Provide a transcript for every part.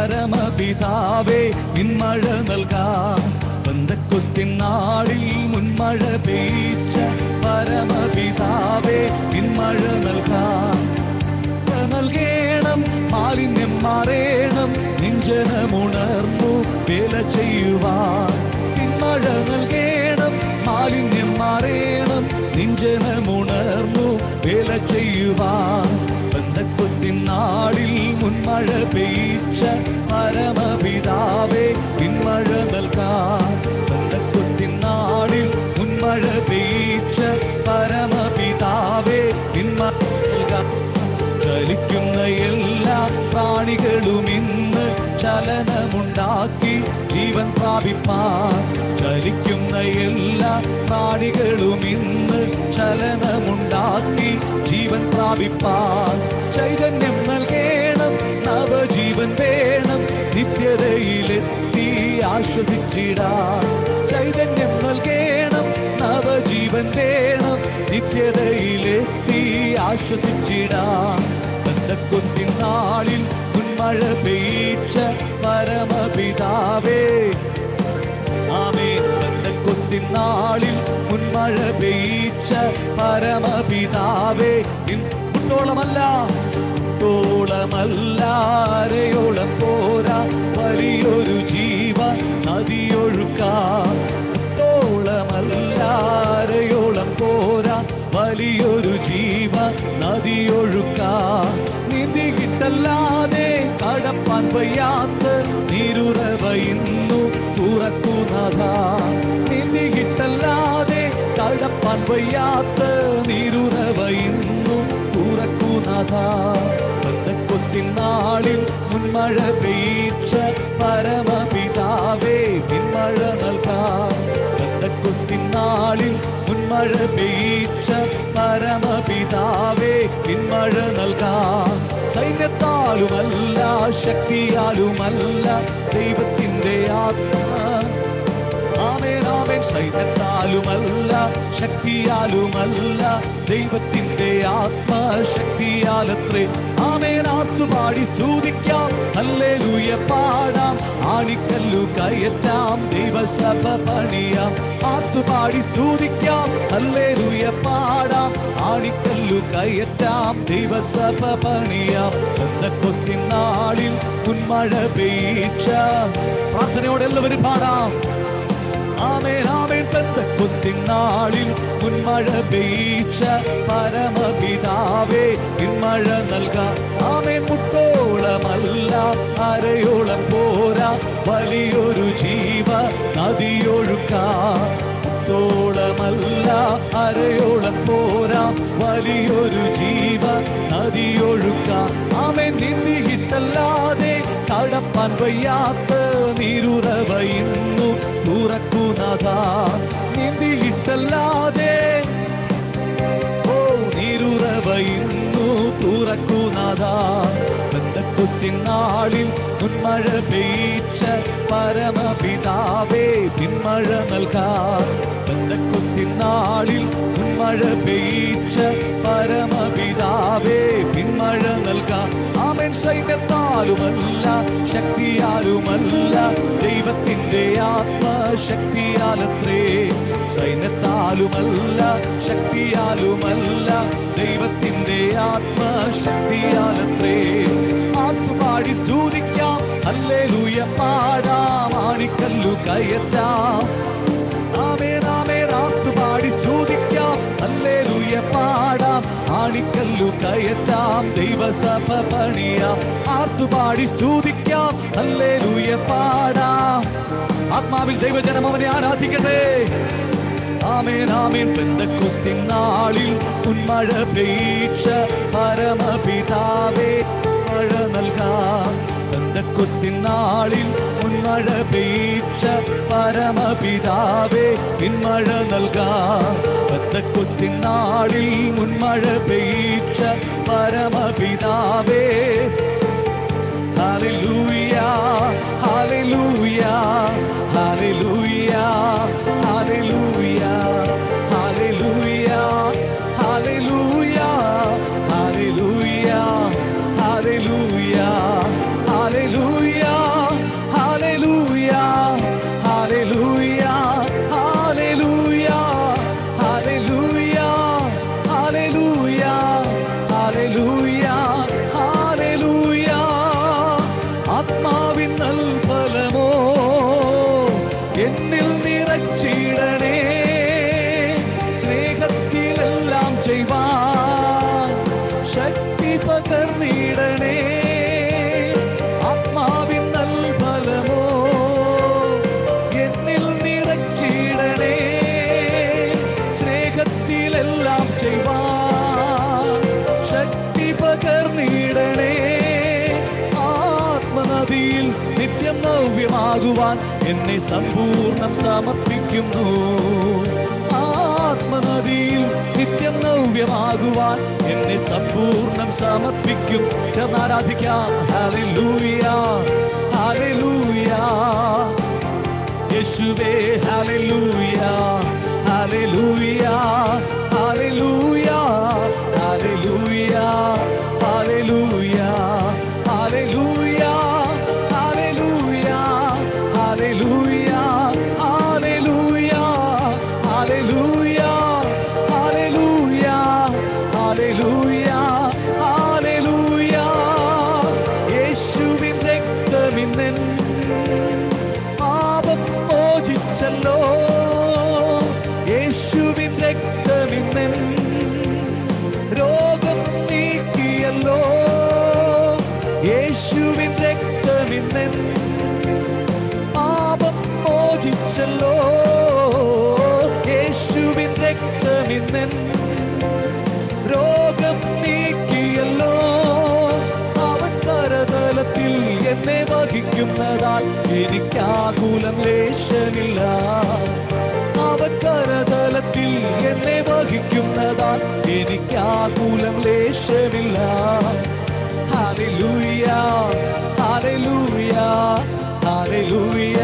പരമപിതാവേ നിന്മഴ നൽകാം ബന്ധക്കുസ്തിൻ നാളിൽ മുൻമഴ പെയ്ച്ച പരമപിതാവേ നിന്മഴ നൽകാം നൽകേണം മാലിന്യം മാറേണം നെഞ്ചനമുണർന്നു വേല ചെയ്യുവാൻ പിന്മഴ നൽകേണം മാലിന്യം മാറേണം നെഞ്ചനമുണർന്നു വേല ചെയ്യുവാൻ ബന്ധക്കുത്തിൻ നാളിൽ മുൻമഴ പെയ്ച്ച പരമപിതാവേ പിന്മഴ നൽകാൻ ബന്ധക്കുത്തിൻ നാളിൽ മുൻമഴ പെയ്ച്ച പരമപിതാവേ പിന്മഴ നൽകാൻ ചലിക്കുന്ന എല്ലാ പ്രാണികളും ഇന്ന് ചലനമുണ്ടാക്കി ജീവൻ പ്രാപിപ്പാൻ ചലിക്കുന്ന എല്ലാ പ്രാണികളും ഇന്ന് ചലനമുണ്ടാക്കി ജീവൻ പ്രാപിപ്പാൻ ചൈതന്യം നൽകേണം നവജീവൻ വേണം നിത്യതയിലെത്തി ആശ്വസിച്ചിടാൻ ചൈതന്യം നൽകേണം നവജീവൻ വേണം നിത്യതയിലെത്തി ആശ്വസിച്ചിടാം ബന്ധക്കുത്തിൻ നാളിൽ മുൻമഴ പെയ്ച്ച പരമപിതാവേ ആമേ ബന്ധക്കുത്തിൻ നാളിൽ മുൻമഴ പെയ്ച്ച പരമപിതാവേ കുട്ടോളമല്ല കുട്ടോളമല്ല അരയോളം പോരാ വലിയൊരു ജീവ നദിയൊഴുക്കാം കുട്ടോളമല്ല അരയോളം പോരാ വലിയൊരു ജീവ നദിയൊഴുക്കാം നീന്തിയിട്ടല്ലാതെ കടപ്പാൻ വയ്യാത്ത നീരുറവ ഇന്നു തുറക്കുന്നതാ നീന്തിയിട്ടല്ലാതെ കടപ്പാൻ വയ്യാത്ത നീരുറവ ഇന്നു തുറക്കുന്നതാ ബന്ധക്കൊത്തിൻ നാളിൽ മുൻമഴ പെയ്ച്ച പരമപിതാവേ പിന്മഴ നൽകാം ബന്ധക്കുസ്തിൻ നാളിൽ മുൻമഴ പെയ്ച്ച പരമപിതാവേ പിന്മഴ നൽകാം സൈന്യത്താലുമല്ല ശക്തിയാലുമല്ല ദൈവത്തിൻ്റെ ആത്മാ ആമേൻ ആമേൻ സൈന്യത്താലുമല്ല ശക്തിയാലുമല്ല ദൈവത്തിന്റെ ആത്മശക്തിയാലത്രേ ആമേൻ ആത്തുപാടി സ്തുതിക്കാം ഹല്ലേലൂയ പാടാം ആണിക്കല്ലു കയറ്റാം ദൈവസഭ പണിയാം ആത്തുപാടി സ്തുതിക്കാം ഹല്ലേലൂയ പാടാം ആണിക്കല്ലു കയറ്റാം ദൈവസഭ പണിയാം ബന്ധക്കൊസ്തിൻ നാളിൽ മുൻമഴ പെയ്ച്ച പ്രാർത്ഥനയോടെ എല്ലാവരും പാടാം ആമേൻ ആമേൻ പെന്തക്കൊസ്തിൻ നാളിൽ മുൻമഴ പെയ്ച്ച പരമപിതാവേ പിന്മഴ നൽകാം ആമേൻ മുട്ടോളമല്ല അരയോളം പോരാ വലിയൊരു ജീവ നദിയൊഴുക്കാം മുട്ടോളമല്ല അരയോളം പോരാ വലിയൊരു ജീവ നദിയൊഴുക്കാം ആമേൻ നീന്തിയിട്ടല്ലാതെ കടപ്പാൻ വയ്യാത്ത നീരുറവ ഇന്നു തുറക്കുന്നതാ നീന്തിയിട്ടല്ലാതെ ഓ നീരുറവ ഇന്നു തുറക്കുന്നതാ ബന്ധക്കുത്തിൻ നാളിൽ മുൻമഴ പെയ്ച്ച പരമപിതാവേ പിന്മഴ നൽകാം ബന്ധക്കുത്തിൻ നാളിൽ മുൻമഴ പെയ്ച്ച പരമപിതാവേ പിന്മഴ നൽകാം ആമൻ സൈന്യത്താലുമല്ല ശക്തിയാലുമല്ല ദൈവത്തിന്റെ ആത്മശക്തിയാലത്രേ സൈന്യത്താലുമല്ല ശക്തിയാലുമല്ല ദൈവത്തിന്റെ ആത്മശക്തിയാലത്രേ ആത്തുപാടി സ്തുതിക്കാം അല്ലേലൂയ പാടാം ആണിക്കല്ലു കയറ്റാം ആമേൻ ആമേൻ ആത്തുപാടി സ്തുതിക്കാം അല്ലേലൂയ പാടാം ആണിക്കല്ലു കയറ്റാം ദൈവസഭ പണിയാം ആർത്തുപാടി സ്തുതിക്കാം അല്ലേലൂയ പാടാം ആത്മാവിൽ ദൈവജനം അവനെ ആരാധിക്കട്ടെ ആമേൻ ആമേൻ പെന്തക്കുസ്തിൻ നാളിൽ ഉന്മഴ പെയ്ച്ച പരമപിതാവേ മഴ നൽകാം പെന്തക്കുസ്തിൻ നാളിൽ ഉന്മഴ പെയ്ച്ച പരമപിതാവേ പിന്മഴ നൽകാം പെന്തക്കുസ്തിൻ നാളിൽ മുൻമഴ പെയ്ച്ച പരമപിതാവേ Hallelujah, hallelujah, hallelujah, hallelujah, hallelujah, hallelujah, hallelujah, hallelujah, hallelujah. ആത്മനദിയിൽ നിത്യം നവ്യമാകുവാൻ എന്നെ സമ്പൂർണ്ണം സമർപ്പിക്കുന്നു ആത്മനദിയിൽ നിത്യം നവ്യമാകുവാൻ എന്നെ സമ്പൂർണ്ണം സമർപ്പിക്കും ചേർന്നാരാധിക്കാം ഹാലൂയ ഹാലൂയ യേശുവേ ഹാലൂയ ഹാലൂയ ഹാലൂയ ഹാലൂയ ഹാലൂയ ഹാലൂയ ഹാലൂയ ഹാലൂയ ഹാലൂയ ഹാലൂയ ഹാലൂയ ഹാലൂയ ഹാലൂയ യേശുവിൻ രക്തമിന്നൻ പാപം മോചിച്ചല്ലോ യേശുവിൻ രക്തമിന്നൻ രോഗം നീക്കിയല്ലോ യേശുവിൻ രക്തമിന്നൻ പാപം മോചിച്ചല്ലോ യേശുവിൻ രക്തമിന്നൻ രോഗം നീക്കിയല്ലോ അവൻ കരതലത്തിൽ എന്നെ വഹിക്കുന്നതാൽ എനിക്കാകൂലം ലേശമില്ല അവൻ കരതലത്തിൽ എന്നെ വഹിക്കുന്നതാൽ എനിക്കാകൂലം ലേശമില്ല ഹാലൂയ ഹാലൂയ ഹാലൂയ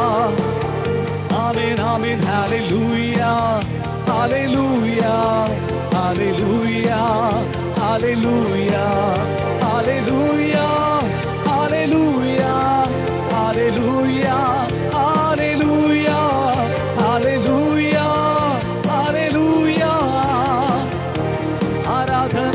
ആമേൻ ആമേൻ ഹാലൂയ ഹാലൂയ ഹാലൂയ ഹാലൂയ ഹാലൂയ ഹാലൂയ ഹാലൂയ ഹാലൂയ ഹാലൂയ ഹാലൂയ ആരാധന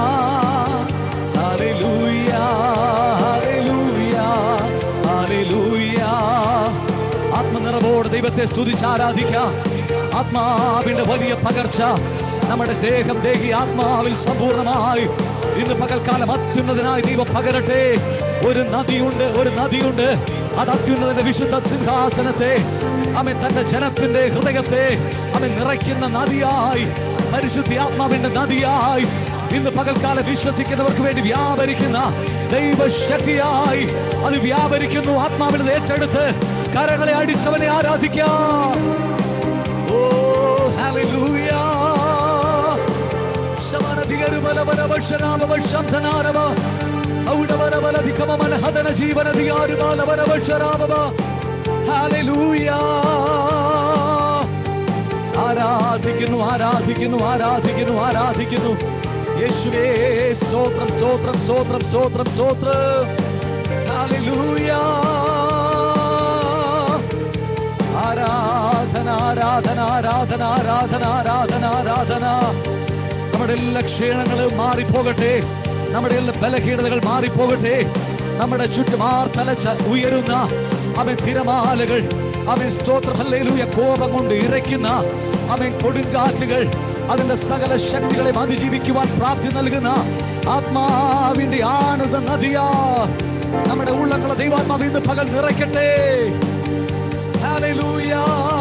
ഹാലൂയ ഹാലൂയ ഹാലൂയ ആത്മനിറവോട് ദൈവത്തെ സ്തുതിച്ച് ആരാധിക്കാം ആത്മാവിന്റെ വലിയ പകർച്ച നമ്മുടെ ദേഹം ദേഹി ആത്മാവിൽ സമ്പൂർണമായി ഇന്ന് പകൽക്കാലം അത്യുന്നതനായി ദൈവം പകരട്ടെ ഒരു നദിയുണ്ട് ഒരു നദിയുണ്ട് അത് അത്യുന്നതന്റെ വിശുദ്ധ സിംഹാസനത്തെ അവൻ തന്റെ ജനത്തിന്റെ ഹൃദയത്തെ അവൻ നിറയ്ക്കുന്ന നദിയായി പരിശുദ്ധി ആത്മാവിന്റെ നദിയായി ഇന്ന് പകൽക്കാലം വിശ്വസിക്കുന്നവർക്ക് വേണ്ടി വ്യാപരിക്കുന്ന ദൈവശക്തിയായി അത് വ്യാപരിക്കുന്നു ആത്മാവിനെ ഏറ്റെടുത്ത് കരങ്ങളെ അടിച്ചവനെ ആരാധിക്കാം ഓ ഹല്ലേലൂയ ശമനധികരുബലബലവശനാമവശംധനാരവ ഔഡവരബലധികമമനഹദന ജീവനധികാരുബാലവരവശരാമവ ഹല്ലേലൂയ ആരാധിക്കുന്നു ആരാധിക്കുന്നു ആരാധിക്കുന്നു ആരാധിക്കുന്നു യേശുവേ സ്തോത്രം സ്തോത്രം സ്തോത്രം സ്തോത്രം സ്തോത്രം ഹല്ലേലൂയ ആരാധന ആരാധന ആരാധന ആരാധന ആരാധന ആരാധന നമ്മുടെ എല്ലാ ക്ഷീണങ്ങളും മാറിപ്പോകട്ടെ നമ്മുടെ എല്ലാ ബലഹീനതകൾ മാറിപ്പോകട്ടെ നമ്മുടെ ചുറ്റുമാർ തലച്ച ഉയരുന്ന അവൻ തിരമാലകൾ അവൻ സ്തോത്ര ഹല്ലേലൂയ കോപം കൊണ്ട് ഇറയ്ക്കുന്ന അവൻ കൊടുങ്കാറ്റുകൾ അതിന്റെ സകല ശക്തികളെ അതിജീവിക്കുവാൻ പ്രാപ്തി നൽകുന്ന ആത്മാവിന്റെ ആനന്ദ നദിയാ നമ്മുടെ ഉള്ളങ്ങളെ ദൈവാത്മാവ് ഇന്ന് പകൽ നിറയ്ക്കട്ടെ Hallelujah.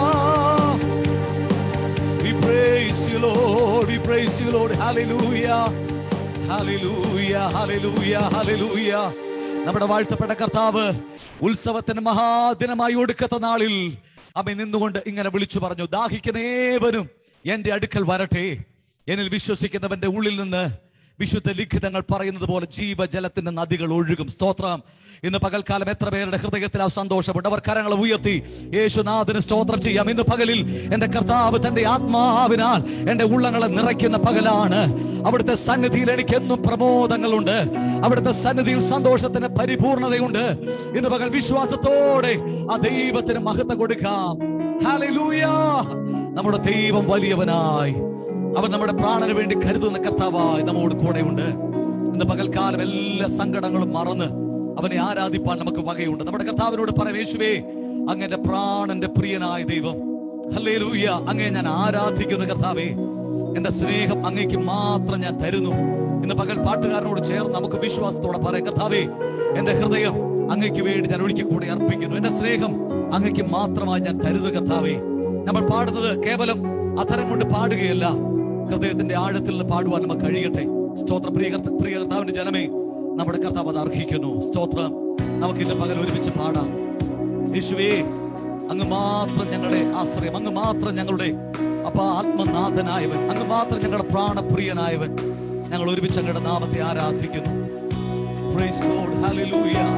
We praise you, Lord. We praise you, Lord. Hallelujah. Hallelujah. Hallelujah. Hallelujah. നമ്മുടെ വാഴ്ത്തപ്പെട്ട കർത്താവ് ഉത്സവത്തിന് മഹാദിനമായി ഒടുക്കത്ത നാളിൽ അവൻ നിന്നുകൊണ്ട് ഇങ്ങനെ വിളിച്ചു പറഞ്ഞു ദാഹിക്കുന്ന ഏവരും എന്റെ അടുക്കൽ വരട്ടെ എന്നിൽ വിശ്വസിക്കുന്നവന്റെ ഉള്ളിൽ നിന്ന് വിശുദ്ധ ലിഖിതങ്ങൾ പറയുന്നത് പോലെ ജീവജലത്തിന്റെ നദികൾ ഒഴുകും സ്തോത്രം ഇന്ന് പകൽക്കാലം എത്ര പേരുടെ ഹൃദയത്തിൽ ആ സന്തോഷമുണ്ട് അവർ കരങ്ങൾ ഉയർത്തി യേശുനാഥന് സ്തോത്രം ചെയ്യാം ഇന്ന് പകലിൽ എന്റെ കർത്താവ് തന്റെ ആത്മാവിനാൽ എന്റെ ഉള്ളങ്ങളെ നിറയ്ക്കുന്ന പകലാണ് അവിടുത്തെ സന്നിധിയിൽ എനിക്ക് എന്നും പ്രമോദങ്ങളുണ്ട് അവിടുത്തെ സന്നിധിയിൽ സന്തോഷത്തിന് പരിപൂർണതയുണ്ട് ഇന്ന് പകൽ വിശ്വാസത്തോടെ ആ ദൈവത്തിന് മഹത്വം കൊടുക്കാം ഹല്ലേലൂയ നമ്മുടെ ദൈവം വലിയവനായി അവൻ നമ്മുടെ പ്രാണന് വേണ്ടി കരുതുന്ന കർത്താവായി നമ്മോട് കൂടെയുണ്ട് ഇന്ന് പകൽക്കാലം എല്ലാ സങ്കടങ്ങളും മറന്ന് അവനെ ആരാധിപ്പാൻ നമുക്ക് വകയുണ്ട് നമ്മുടെ കർത്താവിനോട് പറയാം യേശുവേ അങ്ങന്റെ പ്രാണന്റെ പ്രിയനായ ദൈവം ഹല്ലേലൂയ അങ്ങേ ഞാൻ ആരാധിക്കുന്ന കർത്താവേ എന്റെ സ്നേഹം അങ്ങേക്ക് മാത്രം ഞാൻ തരുന്നു ഇന്ന് പകൽ പാട്ടുകാരനോട് ചേർന്ന് നമുക്ക് വിശ്വാസത്തോടെ പറയാം കർത്താവേ എന്റെ ഹൃദയം അങ്ങേക്ക് വേണ്ടി ഞാൻ ഒരിക്കൽ കൂടി അർപ്പിക്കുന്നു എന്റെ സ്നേഹം അങ്ങേക്ക് മാത്രമായി ഞാൻ തരുന്നു കർത്താവേ നമ്മൾ പാടുന്നത് കേവലം അധരം കൊണ്ട് പാടുകയല്ല ഹൃദയത്തിന്റെ ആഴത്തിൽ നിന്ന് പാടുവാൻ നമുക്ക് കഴിയട്ടെ സ്തോത്ര പ്രിയ കർത്ത- പ്രിയ കർത്താവിന്റെ ജനമേ നമ്മുടെ കർത്താവ് അത് അർഹിക്കുന്നു സ്തോത്രം നമുക്കിന്ന് പകൽ ഒരുമിച്ച് പാടാം യേശുവേ അങ്ങ് മാത്രം ഞങ്ങളുടെ ആശ്രയം അങ്ങ് മാത്രം ഞങ്ങളുടെ അപ്പ ആത്മനാഥനായവൻ അങ്ങ് മാത്രം ഞങ്ങളുടെ പ്രാണപ്രിയനായവൻ ഞങ്ങൾ ഒരുമിച്ച് അങ്ങയുടെ നാമത്തെ ആരാധിക്കുന്നു Praise God. Hallelujah.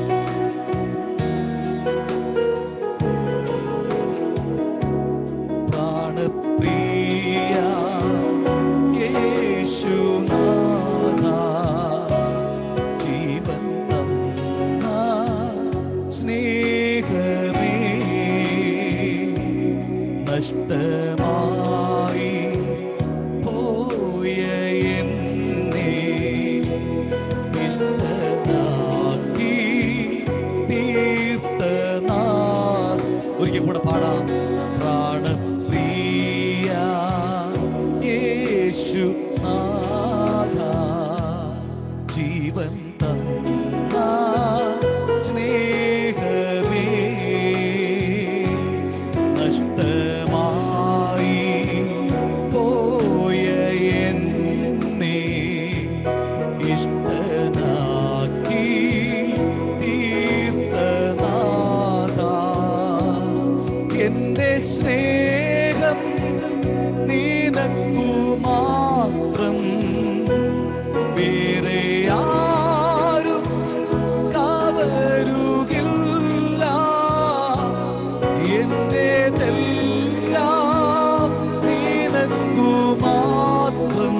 പ്രാണപ്രിയ യേശുനാഥ ജീവൻ തന്ന സ്നേഹമേ നഷ്ടമായി പോയ എന്നെ ഇഷ്ടനാക്കി തീർത്തനാഥ് ഒരിക്കൽ കൂടെ പാടാം പ്രാണപ്രിയ യേശു നാഥ ജീവൻ തന്ന സ്നേഹമേ നഷ്ടമായി പോയ എന്നെ ഇഷ്ടനാക്കി തീർത്തനാഥ എന്റെ സ്നേഹം നിനക്കു മാത്രം വേറെ ആരും കവരുകില്ല എന്റേതെല്ലാം നിനക്കു മാത്രം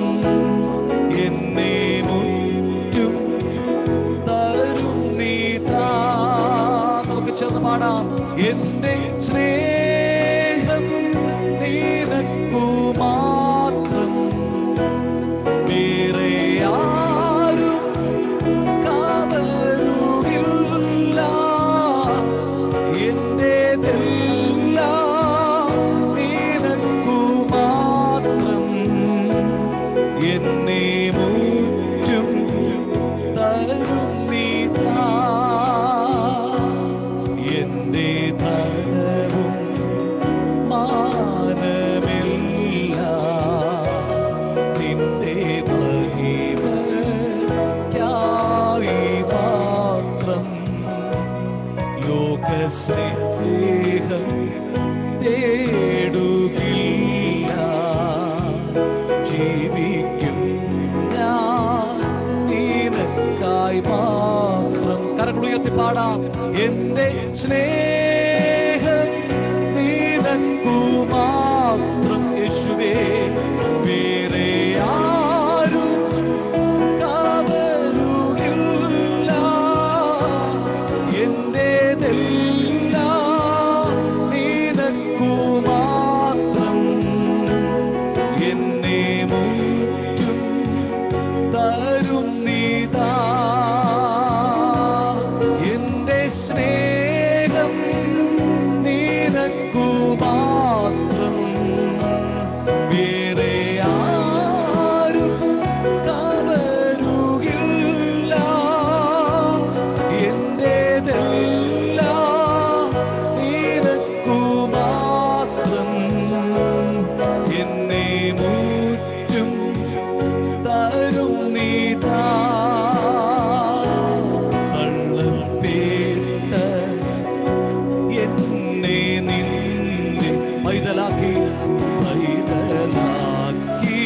എന്നെ മുറ്റും തരും നീതാ നമുക്ക് ചേർന്ന് പാടാം എന്റെ സ്നേഹം നിനക്കു മാത്രം വേറെ ആരും കവരുകില്ല എന്റേതെല്ലാം നിനക്കു മാത്രം എന്നെ മുറ്റും തരും നീതാ എന്റെ ധനവും മാനമില്ല നിന്റെ മഹിമയ്ക്കായി മാത്രം ലോകസ്നേഹം തേടുകില്ല ജീവിക്കും ഞാൻ നിനക്കായി മാത്രം കരങ്ങളുയർത്തി പാടാം എന്റെ സ്നേഹം നിനക്കു മാത്രം യേശുവേ വേറെ ആരും കവരുകില്ല എന്റേതെല്ലാം നിനക്കു മാത്രം എന്നെ മുറ്റും തരും നീതാ എന്റെ സ്നേഹം നിനക്കു മാത്രം വേറെ ആരും കവരുകില്ല എന്റേതെല്ലാം നിനക്കു മാത്രം എന്നെ മുറ്റും തരും നീതാ തള്ളപ്പേട്ട എന്നെ നിന്നെ പൈതലാക്കി പൈതലാക്കി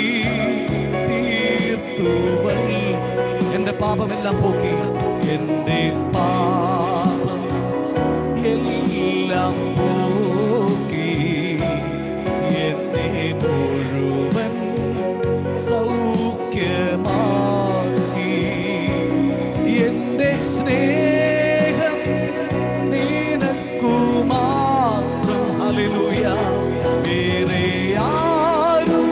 തീർത്തുവൽ എന്റെ പാപമെല്ലാം പോക്കി എന്റെ പാപം എല്ലാം പോക്കി എന്നെ മുഴുവൻ സൗഖ്യമാക്കി എന്റെ സ്നേഹം നിനക്കു മാത്രം ഹല്ലേലൂയ വേറെ ആരും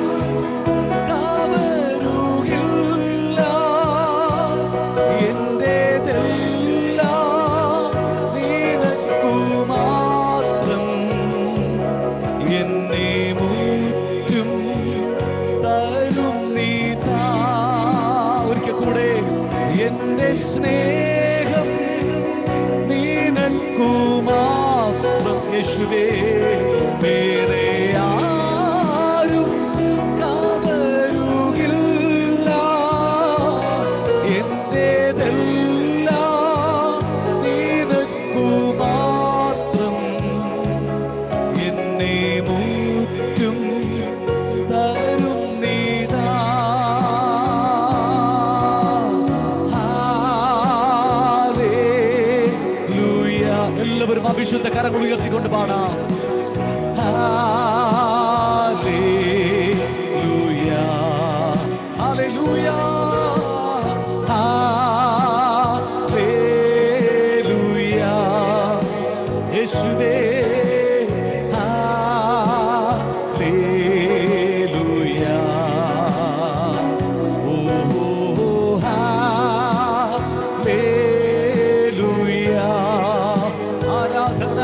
കവരുകില്ല എന്റേതെല്ലാം നിനക്കു മാത്രം എന്നെ മുറ്റും തരും നീതാ ഒരിക്കൽ കൂടെ എന്റെ സ്നേഹം നിനക്കു മാത്രം യേശുവേ വേറെ ആരും കവരുകില്ല എന്റേതെല്ലാം എല്ലാവരും അഭിശുദ്ധ കരങ്ങൾ ഉയർത്തിക്കൊണ്ട് പാടാം Hallelujah. Hallelujah. Hallelujah. യേശുവേ Hallelujah. Oh, Hallelujah. ആരാധന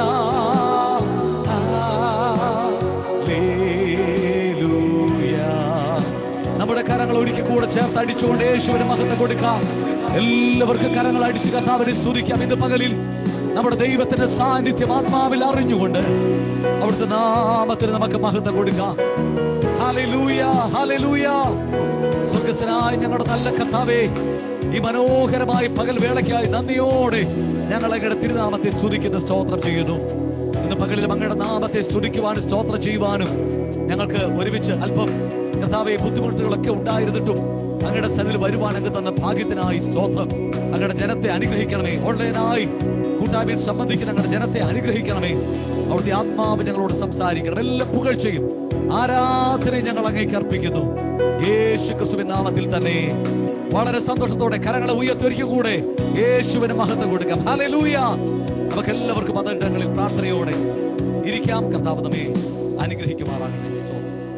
Hallelujah. നമ്മുടെ കരങ്ങൾ ഒരിക്കൽ കൂടെ ചേർത്ത് അടിച്ചുകൊണ്ട് യേശുവിന് മഹത്വം കൊടുക്കാം എല്ലാവർക്കും കരങ്ങൾ അടിച്ച് കഥാവിനെ സ്തുതിക്കാം ഇത് പകലിൽ നമ്മുടെ ദൈവത്തിന്റെ സാന്നിധ്യം ആത്മാവിൽ അറിഞ്ഞുകൊണ്ട് അവിടുത്തെ നാമത്തിന് നമുക്ക് മഹത്വം കൊടുക്കാം ഹല്ലേലൂയ ഹല്ലേലൂയ സ്വർഗസ്വനായ ഞങ്ങളുടെ നല്ല കർത്താവേ ഈ മനോഹരമായ പകൽ വേളയ്ക്കായി നന്ദിയോടെ ഞങ്ങൾ അങ്ങയുടെ തിരുനാമത്തെ സ്തുതിക്കുന്ന സ്തോത്രം ചെയ്യുന്നു ഇന്ന് പകലിലും അങ്ങയുടെ നാമത്തെ സ്തുതിക്കുവാനും സ്തോത്രം ചെയ്യുവാനും ഞങ്ങൾക്ക് ഒരുമിച്ച് അല്പം കർത്താവെ ബുദ്ധിമുട്ടുകളൊക്കെ ഉണ്ടായിരുന്നിട്ടും അങ്ങയുടെ സന്നിൽ വരുവാൻ അങ്ങ് തന്ന ഭാഗ്യത്തിനായി സ്തോത്രം അങ്ങയുടെ ജനത്തെ അനുഗ്രഹിക്കണമേ ഓൺലൈനായി കൂട്ടായ്മയിൽ സംബന്ധിക്കുന്ന ഞങ്ങളുടെ ജനത്തെ അനുഗ്രഹിക്കണമേ അവിടുത്തെ ആത്മാവ് ഞങ്ങളോട് സംസാരിക്കണം എല്ലാ പുകഴ്ചയും ആരാധനയും ഞങ്ങൾ അങ്ങേക്ക് അർപ്പിക്കുന്നു യേശു ക്രിസ്തുവിൻ നാമത്തിൽ തന്നെ വളരെ സന്തോഷത്തോടെ കരങ്ങളെ ഉയർത്തിയൊരിക്കൽ കൂടെ യേശുവിന് മഹത്വം കൊടുക്കാം ഹല്ലേലൂയ നമുക്ക് എല്ലാവർക്കും മതയിടങ്ങളിൽ പ്രാർത്ഥനയോടെ ഇരിക്കാം കർത്താവ് നമ്മെ അനുഗ്രഹിക്കുമാറാകട്ടെ സ്തോത്രം.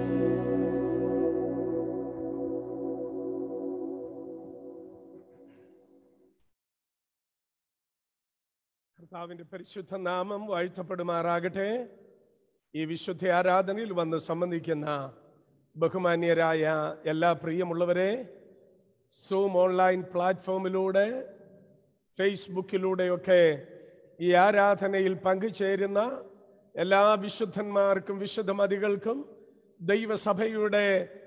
കർത്താവിന്റെ പരിശുദ്ധ നാമം വാഴ്ത്തപ്പെടുമാറാകട്ടെ ഈ വിശുദ്ധ ആരാധനയിൽ വന്ന് സംബന്ധിക്കുന്ന ബഹുമാന്യരായ എല്ലാ പ്രിയമുള്ളവരെ സൂം ഓൺലൈൻ പ്ലാറ്റ്ഫോമിലൂടെ ഫേസ്ബുക്കിലൂടെയൊക്കെ ഈ ആരാധനയിൽ പങ്കുചേരുന്ന എല്ലാ വിശുദ്ധന്മാർക്കും വിശുദ്ധമതികൾക്കും ദൈവസഭയുടെ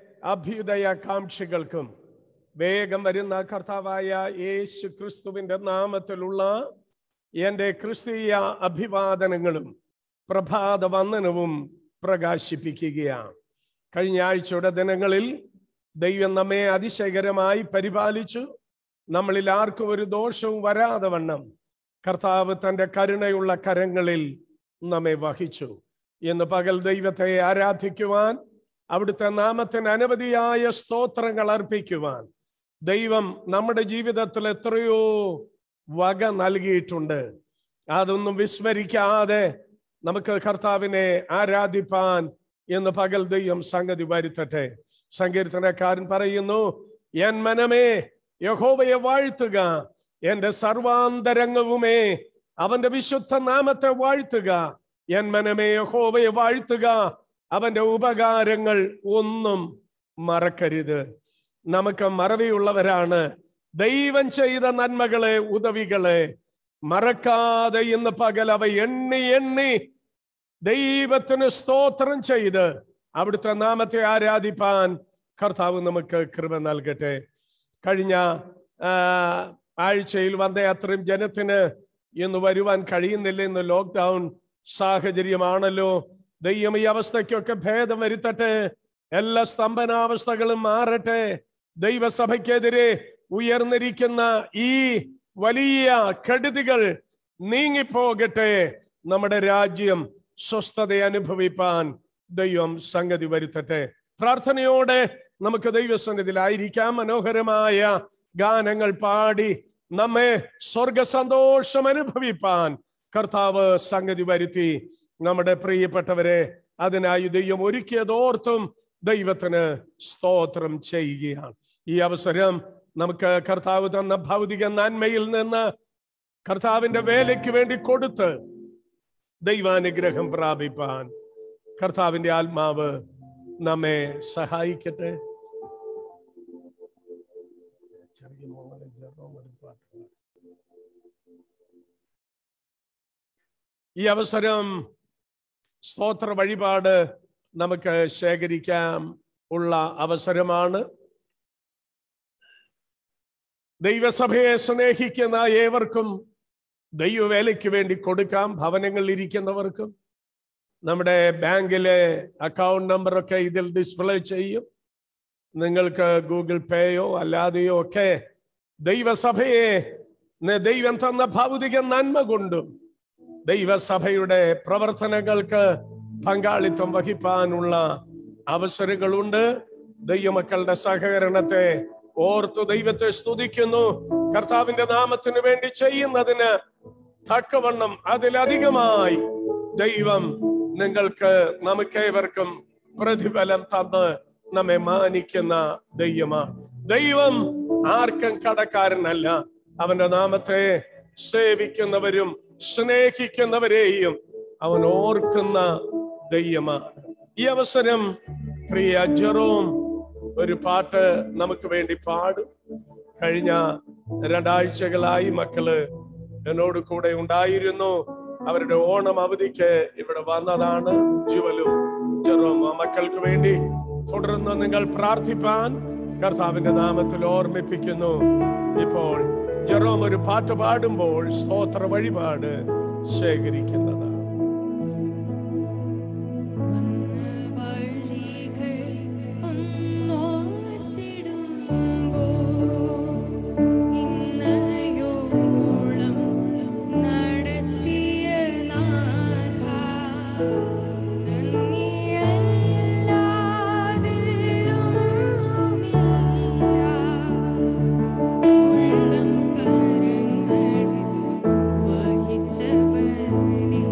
അഭ്യുദയകാംക്ഷികൾക്കും വേഗം വരുന്ന കർത്താവായ യേശു ക്രിസ്തുവിന്റെ നാമത്തിലുള്ള എൻ്റെ ക്രിസ്തീയ അഭിവാദനങ്ങളും പ്രഭാത വന്ദനവും പ്രകാശിപ്പിക്കുകയാണ് കഴിഞ്ഞ ആഴ്ചയുടെ ദിനങ്ങളിൽ ദൈവം നമ്മെ അതിശയകരമായി പരിപാലിച്ചു നമ്മളിൽ ആർക്കും ഒരു ദോഷവും വരാതെ വണ്ണം കർത്താവ് തൻ്റെ കരുണയുള്ള കരങ്ങളിൽ നമ്മെ വഹിച്ചു ഇന്ന് പകൽ ദൈവത്തെ ആരാധിക്കുവാൻ അവിടുത്തെ നാമത്തിന് അനവധിയായ സ്തോത്രങ്ങൾ അർപ്പിക്കുവാൻ ദൈവം നമ്മുടെ ജീവിതത്തിൽ എത്രയോ വക നൽകിയിട്ടുണ്ട് അതൊന്നും വിസ്മരിക്കാതെ നമുക്ക് കർത്താവിനെ ആരാധിപ്പാൻ എന്ന് പകൽ ദൈവം സംഗതി വരുത്തട്ടെ സങ്കീർത്തനക്കാരൻ പറയുന്നു എൻ മനമേ യഹോവയെ വാഴ്ത്തുക എന്റെ സർവാന്തരംഗവുമേ അവന്റെ വിശുദ്ധ നാമത്തെ വാഴ്ത്തുക എൻ മനമേ യഹോവയെ വാഴ്ത്തുക അവന്റെ ഉപകാരങ്ങൾ ഒന്നും മറക്കരുത് നമുക്ക് മറവിയുള്ളവരാണ് ദൈവം ചെയ്ത നന്മകളെ ഉദവികളെ മറക്കാതെ ഇന്ന് പകൽ അവ എണ്ണി എണ്ണി ദൈവത്തിന് സ്തോത്രം ചെയ്ത് അവിടുത്തെ നാമത്തെ ആരാധിപ്പാൻ കർത്താവ് നമുക്ക് കൃപ നൽകട്ടെ കഴിഞ്ഞ ആ, ആഴ്ചയിൽ വന്ന അത്രയും ജനത്തിന് ഇന്ന് വരുവാൻ കഴിയുന്നില്ല ഇന്ന് ലോക്ക്ഡൗൺ സാഹചര്യമാണല്ലോ ദൈവം ഈ അവസ്ഥയ്ക്കൊക്കെ ഭേദം വരുത്തട്ടെ എല്ലാ സ്തംഭനാവസ്ഥകളും മാറട്ടെ ദൈവസഭയ്ക്കെതിരെ ഉയർന്നിരിക്കുന്ന ഈ വലിയ കെടുതികൾ നീങ്ങിപ്പോകട്ടെ നമ്മുടെ രാജ്യം സ്വസ്ഥത അനുഭവിപ്പാൻ ദൈവം സംഗതി വരുത്തട്ടെ പ്രാർത്ഥനയോടെ നമുക്ക് ദൈവസന്നിധിയിലായിരിക്കാം മനോഹരമായ ഗാനങ്ങൾ പാടി നമ്മെ സ്വർഗ സന്തോഷം അനുഭവിപ്പാൻ കർത്താവ് സംഗതി വരുത്തി നമ്മുടെ പ്രിയപ്പെട്ടവരെ അതിനായി ദൈവം ഒരുക്കിയതോർത്തും ദൈവത്തിന് സ്തോത്രം ചെയ്യുകയാണ് ഈ അവസരം നമുക്ക് കർത്താവ് തന്ന ഭൗതിക നന്മയിൽ നിന്ന് കർത്താവിന്റെ വേലയ്ക്ക് വേണ്ടി കൊടുത്ത് ദൈവാനുഗ്രഹം പ്രാപിപ്പാൻ കർത്താവിന്റെ ആത്മാവ് നമ്മെ സഹായിക്കട്ടെ ചെറിയ മോളെ ജെറോം ഒരു പാട്ട് പാടി. ഈ അവസരം സ്തോത്ര വഴിപാട് നമുക്ക് ശേഖരിക്കാൻ ഉള്ള അവസരമാണ് ദൈവസഭയെ സ്നേഹിക്കുന്ന ഏവർക്കും ദൈവവേലയ്ക്ക് വേണ്ടി കൊടുക്കാം ഭവനങ്ങളിൽ ഇരിക്കുന്നവർക്കും നമ്മുടെ ബാങ്കിലെ അക്കൗണ്ട് നമ്പറൊക്കെ ഇതിൽ ഡിസ്പ്ലേ ചെയ്യും നിങ്ങൾക്ക് ഗൂഗിൾ പേയോ അല്ലാതെയോ ഒക്കെ ദൈവസഭയെ ന- ദൈവം തന്ന ഭൗതിക നന്മ കൊണ്ടും ദൈവസഭയുടെ പ്രവർത്തനങ്ങൾക്ക് പങ്കാളിത്തം വഹിപ്പാനുള്ള അവസരങ്ങളുണ്ട് ദൈവമക്കളുടെ സഹകരണത്തെ ഓർത്തു ദൈവത്തെ സ്തുതിക്കുന്നു കർത്താവിന്റെ നാമത്തിന് വേണ്ടി ചെയ്യുന്നതിന് തക്കവണ്ണം അതിലധികമായി ദൈവം നിങ്ങൾക്ക് നമുക്കേവർക്കും പ്രതിഫലം തന്ന് നമ്മെ മാനിക്കുന്ന ദൈവമാണ് ദൈവം ആർക്കും കടക്കാരനല്ല അവന്റെ നാമത്തെ സേവിക്കുന്നവരും സ്നേഹിക്കുന്നവരെയും അവൻ ഓർക്കുന്ന ദൈവമാണ് ഈ അവസരം പ്രിയ ജെറോം ഒരു പാട്ട് നമുക്ക് വേണ്ടി പാടും കഴിഞ്ഞ രണ്ടാഴ്ചകളായി മക്കള് എന്നോട് കൂടെ ഉണ്ടായിരുന്നു അവരുടെ ഓണം അവധിക്ക് ഇവിടെ വന്നതാണ് ജുവലും ജെറോം ആ മക്കൾക്ക് വേണ്ടി തുടർന്ന് നിങ്ങൾ പ്രാർത്ഥിപ്പാൻ കർത്താവിന്റെ നാമത്തിൽ ഓർമ്മിപ്പിക്കുന്നു ഇപ്പോൾ ജെറോം ഒരു പാട്ട് പാടുമ്പോൾ സ്തോത്ര വഴിപാട് ശേഖരിക്കുന്നതാണ് വഴികൾ ഒന്നോർത്തിടുമ്പോ ഇന്നയോളം നടത്തിയ നാഥ നന്ദിയല്ലാതിലൊന്നുമില്ല ഉള്ളം കരങ്ങളിൽ വഹിച്ചവനേ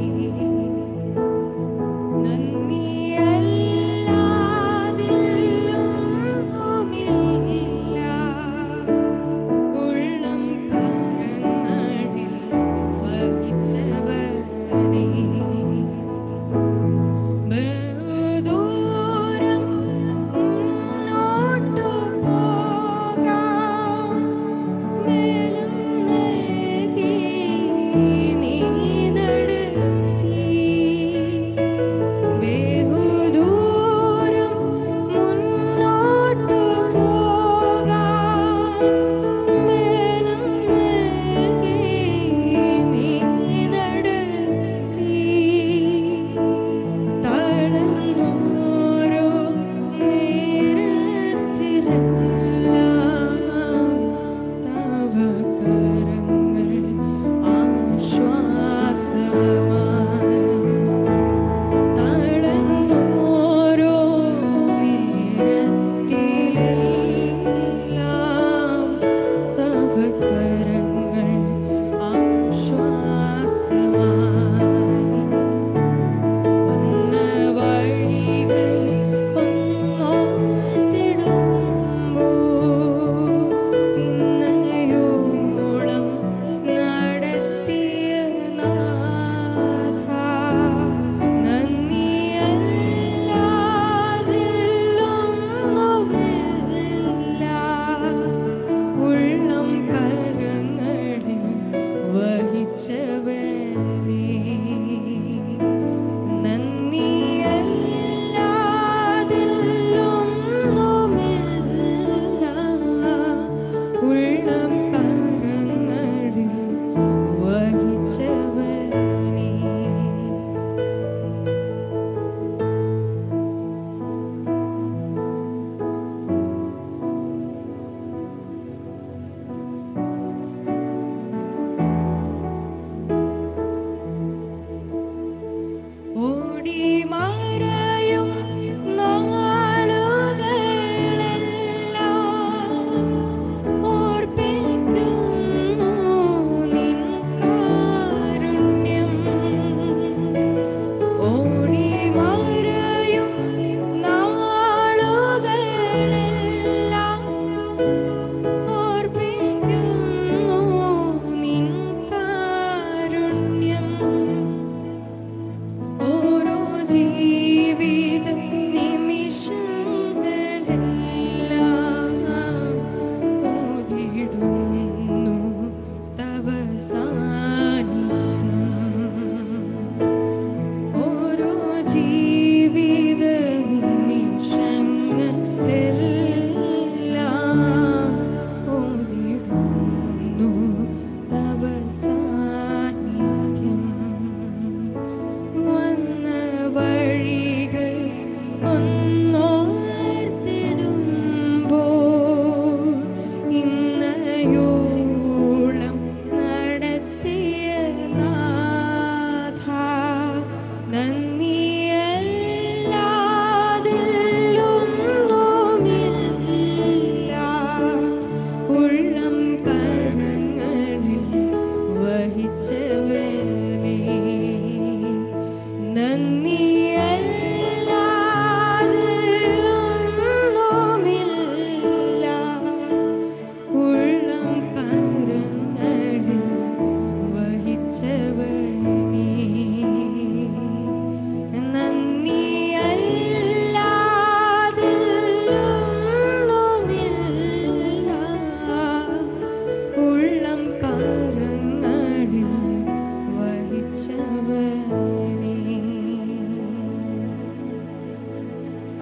നന്ദിയല്ലാതിലൊന്നുമില്ല ഉള്ളം കരങ്ങളിൽ വഹിച്ചവനേ ബഹുദൂരം മുന്നോട്ടു പോകാം മേലും നൽകി നീ നടത്തി ബഹുദൂരം മുന്നോട്ടു പോകാം മേലും നൽകി നീ നടത്തി തളർന്നോരോ നേരത്തിലെല്ലാം തവ കരങ്ങൾ ആശ്വാസമായി തളർന്നോരോ നേരത്തിലെല്ലാം തവ കരങ്ങൾ ആശ്വാസമായി വന്ന വഴികൾ ഒന്നോർത്തിടുമ്പോ ഇന്നയോളം നടത്തിയ നാഥ നന്ദിയല്ലാതിലൊന്നുമില്ല ഉള്ളം കരങ്ങളിൽ വഹിച്ചവനേ നന്ദിയല്ലാതിലൊന്നുമില്ല ഉള്ളം കരങ്ങളിൽ വഹിച്ചവനേ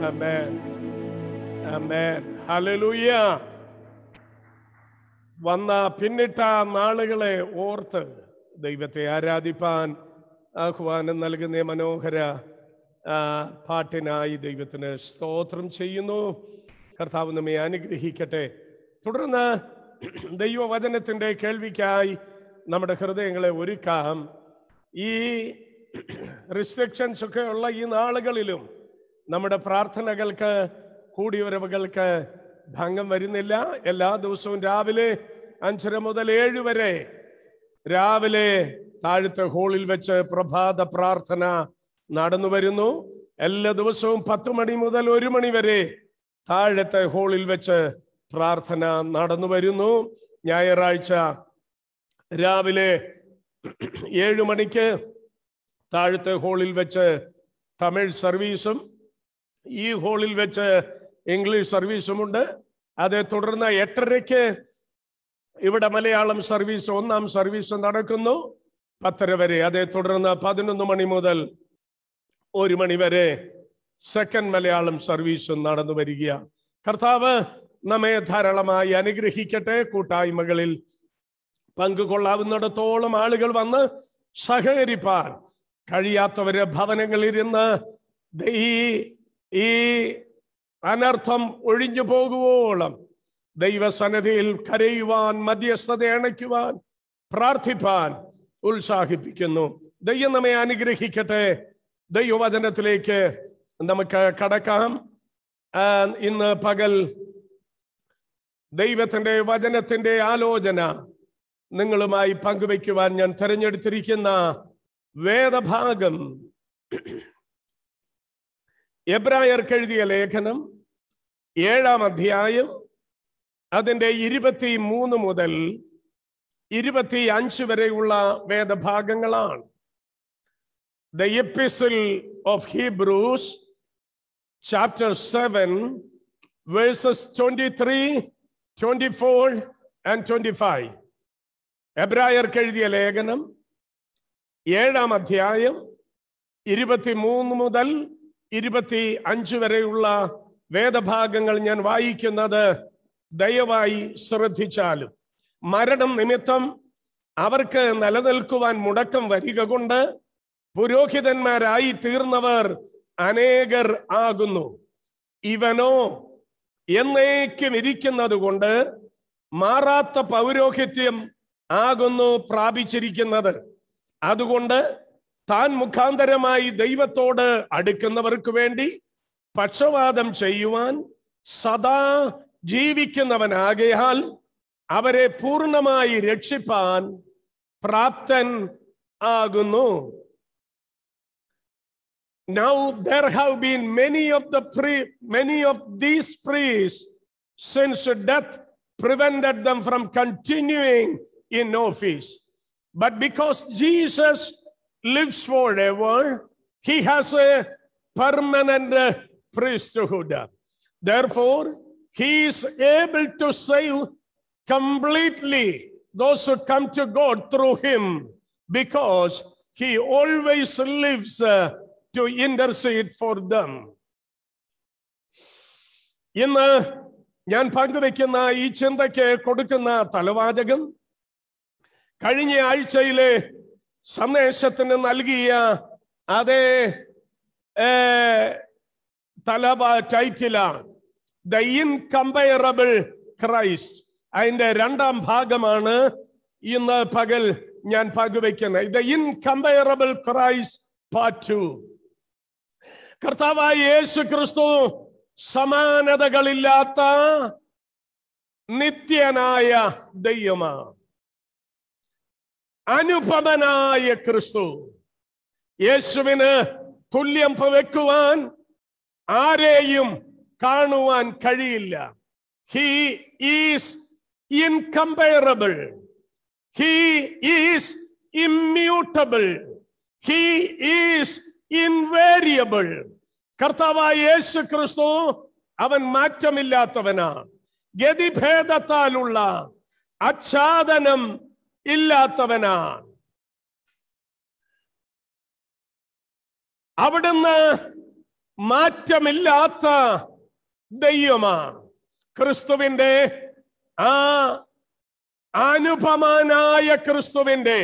Amen. Amen. Hallelujah. വന്ന പിന്നിട്ട നാളുകളെ ഓർത്ത് ദൈവത്തെ ആരാധിപ്പാൻ ആഹ്വാനം നൽകുന്ന മനോഹര ആ, പാട്ടിനായി ദൈവത്തിന് സ്തോത്രം ചെയ്യുന്നു കർത്താവ് നമ്മെ അനുഗ്രഹിക്കട്ടെ തുടർന്ന് ദൈവവചനത്തിന്റെ കേൾവിക്കായി നമ്മുടെ ഹൃദയങ്ങളെ ഒരുക്കാം ഈ റിസ്ട്രിക്ഷൻസ് ഒക്കെ ഉള്ള ഈ നാളുകളിലും നമ്മുടെ പ്രാർത്ഥനകൾക്ക് കൂടിവരവുകൾക്ക് ഭംഗം വരുന്നില്ല എല്ലാ ദിവസവും രാവിലെ അഞ്ചര മുതൽ ഏഴ് വരെ രാവിലെ താഴത്തെ ഹോളിൽ വെച്ച് പ്രഭാത പ്രാർത്ഥന നടന്നു വരുന്നു എല്ലാ ദിവസവും പത്ത് മണി മുതൽ ഒരു മണി വരെ താഴത്തെ ഹോളിൽ വെച്ച് പ്രാർത്ഥന നടന്നു വരുന്നു ഞായറാഴ്ച രാവിലെ ഏഴു മണിക്ക് താഴത്തെ ഹോളിൽ വെച്ച് തമിഴ് സർവീസും ഈ ഹോളിൽ വെച്ച് ഇംഗ്ലീഷ് സർവീസുമുണ്ട് അതേ തുടർന്ന് എട്ടരയ്ക്ക് ഇവിടെ മലയാളം സർവീസ് ഒന്നാം സർവീസ് നടക്കുന്നു പത്തര വരെ അതേ തുടർന്ന് പതിനൊന്ന് മണി മുതൽ ഒരു മണി വരെ സെക്കൻഡ് മലയാളം സർവീസ് നടന്നു വരിക കർത്താവ് നമ്മെ ധാരാളമായി അനുഗ്രഹിക്കട്ടെ കൂട്ടായ്മകളിൽ പങ്കുകൊള്ളാവുന്നിടത്തോളം ആളുകൾ വന്ന് സഹകരിപ്പാൻ കഴിയാത്തവര് ഭവനങ്ങളിരുന്ന് ദ- ഈ ഈ അനർത്ഥം ഒഴിഞ്ഞു പോകുവോളം ദൈവസന്നിധിയിൽ കരയുവാൻ മധ്യസ്ഥത അണയ്ക്കുവാൻ പ്രാർത്ഥിപ്പാൻ ഉത്സാഹിപ്പിക്കുന്നു ദൈവം നമ്മെ അനുഗ്രഹിക്കട്ടെ ദൈവവചനത്തിലേക്ക് നമുക്ക് കടക്കാം ആ, ഇന്ന് പകൽ ദൈവത്തിന്റെ വചനത്തിന്റെ ആലോചന നിങ്ങളുമായി പങ്കുവയ്ക്കുവാൻ ഞാൻ തിരഞ്ഞെടുത്തിരിക്കുന്ന വേദഭാഗം എബ്രായർക്ക് എഴുതിയ ലേഖനം ഏഴാം അധ്യായം അതിന്റെ ഇരുപത്തി മൂന്ന് മുതൽ ഇരുപത്തി അഞ്ച് വരെയുള്ള വേദഭാഗങ്ങളാണ് the epistle of Hebrews chapter seven verses twenty three twenty four and twenty five എബ്രായർക്ക് എഴുതിയ ലേഖനം ഏഴാം അധ്യായം ഇരുപത്തിമൂന്ന് മുതൽ ഇരുപത്തി അഞ്ച് വരെയുള്ള വേദഭാഗങ്ങൾ ഞാൻ വായിക്കുന്നത് ദയവായി ശ്രദ്ധിച്ചാലും മരണം നിമിത്തം അവർക്ക് നിലനിൽക്കുവാൻ മുടക്കം വരിക കൊണ്ട് പുരോഹിതന്മാരായി തീർന്നവർ അനേകർ ആകുന്നു ഇവനോ എന്നേക്കും ഇരിക്കുന്നത് കൊണ്ട് മാറാത്ത പൗരോഹിത്യം ആകുന്നു പ്രാപിച്ചിരിക്കുന്നത് അതുകൊണ്ട് താൻ മുഖാന്തരമായി ദൈവത്തോട് അടുക്കുന്നവർക്ക് വേണ്ടി പക്ഷവാദം ചെയ്യുവാൻ സദാ ജീവിക്കുന്നവനാകയാൽ അവരെ പൂർണ്ണമായി രക്ഷിപ്പാൻ പ്രാപ്തൻ ആകുന്നു Now there have been many of the pre, many of these priests since death prevented them from continuing in office. But because Jesus lives forever, he has a permanent uh, priesthood. Therefore, he is able to save completely those who come to God through him because he always lives uh, to intercede for them. ഇന്ന് ഞാൻ പങ്കുവെക്കുന്ന ഈ ചിന്തയ്ക്ക് കൊടുക്കുന്ന തലവാചകം കഴിഞ്ഞ ആഴ്ചയിലെ സന്ദേശത്തിന് നൽകിയ അതേ ഏ, തലവ ടൈറ്റിലാണ് ദ ഇൻകമ്പയറബിൾ ക്രൈസ്റ്റ് അതിന്റെ രണ്ടാം ഭാഗമാണ് ഇന്ന് പകൽ ഞാൻ പങ്കുവെക്കുന്നത് the incomparable Christ part two കർത്താവായ യേശു ക്രിസ്തു സമാനതകളില്ലാത്ത നിത്യനായ ദൈവമാണ് അനുപമനായ ക്രിസ്തു യേശുവിന് തുല്യം വെക്കുവാൻ ആരെയും കാണുവാൻ കഴിയില്ല he is incomparable he is immutable he is invariable കർത്താവായ യേശു ക്രിസ്തു അവൻ മാറ്റമില്ലാത്തവനാണ് ഗതിഭേദത്താലുള്ള ആച്ഛാദനം ഇല്ലാത്തവനാണ് അവിടുന്ന് മാറ്റമില്ലാത്ത ദൈവമാണ് ക്രിസ്തുവിന്റെ ആ അനുപമാനായ ക്രിസ്തുവിന്റെ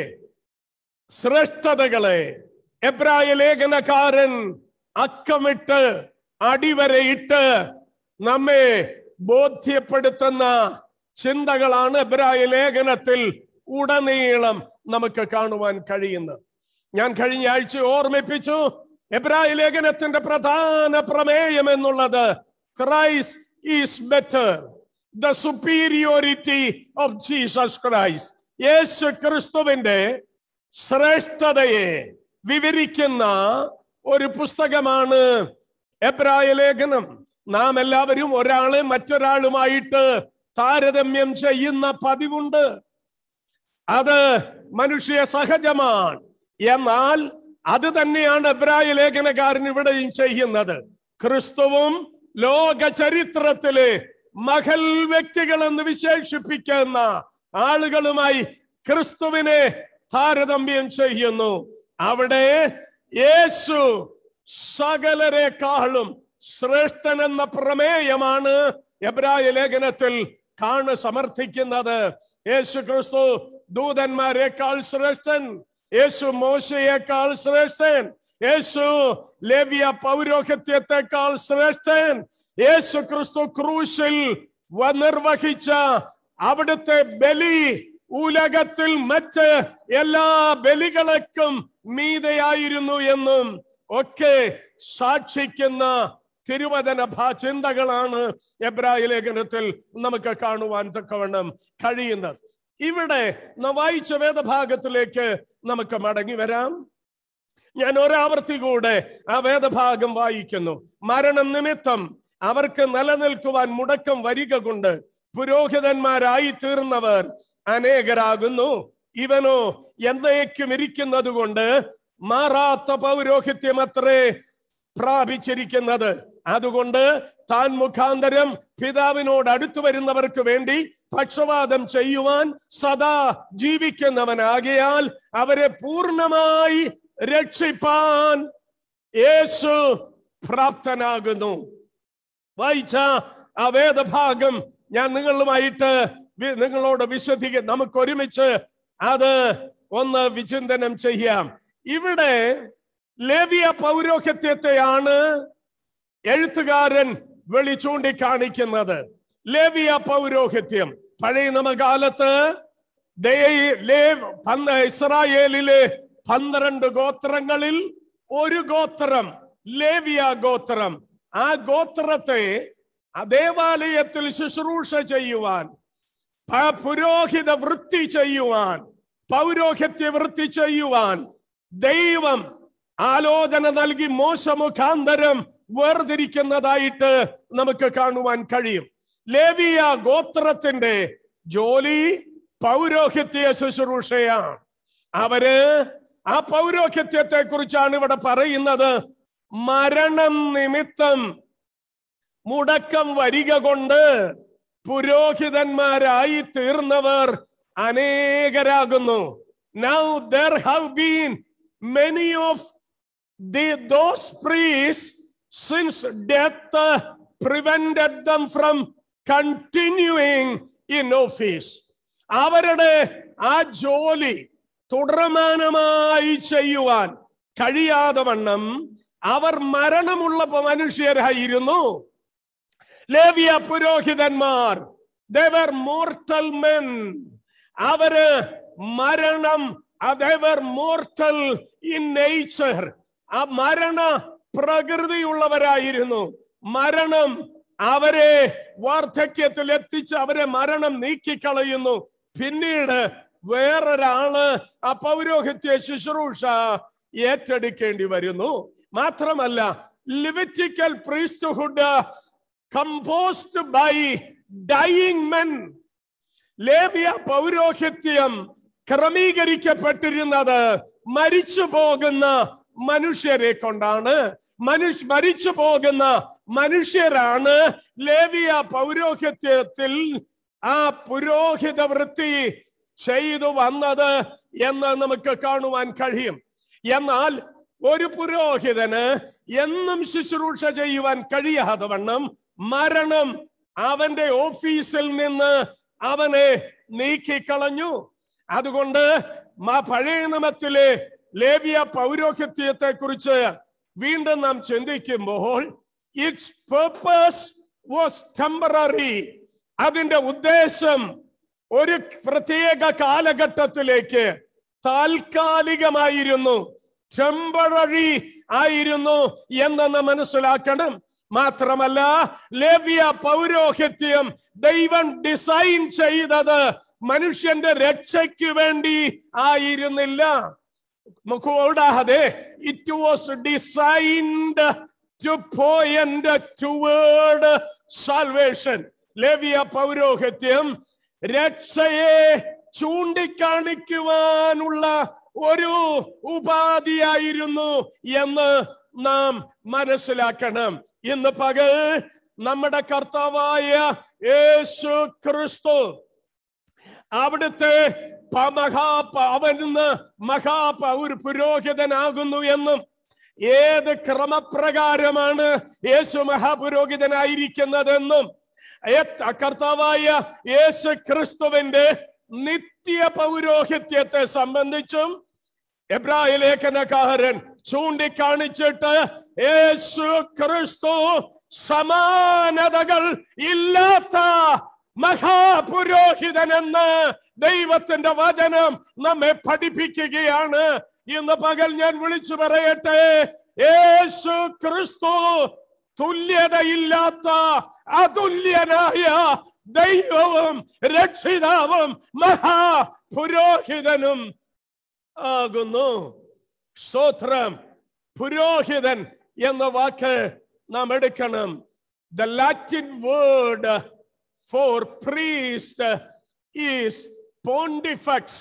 ശ്രേഷ്ഠതകളെ എബ്രായ ലേഖനക്കാരൻ അക്കമിട്ട് അടിവരയിട്ട് നമ്മെ ബോധ്യപ്പെടുത്തുന്ന ചിന്തകളാണ് എബ്രായ ലേഖനത്തിൽ ഉടനീളം നമുക്ക് കാണുവാൻ കഴിയുന്നത് ഞാൻ കഴിഞ്ഞ ആഴ്ച ഓർമ്മിപ്പിച്ചു എബ്രായ ലേഖനത്തിന്റെ പ്രധാന പ്രമേയം എന്നുള്ളത് Christ is better the superiority of Jesus Christ Yeshu ക്രിസ്തുവിന്റെ ശ്രേഷ്ഠതയെ വിവരിക്കുന്ന ഒരു പുസ്തകമാണ് എബ്രായ ലേഖനം നാം എല്ലാവരും ഒരാളെ മറ്റൊരാളുമായിട്ട് താരതമ്യം ചെയ്യുന്ന പതിവുണ്ട് അത് മനുഷ്യ സഹജമാണ് എന്നാൽ അത് തന്നെയാണ് എബ്രായ ലേഖനകാരൻ ഇവിടെയും ചെയ്യുന്നത് ക്രിസ്തുവും ലോക ചരിത്രത്തിലെ മഹൽ വ്യക്തികൾ എന്ന് വിശേഷിപ്പിക്കുന്ന ആളുകളുമായി ക്രിസ്തുവിനെ താരതമ്യം ചെയ്യുന്നു അവിടെ യേശു സകലരെക്കാളും ശ്രേഷ്ഠൻ എന്ന പ്രമേയമാണ് എബ്രായ ലേഖനത്തിൽ കാണു സമർത്ഥിക്കുന്നത് യേശു ക്രിസ്തു ദൂതന്മാരെക്കാൾ ശ്രേഷ്ഠൻ യേശു മോശയേക്കാൾ ശ്രേഷ്ഠൻ യേശു ലേവ്യ പൗരോഹിത്യത്തെക്കാൾ ശ്രേഷ്ഠൻ യേശു ക്രിസ്തു ക്രൂശിൽ വ- നിർവഹിച്ച അവിടുത്തെ ബലി ഉലകത്തിൽ മറ്റ് എല്ലാ ബലികളെക്കും മീതയായിരുന്നു എന്നും ഒക്കെ സാക്ഷിക്കുന്ന തിരുവചന ഭാ ചിന്തകളാണ് എബ്രായ ലേഖനത്തിൽ നമുക്ക് കാണുവാൻ തക്കവണ്ണം കഴിയുന്നത് ഇവിടെ നാം വായിച്ച വേദഭാഗത്തിലേക്ക് നമുക്ക് മടങ്ങി വരാം ഞാൻ ഒരാവർത്തി കൂടെ ആ വേദഭാഗം വായിക്കുന്നു മരണം നിമിത്തം അവർക്ക് നിലനിൽക്കുവാൻ മുടക്കം വരിക കൊണ്ട് പുരോഹിതന്മാരായി തീർന്നവർ അനേകരാകുന്നു ഇവനോ എന്നേക്കും ഇരിക്കുന്നത് കൊണ്ട് മാറാത്ത പൗരോഹിത്യം അത്രേ പ്രാപിച്ചിരിക്കുന്നത് അതുകൊണ്ട് താൻ മുഖാന്തരം പിതാവിനോട് അടുത്തു വരുന്നവർക്ക് വേണ്ടി പക്ഷവാദം ചെയ്യുവാൻ സദാ ജീവിക്കുന്നവനാകയാൽ അവരെ പൂർണ്ണമായി രക്ഷിപ്പാൻ യേശു പ്രാപ്തനാകുന്നു വായിച്ച ആ വേദഭാഗം ഞാൻ നിങ്ങളുമായിട്ട് വി- നിങ്ങളോട് വിശദീക നമുക്ക് ഒരുമിച്ച് അത് ഒന്ന് വിചിന്തനം ചെയ്യാം ഇവിടെ ലേവിയ പൗരോഹിത്യത്തെയാണ് എഴുത്തുകാരൻ വെളി ചൂണ്ടിക്കാണിക്കുന്നത് ലേവിയ പൗരോഹിത്യം പഴയ നമകാലത്ത് ദേ- ലേ- പന്ത- ഇസ്രായേലിലെ പന്ത്രണ്ട് ഗോത്രങ്ങളിൽ ഒരു ഗോത്രം ലേവിയ ഗോത്രം ആ ഗോത്രത്തെ ആ ദേവാലയത്തിൽ ശുശ്രൂഷ ചെയ്യുവാൻ പ- പുരോഹിത വൃത്തി ചെയ്യുവാൻ പൗരോഹിത്യ വൃത്തി ചെയ്യുവാൻ ദൈവം ആലോചന നൽകി മോശമുഖാന്തരം വേർതിരിക്കുന്നതായിട്ട് നമുക്ക് കാണുവാൻ കഴിയും ലേവിയ ഗോത്രത്തിന്റെ ജോലി പൗരോഹിത്യ ശുശ്രൂഷയാണ് അവര് ആ പൗരോഹിത്യത്തെ കുറിച്ചാണ് ഇവിടെ പറയുന്നത് മരണം നിമിത്തം മുടക്കം വരിക കൊണ്ട് പുരോഹിതന്മാരായി തീർന്നവർ അനേകരാകുന്നു now there have been many of the those priests since death uh, prevented them from continuing in office അവരുടെ ആ ജോലി തുടർമാനമായി ചെയ്യുവാൻ കഴിയാതെ വണ്ണം അവർ മരണമുള്ള മനുഷ്യരായിരുന്നു ലേവിയ പുരോഹിതന്മാർ ദേവർ മോർട്ടൽ മെൻ അവര് മരണം അതേവർ മോർട്ടൽ ഇൻ നേച്ചർ ആ മരണ പ്രകൃതിയുള്ളവരായിരുന്നു മരണം അവരെ വാർദ്ധക്യത്തിൽ എത്തിച്ച് അവരെ മരണം നീക്കിക്കളയുന്നു പിന്നീട് വേറൊരാള് ആ പൗരോഹിത്യ ശുശ്രൂഷ ഏറ്റെടുക്കേണ്ടി വരുന്നു മാത്രമല്ല Levitical priesthood composed by dying men ലേവ്യ പൗരോഹിത്യം ക്രമീകരിക്കപ്പെട്ടിരുന്നത് മരിച്ചു പോകുന്ന മനുഷ്യരെ കൊണ്ടാണ് മനുഷ്യ മരിച്ചു പോകുന്ന മനുഷ്യരാണ് ലേവിയ പൗരോഹിത്യത്തിൽ ആ പുരോഹിത വൃത്തി ചെയ്തു വന്നത് എന്ന് നമുക്ക് കാണുവാൻ കഴിയും എന്നാൽ ഒരു പുരോഹിതന് എന്നും ശുശ്രൂഷ ചെയ്യുവാൻ കഴിയാതെ വണ്ണം മരണം അവന്റെ ഓഫീസിൽ നിന്ന് അവനെ നീക്കിക്കളഞ്ഞു അതുകൊണ്ട് മ- പഴയ നിയമത്തിലെ ലേവിയ പൗരോഹിത്യത്തെ കുറിച്ച് വീണ്ടും നാം ചിന്തിക്കുമ്പോൾ ഇറ്റ്സ് പേർപ്പസ് വാസ് ടെമ്പററി അതിന്റെ ഉദ്ദേശം ഒരു പ്രത്യേക കാലഘട്ടത്തിലേക്ക് താൽക്കാലികമായിരുന്നു ടെമ്പററി ആയിരുന്നു എന്ന് നാം മനസ്സിലാക്കണം മാത്രമല്ല ലേവ്യ പൗരോഹിത്യം ദൈവം ഡിസൈൻ ചെയ്തത് മനുഷ്യന്റെ രക്ഷയ്ക്ക് വേണ്ടി ആയിരുന്നില്ല കൂടാതെ it was designed to point toward salvation ലേവിയ പൗരോഹിത്യം രക്ഷയെ ചൂണ്ടിക്കാണിക്കുവാനുള്ള ഒരു ഉപാധിയായിരുന്നു എന്ന് നാം മനസ്സിലാക്കണം ഇന്ന് പകൽ നമ്മുടെ കർത്താവായ യേശു ക്രിസ്തു അവിടുത്തെ പ- മഹാപ അവന് മഹാപൗർ പുരോഹിതനാകുന്നു എന്നും ഏത് ക്രമപ്രകാരമാണ് യേശു മഹാപുരോഹിതനായിരിക്കുന്നതെന്നും ഏ- കർത്താവായ യേശു ക്രിസ്തുവിന്റെ നിത്യ പൗരോഹിത്യത്തെ സംബന്ധിച്ചും എബ്രായ ലേഖനക്കാരൻ ചൂണ്ടിക്കാണിച്ചിട്ട് യേശു ക്രിസ്തു സമാനതകൾ ഇല്ലാത്ത മഹാപുരോഹിതനെന്ന് ദൈവത്തിന്റെ വചനം നമ്മെ പഠിപ്പിക്കുകയാണ് ഇന്ന് പകൽ ഞാൻ വിളിച്ചു പറയട്ടെ യേശു ക്രിസ്തു തുല്യതയില്ലാത്ത അതുല്യനായ ദൈവവും രക്ഷിതാവും മഹാപുരോഹിതനും ആകുന്നു സ്തോത്രം പുരോഹിതൻ എന്ന വാക്ക് നാം എടുക്കണം the Latin word for priest is pontifex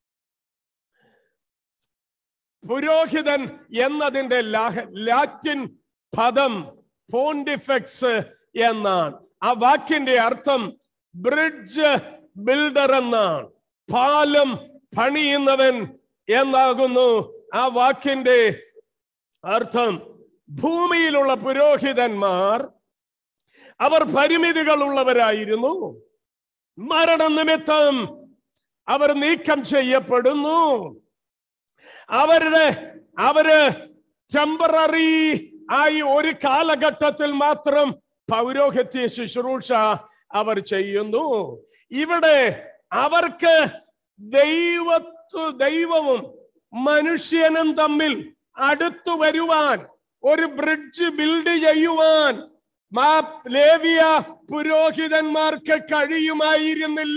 പുരോഹിതൻ എന്നതിന്റെ ലാഹ- ലാറ്റിൻ പദം പോണ്ടിഫെക്സ് എന്നാണ് ആ വാക്കിന്റെ അർത്ഥം ബ്രിഡ്ജ് ബിൽഡർ എന്നാണ് പാലം പണിയുന്നവൻ എന്നാകുന്നു ആ വാക്കിന്റെ അർത്ഥം ഭൂമിയിലുള്ള പുരോഹിതന്മാർ അവർ പരിമിതികൾ ഉള്ളവരായിരുന്നു മരണനിമിത്തം അവർ നീക്കം ചെയ്യപ്പെടുന്നു അവരുടെ അവര് ടെമ്പററി ആയി ഒരു കാലഘട്ടത്തിൽ മാത്രം പൗരോഹിത്യ ശുശ്രൂഷ അവർ ചെയ്യുന്നു ഇവിടെ അവർക്ക് ദൈവത്വ ദൈവവും മനുഷ്യനും തമ്മിൽ അടുത്തു വരുവാൻ ഒരു ബ്രിഡ്ജ് ബിൽഡ് ചെയ്യുവാൻ മാ ലേവിയ പുരോഹിതന്മാർക്ക് കഴിയുമായിരുന്നില്ല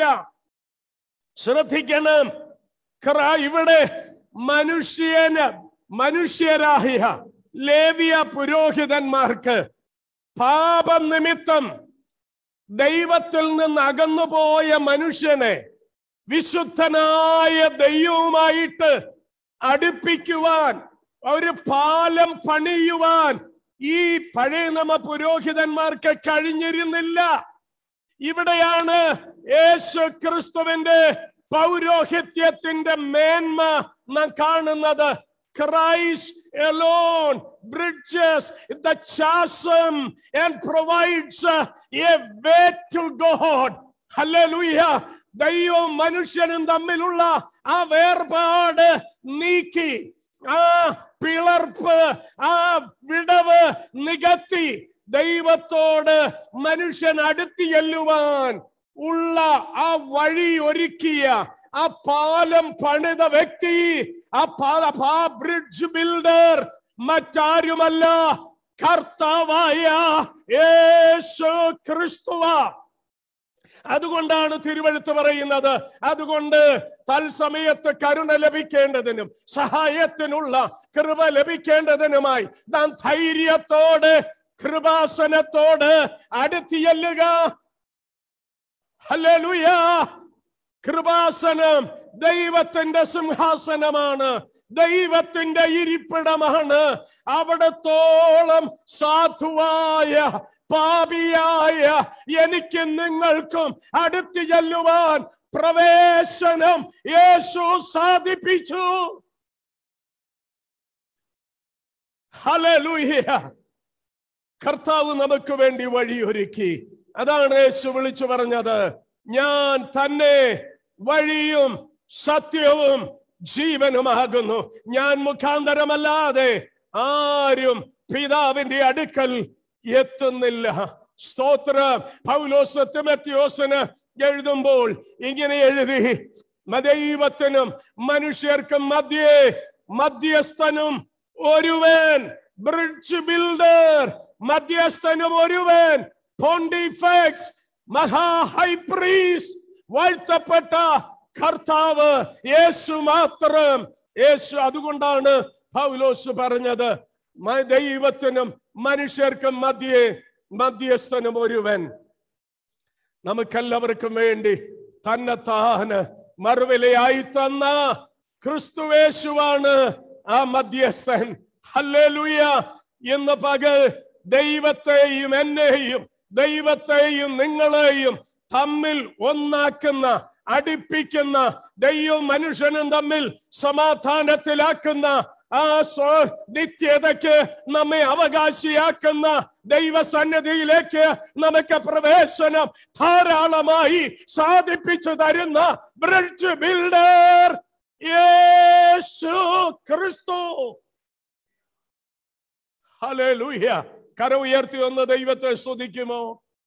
ശ്രദ്ധിക്കണം ക്ര- ഇവിടെ മനുഷ്യന് മനുഷ്യരായ ലേവിയ പുരോഹിതന്മാർക്ക് പാപം നിമിത്തം ദൈവത്തിൽ നിന്ന് അകന്നുപോയ മനുഷ്യനെ വിശുദ്ധനായ ദൈവവുമായിട്ട് അടുപ്പിക്കുവാൻ ഒരു പാലം പണിയുവാൻ ഈ പഴയ നമ്മ പുരോഹിതന്മാർക്ക് കഴിഞ്ഞിരുന്നില്ല ഇവിടെയാണ് യേശു ക്രിസ്തുവിന്റെ പൗരോഹിത്യത്തിന്റെ മേന്മ നാം കാണുന്നത് Christ alone bridges the chasm and provides a way to God. Hallelujah. ദൈവവും മനുഷ്യനും തമ്മിലുള്ള ആ വേർപാട് നീക്കി ആ പിളർപ്പ് ആ വിടവ് നികത്തി ദൈവത്തോട് മനുഷ്യൻ അടുത്ത് ചെല്ലുവാൻ ഉള്ള ആ വഴി ഒരുക്കിയ ആ പാലം പണിത വ്യക്തി ആ പാ- ആ ബ്രിഡ്ജ് ബിൽഡർ മറ്റാരുമല്ല കർത്താവായ യേശു ക്രിസ്തുവ അതുകൊണ്ടാണ് തിരുവഴുത്ത് പറയുന്നത് അതുകൊണ്ട് തത്സമയത്ത് കരുണ ലഭിക്കേണ്ടതിനും സഹായത്തിനുള്ള കൃപ ലഭിക്കേണ്ടതിനുമായി നാം ധൈര്യത്തോട് കൃപാസനത്തോട് അടുത്ത് ചെല്ലുക ഹല്ലേലൂയ കൃപാസനം ദൈവത്തിന്റെ സിംഹാസനമാണ് ദൈവത്തിന്റെ ഇരിപ്പിടമാണ് അവിടത്തോളം സാധുവായ പാപിയായ എനിക്ക് നിങ്ങൾക്കും അടുത്ത് ചെല്ലുവാൻ പ്രവേശനം യേശു സാധിപ്പിച്ചു ഹല്ലേലൂയ കർത്താവ് നമുക്ക് വേണ്ടി വഴിയൊരുക്കി അതാണ് യേശു വിളിച്ചു പറഞ്ഞത് ഞാൻ തന്നെ വഴിയും സത്യവും ജീവനുമാകുന്നു ഞാൻ മുഖാന്തരമല്ലാതെ ആരും പിതാവിന്റെ അടുക്കൽ എത്തുന്നില്ല സ്തോത്രം പൗലോസ് തിമത്യോസിന് എഴുതുമ്പോൾ ഇങ്ങനെ എഴുതി ദൈവത്തിനും മനുഷ്യർക്കും മധ്യേ മധ്യസ്ഥനും ഒരുവൻ ബ്രിഡ്ജ് ബിൽഡർ മധ്യസ്ഥനും ഒരുവൻ പോണ്ടിഫെക്സ് മഹാ ഹൈപ്രീസ് വാഴ്ത്തപ്പെട്ട കർത്താവ് യേശു മാത്രം യേശു അതുകൊണ്ടാണ് പൗലോസ് പറഞ്ഞത് മ- ദൈവത്തിനും മനുഷ്യർക്കും മധ്യേ മധ്യസ്ഥനും ഒരുവൻ നമുക്കെല്ലാവർക്കും വേണ്ടി തന്നെത്താന് മറുവിലയായി തന്ന ക്രിസ്തുവേശുവാണ് ആ മധ്യസ്ഥൻ ഹല്ലേലൂയ ഇന്ന് പകൽ ദൈവത്തെയും എന്നെയും ദൈവത്തെയും നിങ്ങളെയും തമ്മിൽ ഒന്നാക്കുന്ന അടുപ്പിക്കുന്ന ദൈവവും മനുഷ്യനും തമ്മിൽ സമാധാനത്തിലാക്കുന്ന ആ സ്വ- നിത്യതയ്ക്ക് നമ്മെ അവകാശിയാക്കുന്ന ദൈവസന്നിധിയിലേക്ക് നമുക്ക് പ്രവേശനം ധാരാളമായി സാധിപ്പിച്ചു തരുന്ന ബ്രിഡ്ജ് ബിൽഡർ യേശു ക്രിസ്തു ഹല്ലേലൂയ കര ഉയർത്തി ഒന്ന് ദൈവത്തെ സ്തുതിക്കുമോ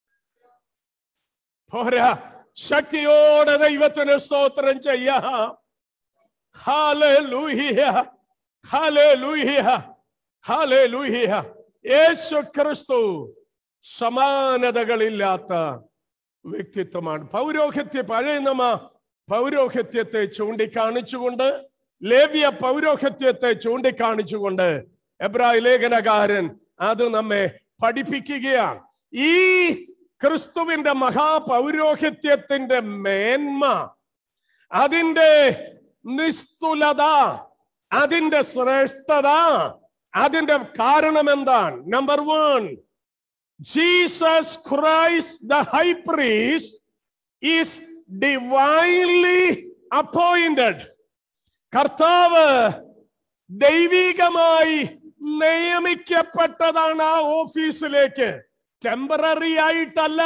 പോരാ ശക്തിയോടെ ദൈവത്തിന് സ്തോത്രം ചെയ്യാം ഹല്ലേലൂയ ഹല്ലേലൂയ ഹല്ലേലൂയ യേശു ക്രിസ്തു സമാനതകളില്ലാത്ത വ്യക്തിത്വമാണ് പൗരോഹിത്യ പഴയ നമ പൗരോഹിത്യത്തെ ചൂണ്ടിക്കാണിച്ചുകൊണ്ട് ലേവ്യ പൗരോഹിത്യത്തെ ചൂണ്ടിക്കാണിച്ചുകൊണ്ട് എബ്രായ ലേഖനകാരൻ അത് നമ്മെ പഠിപ്പിക്കുകയാണ് ഈ ക്രിസ്തുവിന്റെ മഹാപൗരോഹിത്യത്തിന്റെ മേന്മ അതിന്റെ നിസ്തുലത അതിന്റെ ശ്രേഷ്ഠത അതിന്റെ കാരണം എന്താണ് number one Jesus Christ the high priest is divinely appointed കർത്താവ് ദൈവികമായി നിയമിക്കപ്പെട്ടതാണ് ആ ഓഫീസിലേക്ക് ടെമ്പററി ആയിട്ടല്ല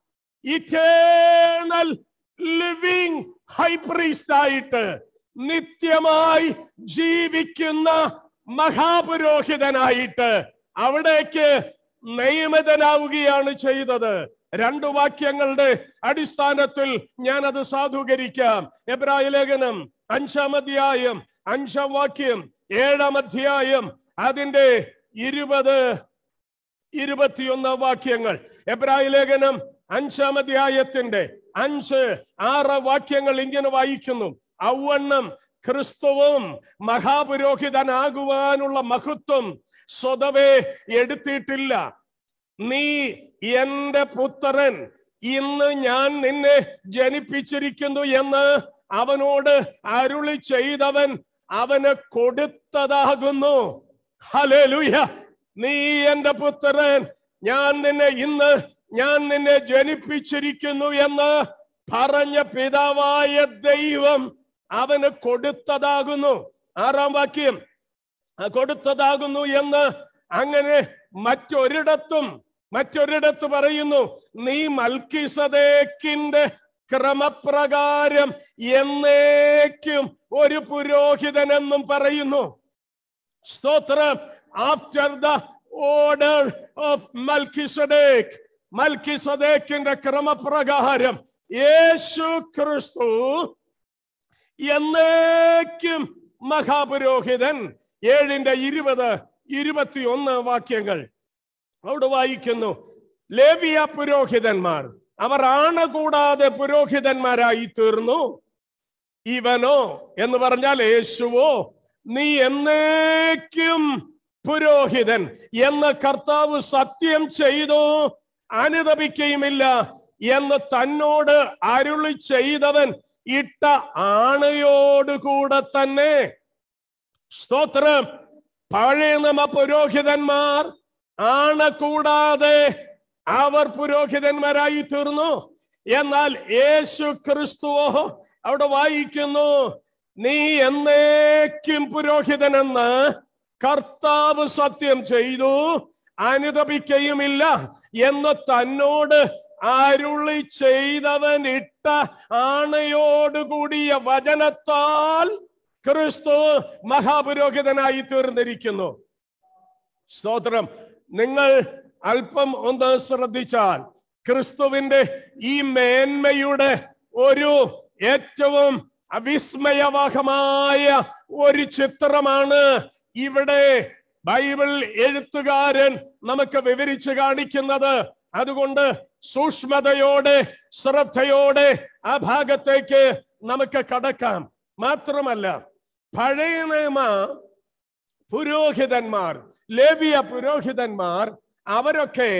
ഇറ്റേണൽ ലിവിങ് ഹൈ പ്രീസ്റ്റ് ആയിട്ട് നിത്യമായി ജീവിക്കുന്ന മഹാപുരോഹിതനായിട്ട് അവിടേക്ക് നിയമിതനാവുകയാണ് ചെയ്തത് രണ്ടു വാക്യങ്ങളുടെ അടിസ്ഥാനത്തിൽ ഞാൻ അത് സാധൂകരിക്കാം എബ്രായ ലേഖനം അഞ്ചാം അധ്യായം അഞ്ചാം വാക്യം ഏഴാം അധ്യായം അതിന്റെ ഇരുപത് ഇരുപത്തിയൊന്ന് വാക്യങ്ങൾ എബ്രായ ലേഖനം അഞ്ചാം അധ്യായത്തിന്റെ അഞ്ച് ആറ് വാക്യങ്ങൾ ഇങ്ങനെ വായിക്കുന്നു ഔവണ്ണം ക്രിസ്തുവും മഹാപുരോഹിതനാകുവാനുള്ള മഹത്വം സ്വതവേ എടുത്തിട്ടില്ല നീ എന്റെ പുത്രൻ ഇന്ന് ഞാൻ നിന്നെ ജനിപ്പിച്ചിരിക്കുന്നു എന്ന് അവനോട് അരുളി ചെയ്തവൻ അവന് കൊടുത്തതാകുന്നു ഹല്ലേലൂയ നീ എന്റെ പുത്രൻ ഞാൻ നിന്നെ ഇന്ന് ഞാൻ നിന്നെ ജനിപ്പിച്ചിരിക്കുന്നു എന്ന് പറഞ്ഞ പിതാവായ ദൈവം അവന് കൊടുത്തതാകുന്നു ആറാം വാക്യം ആ കൊടുത്തതാകുന്നു എന്ന് അങ്ങനെ മറ്റൊരിടത്തും മറ്റൊരിടത്ത് പറയുന്നു നീ മൽക്കിസദേക്കിന്റെ ക്രമപ്രകാരം എന്നേക്കും ഒരു പുരോഹിതനെന്നും പറയുന്നു സ്തോത്രം after the order of Melchizedek മൽക്കിസദേക്കിന്റെ ക്രമപ്രകാരം യേശു ക്രിസ്തു എന്നേക്കും മഹാപുരോഹിതൻ ഏഴിന്റെ ഇരുപത് ഇരുപത്തിയൊന്ന് വാക്യങ്ങൾ അവിടെ വായിക്കുന്നു ലേവിയ പുരോഹിതന്മാർ അവർ ആണ കൂടാതെ പുരോഹിതന്മാരായി തീർന്നു ഇവനോ എന്ന് പറഞ്ഞാൽ യേശുവോ നീ എന്നേക്കും പുരോഹിതൻ എന്ന് കർത്താവ് സത്യം ചെയ്തു അനുദപിക്കുകയുമില്ല എന്ന് തന്നോട് അരുളി ചെയ്തവൻ ഇട്ട ആണയോടുകൂടെ തന്നെ സ്തോത്രം പഴയ നമ പുരോഹിതന്മാർ ആണ കൂടാതെ അവർ പുരോഹിതന്മാരായി തീർന്നു എന്നാൽ യേശു ക്രിസ്തുവോ അവിടെ വായിക്കുന്നു നീ എന്നേക്കും പുരോഹിതനെന്ന് കർത്താവ് സത്യം ചെയ്തു അനുതപിക്കയുമില്ല എന്ന് തന്നോട് അരുളി ചെയ്തവൻ ഇട്ട ആണയോടുകൂടിയ വചനത്താൽ ക്രിസ്തു മഹാപുരോഹിതനായി തീർന്നിരിക്കുന്നു സ്തോത്രം നിങ്ങൾ അല്പം ഒന്ന് ശ്രദ്ധിച്ചാൽ ക്രിസ്തുവിന്റെ ഈ മേന്മയുടെ ഒരു ഏറ്റവും അവിസ്മയവാഹമായ ഒരു ചിത്രമാണ് ഇവിടെ ബൈബിൾ എഴുത്തുകാരൻ നമുക്ക് വിവരിച്ചു കാണിക്കുന്നത് അതുകൊണ്ട് സൂക്ഷ്മതയോടെ ശ്രദ്ധയോടെ ആ ഭാഗത്തേക്ക് നമുക്ക് കടക്കാം മാത്രമല്ല പഴയ നിയമ പുരോഹിതന്മാർ ലേവിയ പുരോഹിതന്മാർ അവരൊക്കെ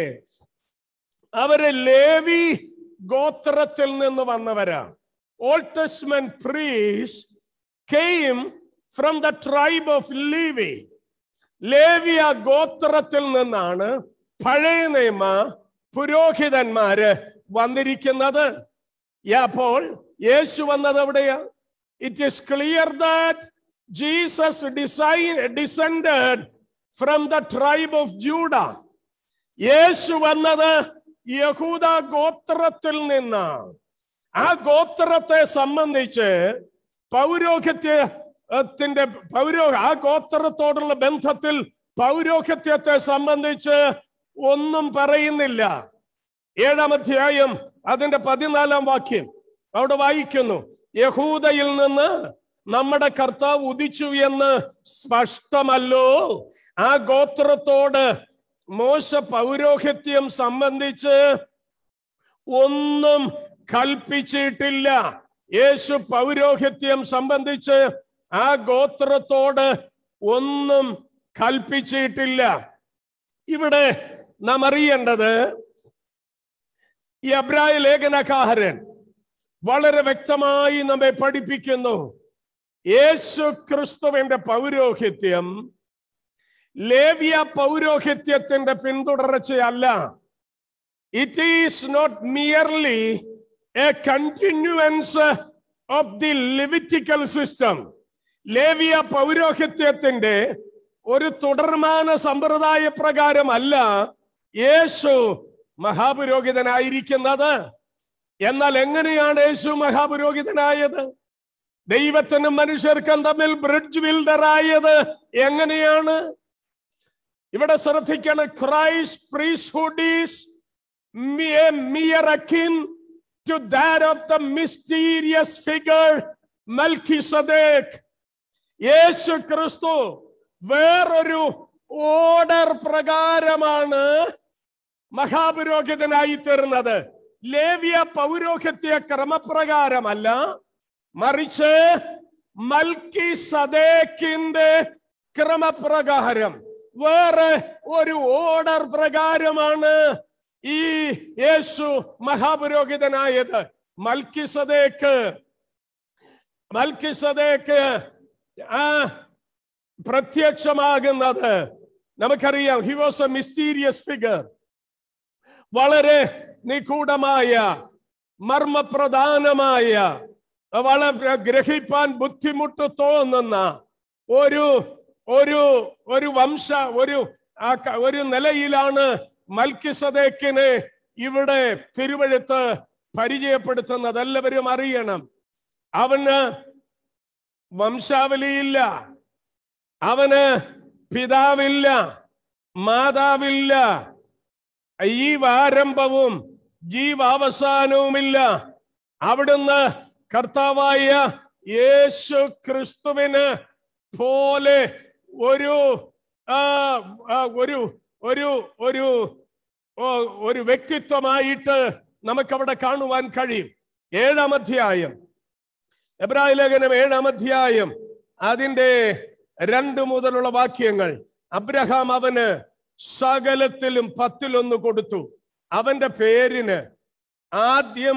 അവര് ലേവി ഗോത്രത്തിൽ നിന്ന് വന്നവരാ old testament priest came from the tribe of Levi ലേവിയ ഗോത്രത്തിൽ നിന്നാണ് പഴയ നിയമ പുരോഹിതന്മാര് വന്നിരിക്കുന്നത് അപ്പോൾ യേശു വന്നത് എവിടെയാ it is clear that Jesus design descended from the tribe of Judah Yeshu വന്നത് യഹൂദ ഗോത്രത്തിൽ നിന്നാണ് ആ ഗോത്രത്തെ സംബന്ധിച്ച് പൗരോഹിത്യത്തിന്റെ പൗരോ ആ ഗോത്രത്തോടുള്ള ബന്ധത്തിൽ പൗരോഹിത്യത്തെ സംബന്ധിച്ച് ഒന്നും പറയുന്നില്ല ഏഴാം അധ്യായം അതിന്റെ പതിനാലാം വാക്യം അവിടെ വായിക്കുന്നു യഹൂദയിൽ നിന്ന് നമ്മുടെ കർത്താവ് ഉദിച്ചു എന്ന് സ്പഷ്ടമല്ലോ ആ ഗോത്രത്തോട് മോശ പൗരോഹിത്യം സംബന്ധിച്ച് ഒന്നും കൽപ്പിച്ചിട്ടില്ല യേശു പൗരോഹിത്യം സംബന്ധിച്ച് ആ ഗോത്രത്തോട് ഒന്നും കൽപ്പിച്ചിട്ടില്ല ഇവിടെ നാം അറിയേണ്ടത് ഈ അബ്രായ ലേഖനക്കാരൻ വളരെ വ്യക്തമായി നമ്മെ പഠിപ്പിക്കുന്നു യേശു ക്രിസ്തുവിന്റെ പൗരോഹിത്യം ലേവ്യ പൗരോഹിത്യത്തിന്റെ പിന്തുടർച്ചയല്ല it is not merely a continuance of the Levitical system ലേവിയ പൗരോഹിത്യത്തിന്റെ ഒരു തുടർമാന സമ്പ്രദായ പ്രകാരമല്ല യേശു മഹാപുരോഹിതനായിരിക്കുന്നത് എന്നാൽ എങ്ങനെയാണ് യേശു മഹാപുരോഹിതനായത് ദൈവത്തിനും മനുഷ്യർക്കും തമ്മിൽ ബ്രിഡ്ജ് ബിൽഡറായത് എങ്ങനെയാണ് ഇവിടെ ശ്രദ്ധിക്കണം Christ priesthood is mere akin to that of the mysterious figure Melchizedek. Yeshu Kristu വേറൊരു ഓർഡർ പ്രകാരമാണ് മഹാപുരോഹിതനായി തീർന്നത് ലേവ്യ പൗരോഹിത്യ ക്രമപ്രകാരമല്ല മറിച്ച് മൽക്കി സദേക്കിന്റെ ക്രമപ്രകാരം വേറെ ഒരു ഓർഡർ പ്രകാരമാണ് ഈ യേശു മഹാപുരോഹിതനായത് മൽക്കിസദേക്ക് മൽക്കിസദേക്ക് ആ പ്രത്യക്ഷമാകുന്നത് നമുക്കറിയാം he was a mysterious figure വളരെ നിഗൂഢമായ മർമ്മപ്രധാനമായ വളരെ ഗ്രഹിപ്പാൻ ബുദ്ധിമുട്ട് തോന്നുന്ന ഒരു ഒരു ഒരു വംശ ഒരു ആ ക- ഒരു നിലയിലാണ് മൽക്കിസദേക്കിനെ ഇവിടെ തിരുവഴുത്ത് പരിചയപ്പെടുത്തുന്നത് എല്ലാവരും അറിയണം അവന് വംശാവലിയില്ല അവന് പിതാവില്ല മാതാവില്ല ഈ ആരംഭവും ജീവാവസാനവുമില്ല അവിടുന്ന് കർത്താവായ യേശു ക്രിസ്തുവിന് പോലെ ഒരു ആ, ആ, ഒരു ഒരു ഒരു ഓ, ഒരു വ്യക്തിത്വമായിട്ട് നമുക്കവിടെ കാണുവാൻ കഴിയും ഏഴാം അധ്യായം എബ്രായ ലേഖനം ഏഴാം അധ്യായം അതിന്റെ രണ്ട് മുതലുള്ള വാക്യങ്ങൾ അബ്രഹാം അവന് സകലത്തിലും പത്തിലൊന്ന് കൊടുത്തു അവന്റെ പേരിന് ആദ്യം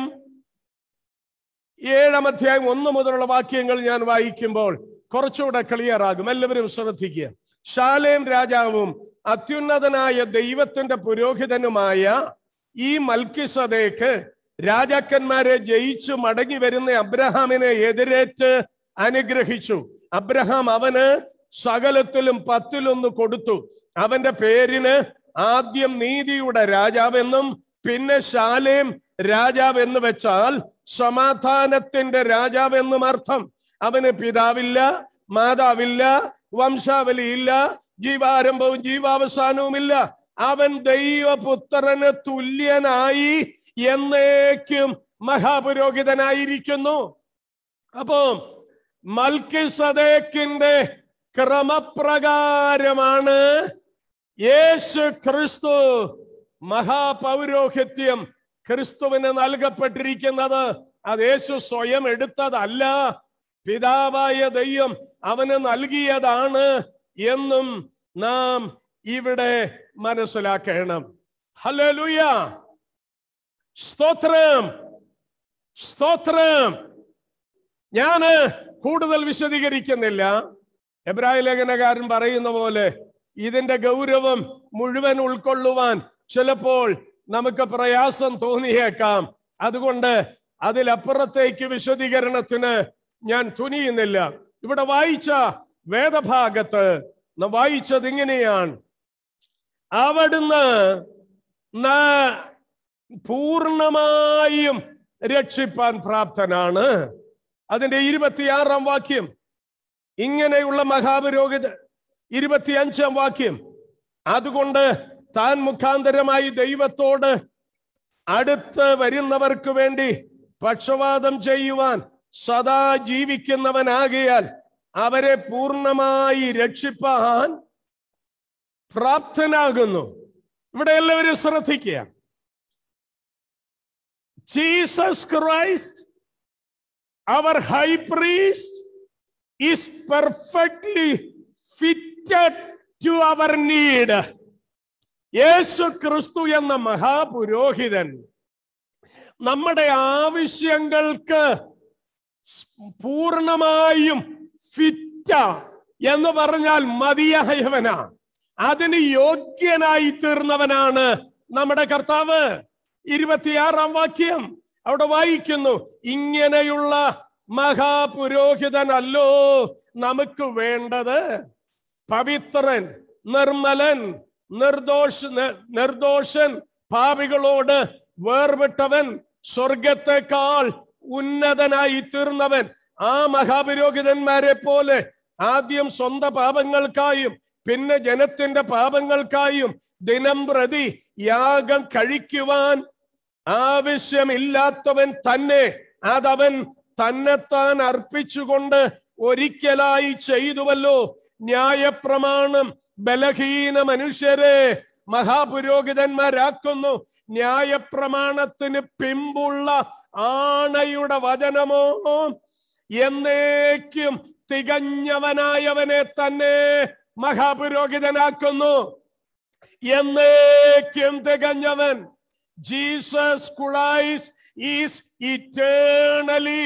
ഏഴാം അധ്യായം ഒന്ന് മുതലുള്ള വാക്യങ്ങൾ ഞാൻ വായിക്കുമ്പോൾ കുറച്ചുകൂടെ ക്ലിയർ ആകും എല്ലാവരും ശ്രദ്ധിക്കുക ശാലേം രാജാവും അത്യുന്നതനായ ദൈവത്തിന്റെ പുരോഹിതനുമായ ഈ മൽക്കിസദേക്ക് രാജാക്കന്മാരെ ജയിച്ചു മടങ്ങി വരുന്ന അബ്രഹാമിനെ എതിരേറ്റ് അനുഗ്രഹിച്ചു അബ്രഹാം അവന് സകലത്തിലും പത്തിലൊന്ന് കൊടുത്തു അവന്റെ പേരിന് ആദ്യം നീതിയുടെ രാജാവെന്നും പിന്നെ ശാലേം രാജാവ് എന്ന് വെച്ചാൽ സമാധാനത്തിന്റെ രാജാവെന്നും അർത്ഥം അവന് പിതാവില്ല മാതാവില്ല വംശാവലിയില്ല ജീവാരംഭവും ജീവാവസാനവുമില്ല അവൻ ദൈവപുത്രന് തുല്യനായി എന്നേക്കും മഹാപുരോഹിതനായിരിക്കുന്നു അപ്പോ മൽക്കി സദേക്കിന്റെ ക്രമപ്രകാരമാണ് യേശു ക്രിസ്തു മഹാപൗരോഹിത്യം ക്രിസ്തുവിന് നൽകപ്പെട്ടിരിക്കുന്നത് അത് യേശു സ്വയം എടുത്തതല്ല പിതാവായ ദൈവം അവന് നൽകിയതാണ് എന്നും നാം ഇവിടെ മനസ്സിലാക്കണം ഹല്ലേലൂയ സ്തോത്രം സ്തോത്രം ഞാന് കൂടുതൽ വിശദീകരിക്കുന്നില്ല എബ്രായ ലേഖനകാരൻ പറയുന്ന പോലെ ഇതിന്റെ ഗൗരവം മുഴുവൻ ഉൾക്കൊള്ളുവാൻ ചിലപ്പോൾ നമുക്ക് പ്രയാസം തോന്നിയേക്കാം അതുകൊണ്ട് അതിലപ്പുറത്തേക്ക് വിശദീകരണത്തിന് ഞാൻ തുനിയുന്നില്ല ഇവിടെ വായിച്ച വേദഭാഗത്ത് നാം വായിച്ചത് ഇങ്ങനെയാണ് അവിടുന്ന് ന- പൂർണ്ണമായും രക്ഷിപ്പാൻ പ്രാപ്തനാണ് അതിന്റെ ഇരുപത്തിയാറാം വാക്യം ഇങ്ങനെയുള്ള മഹാപുരോഹിത ഇരുപത്തിയഞ്ചാം വാക്യം അതുകൊണ്ട് താൻ മുഖാന്തരമായി ദൈവത്തോട് അടുത്ത് വരുന്നവർക്ക് വേണ്ടി പക്ഷവാദം ചെയ്യുവാൻ സദാ ജീവിക്കുന്നവനാകിയാൽ അവരെ പൂർണ്ണമായി രക്ഷിപ്പാൻ പ്രാപ്തനാകുന്നു ഇവിടെ എല്ലാവരും ശ്രദ്ധിക്കുക Jesus Christ our high priest is perfectly fitted to our need Yeshu Kristu എന്ന മഹാപുരോഹിതൻ നമ്മുടെ ആവശ്യങ്ങൾക്ക് പൂർണ്ണമായും ഫിറ്റ എന്ന് പറഞ്ഞാൽ മതിയായവനാ അതിന് യോഗ്യനായി തീർന്നവനാണ് നമ്മുടെ കർത്താവ് ഇരുപത്തിയാറാം വാക്യം അവിടെ വായിക്കുന്നു ഇങ്ങനെയുള്ള മഹാപുരോഹിതനല്ലോ നമുക്ക് വേണ്ടത് പവിത്രൻ നിർമ്മലൻ നിർദോഷ നി- നിർദോഷൻ പാപികളോട് വേർപെട്ടവൻ സ്വർഗത്തെക്കാൾ ഉന്നതനായി തീർന്നവൻ ആ മഹാപുരോഹിതന്മാരെ പോലെ ആദ്യം സ്വന്തം പാപങ്ങൾക്കായും പിന്നെ ജനത്തിന്റെ പാപങ്ങൾക്കായും ദിനം പ്രതി യാഗം കഴിക്കുവാൻ ആവശ്യമില്ലാത്തവൻ തന്നെ അതവൻ തന്നെത്താൻ അർപ്പിച്ചുകൊണ്ട് ഒരിക്കലായി ചെയ്തുവല്ലോ ന്യായപ്രമാണം ബലഹീന മനുഷ്യരെ മഹാപുരോഹിതന്മാരാക്കുന്നു ന്യായപ്രമാണത്തിന് പിമ്പുള്ള ആണയുടെ വചനമോ എന്നേക്കും തികഞ്ഞവനായവനെ തന്നെ മഹാപുരോഹിതനാക്കുന്നു എന്നേക്കും തികഞ്ഞവൻ Jesus Christ is eternally